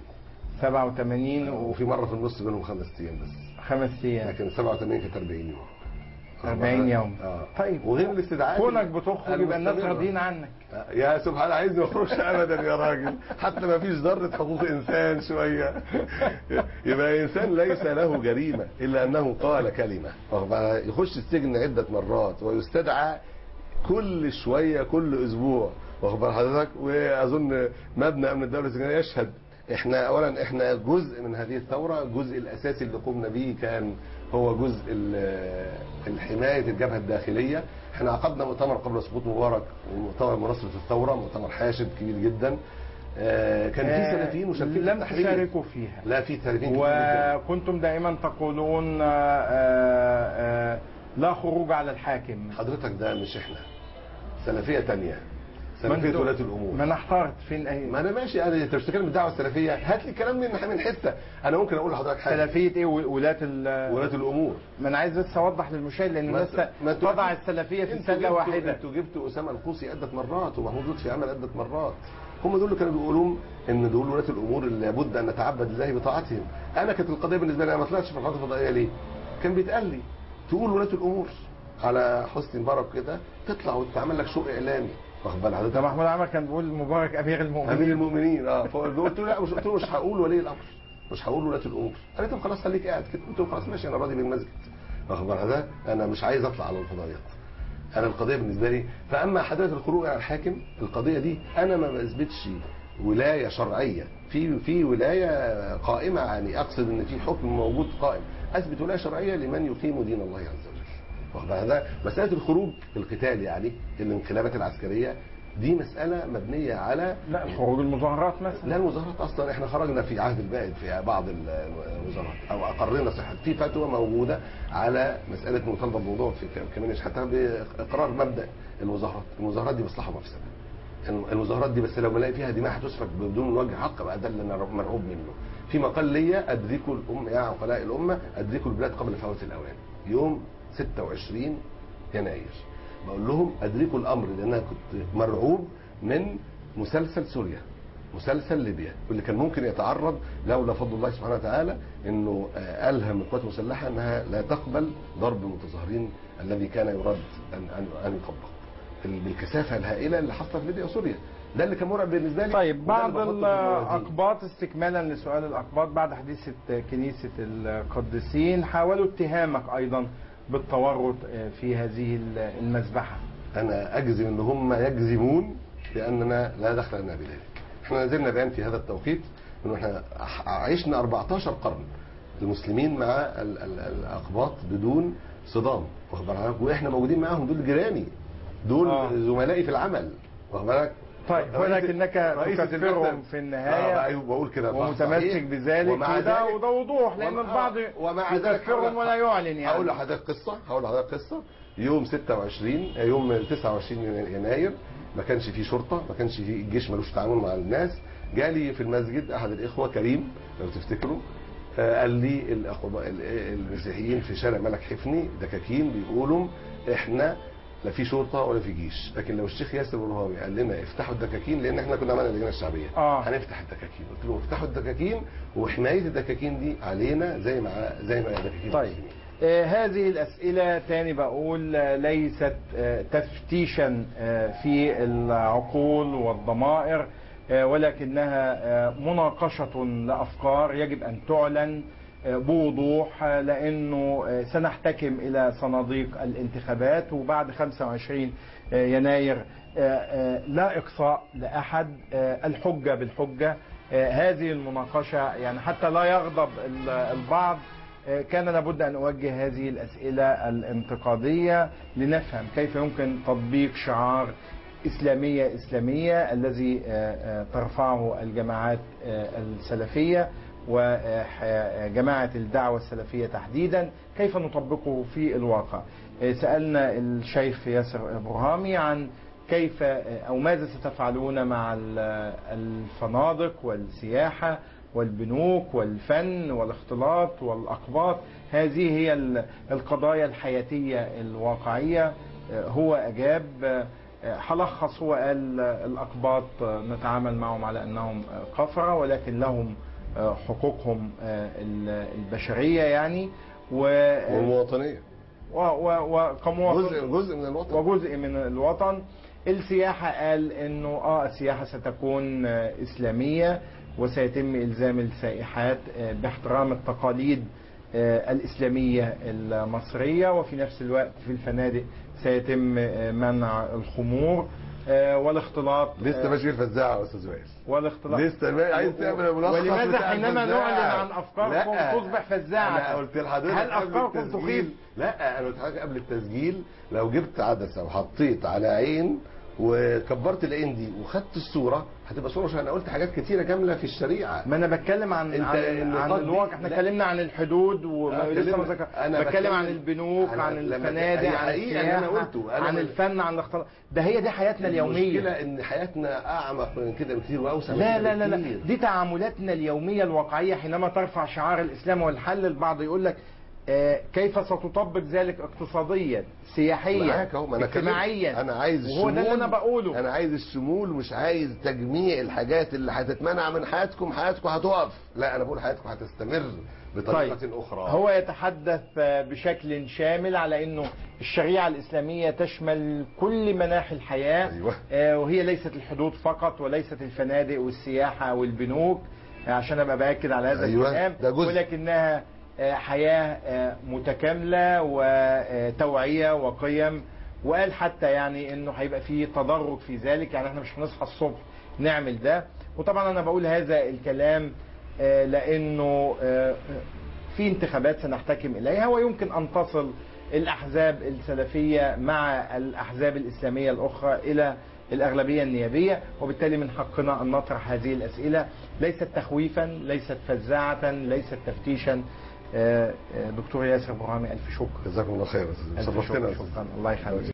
87 وفي مرة في النص بينهم خمس أيام بس وخمس ايام لكن 87 كانت 40 يوم 40 يوم اه طيب وغير الاستدعاء كونك بتخرج يبقى الناس المستمرة. راضيين عنك يا سبحان الله عايز ما يخرجش ابدا يا راجل حتى ما فيش ذره حقوق انسان شويه يبقى انسان ليس له جريمه الا انه قال كلمه واخد بالك؟ يخش السجن عده مرات ويستدعى كل شويه كل اسبوع واخد بال حضرتك واظن مبنى امن الدوله السجنيه يشهد احنا اولا احنا جزء من هذه الثوره الجزء الاساسي اللي قمنا به كان هو جزء ال- الحمايه الجبهه الداخليه احنا عقدنا مؤتمر قبل سقوط مبارك ومؤتمر مناصره الثوره مؤتمر حاشد كبير جدا آه، كان في آه، سلفيين وشاركين في لم التحرير. تشاركوا فيها لا في سلفيين كتير جدا وكنتم دائما تقولون آه، آه، آه، لا خروج على الحاكم حضرتك ده مش احنا سلفيه تانية ما سلفيه انتوا- ولاة الامور ما انا احترت فين أي... ما انا ماشي انا انت مش بتتكلم بالدعوه السلفيه هات لي الكلام من من حته انا ممكن اقول لحضرتك حاجه سلفيه ايه ولاة ال ولاة الامور ما انا عايز بس اوضح للمشاهد لان ما الناس انتوا- ما انتوا- تضع السلفيه في انتوا سله جبتوا- واحده انتوا جبتوا اسامه القوسي عده مرات ومحمود لطفي عمل عده مرات هم دول اللي كانوا بيقولوا ان دول ولاة الامور اللي لابد ان نتعبد لله بطاعتهم انا كانت القضيه بالنسبه لي انا ما طلعتش في القناه الفضائيه ليه كان بيتقال لي تقول ولاة الامور على حسني مبارك كده تطلع وتعمل لك شو اعلامي واخد بال حضرتك ده محمود عمر كان بيقول مبارك امير المؤمنين امير المؤمنين اه فقلت له لا مش قلت له مش هقول ولي الامر مش هقول ولاة الامور قال لي طب خلاص خليك قاعد كده قلت له خلاص ماشي انا راضي بالمسجد واخد بالك ده انا مش عايز اطلع على الفضائيات انا القضيه بالنسبه لي فاما حضرتك الخروج على الحاكم القضيه دي انا ما بثبتش ولايه شرعيه في في ولايه قائمه يعني اقصد ان في حكم موجود قائم اثبت ولايه شرعيه لمن يقيم دين الله عز وجل واخد بالك ده مساله الخروج بالقتال يعني الانقلابات العسكريه دي مسألة مبنية على لا خروج المظاهرات مثلا لا المظاهرات أصلا احنا خرجنا في عهد البائد في بعض الوزارات أو أقرنا صحة في فتوى موجودة على مسألة مطالبة بموضوع في كمان حتى بإقرار مبدأ المظاهرات المظاهرات دي مصلحة ومفسدة المظاهرات دي بس لو بلاقي فيها دماء هتسفك بدون وجه حق بقى ده اللي انا مرعوب منه في مقال ليا ادركوا الامه يا عقلاء الامه ادركوا البلاد قبل فوات الاوان يوم 26 يناير بقول لهم ادركوا الامر لان انا كنت مرعوب من مسلسل سوريا مسلسل ليبيا واللي كان ممكن يتعرض لولا فضل الله سبحانه وتعالى انه آه، الهم القوات المسلحه انها لا تقبل ضرب المتظاهرين الذي كان يراد ان ان ان يطبق بالكثافه الهائله اللي حصلت في ليبيا وسوريا ده اللي كان مرعب بالنسبه لي طيب وده بعض اللي بحطه في الموازين. الأقباط استكمالا لسؤال الأقباط بعد حديثة كنيسة القديسين حاولوا اتهامك أيضا بالتورط في هذه المذبحة انا اجزم ان هم يجزمون باننا لا دخل لنا بذلك احنا نزلنا بيان في هذا التوقيت انه احنا عشنا 14 قرن المسلمين مع ال- ال- الاقباط بدون صدام واخد بالك واحنا موجودين معاهم دول جيراني دول آه. زملائي في العمل واخد بالك طيب رئيس- ولكنك رئيس تكفرهم المكتب. في آه النهاية أيوة بقول كده صح، ومتمسك صحيح. بذلك ومع وده, ذلك- وده وضوح لأن ومع- البعض ومع ذلك يكفرهم هقول- ولا يعلن يعني هقول لحضرتك قصه هقول لحضرتك قصه يوم 26 يوم 29 يناير ما كانش فيه شرطه ما كانش فيه الجيش ملوش تعامل مع الناس جالي في المسجد احد الاخوه كريم لو تفتكروا آه، قال لي الأخوة- ال- المسيحيين في شارع ملك حفني دكاكين بيقولوا احنا لا في شرطه ولا في جيش لكن لو الشيخ ياسر برهامي قال لنا افتحوا الدكاكين لان احنا كنا عملنا اللجنه الشعبيه آه. هنفتح الدكاكين قلت له افتحوا الدكاكين وحمايه الدكاكين دي علينا زي ما زي ما الدكاكين طيب آه، هذه الأسئلة تاني بقول آه، ليست آه، تفتيشا آه، في العقول والضمائر آه، ولكنها آه، مناقشة لأفكار يجب أن تعلن آه، بوضوح آه، لأنه آه، سنحتكم إلى صناديق الانتخابات وبعد 25 آه، يناير آه، آه، لا إقصاء لأحد آه، الحجة بالحجة آه، هذه المناقشة يعني حتى لا يغضب ال- البعض آه، كان لابد أن أوجه هذه الأسئلة الانتقادية لنفهم كيف يمكن تطبيق شعار إسلامية إسلامية الذي آه، آه، ترفعه الجماعات آه، السلفية وجماعة الدعوة السلفية تحديدا كيف نطبقه في الواقع آه، سألنا الشيخ ياسر إبراهامي عن كيف آه، أو ماذا ستفعلون مع ال- الفنادق والسياحة والبنوك والفن والاختلاط والأقباط هذه هي ال- القضايا الحياتية الواقعية آه، هو أجاب آه، هلخص هو قال آه، الأقباط آه، نتعامل معهم على أنهم آه، كفرة ولكن لهم آه، حقوقهم آه، ال- البشرية يعني و والمواطنيه و- و- وكمواطن جزء جزء من الوطن وجزء من الوطن السياحة قال انه اه السياحة ستكون آه، اسلامية وسيتم الزام السائحات آه، باحترام التقاليد آه، الاسلامية المصرية وفي نفس الوقت في الفنادق سيتم آه، منع الخمور آه، والاختلاط لسه آه، ماشي في الفزاعه يا استاذ وائل والاختلاط لسه ما- عايز تعمل ملخص ولماذا بتاع حينما الفزاعة؟ نعلن عن افكاركم لا. تصبح فزاعة انا قلت لحضرتك هل قبل افكاركم التسجيل- تخيف لا انا قلت لحضرتك قبل التسجيل لو جبت عدسه وحطيت على عين وكبرت العين دي وخدت الصوره هتبقى صوره عشان انا قلت حاجات كتيره كامله في الشريعه ما انا بتكلم عن انت عن, عن النقاط دي- الواقع احنا لا. اتكلمنا عن الحدود آه، ولسه ما اتكلمنا. ذكر أنا بتكلم عن بتكلم- البنوك أنا عن لما- الفنادق هي عن حقيقة اللي أنا السياحه قلته. أنا عن من- الفن عن الاختلاط ده هي دي حياتنا اليوميه المشكله ان حياتنا اعمق من كده بكتير واوسع من لا كده لا لا لا بكتير. دي تعاملاتنا اليومية الواقعية حينما ترفع شعار الإسلام والحل البعض يقول لك آه، كيف ستطبق ذلك اقتصاديا سياحيا معاك اهو ما انا اجتماعيا كلمت. انا عايز وهو ده اللي انا بقوله انا عايز الشمول مش عايز تجميع الحاجات اللي هتتمنع من حياتكم حياتكم هتقف لا انا بقول حياتكم هتستمر بطريقه طيب. اخرى هو يتحدث آه، بشكل شامل على انه الشريعه الاسلاميه تشمل كل مناحي الحياه أيوة. آه، وهي ليست الحدود فقط وليست الفنادق والسياحه والبنوك آه، عشان ابقى باكد على هذا أيوة، الكلام ده جزء. ولكنها آه، حياه آه، متكامله وتوعيه وقيم وقال حتى يعني انه هيبقى في تدرج في ذلك يعني احنا مش هنصحى الصبح نعمل ده وطبعا انا بقول هذا الكلام آه، لانه آه، في انتخابات سنحتكم اليها ويمكن ان تصل الاحزاب السلفيه مع الاحزاب الاسلاميه الاخرى الى الاغلبيه النيابيه وبالتالي من حقنا ان نطرح هذه الاسئله ليست تخويفا ليست فزاعه ليست تفتيشا آه، آه، دكتور ياسر برهامي الف شكر جزاكم الله خير يا أستاذ. الف شرفتنا شكر يا أستاذ. شكرا الله يخليك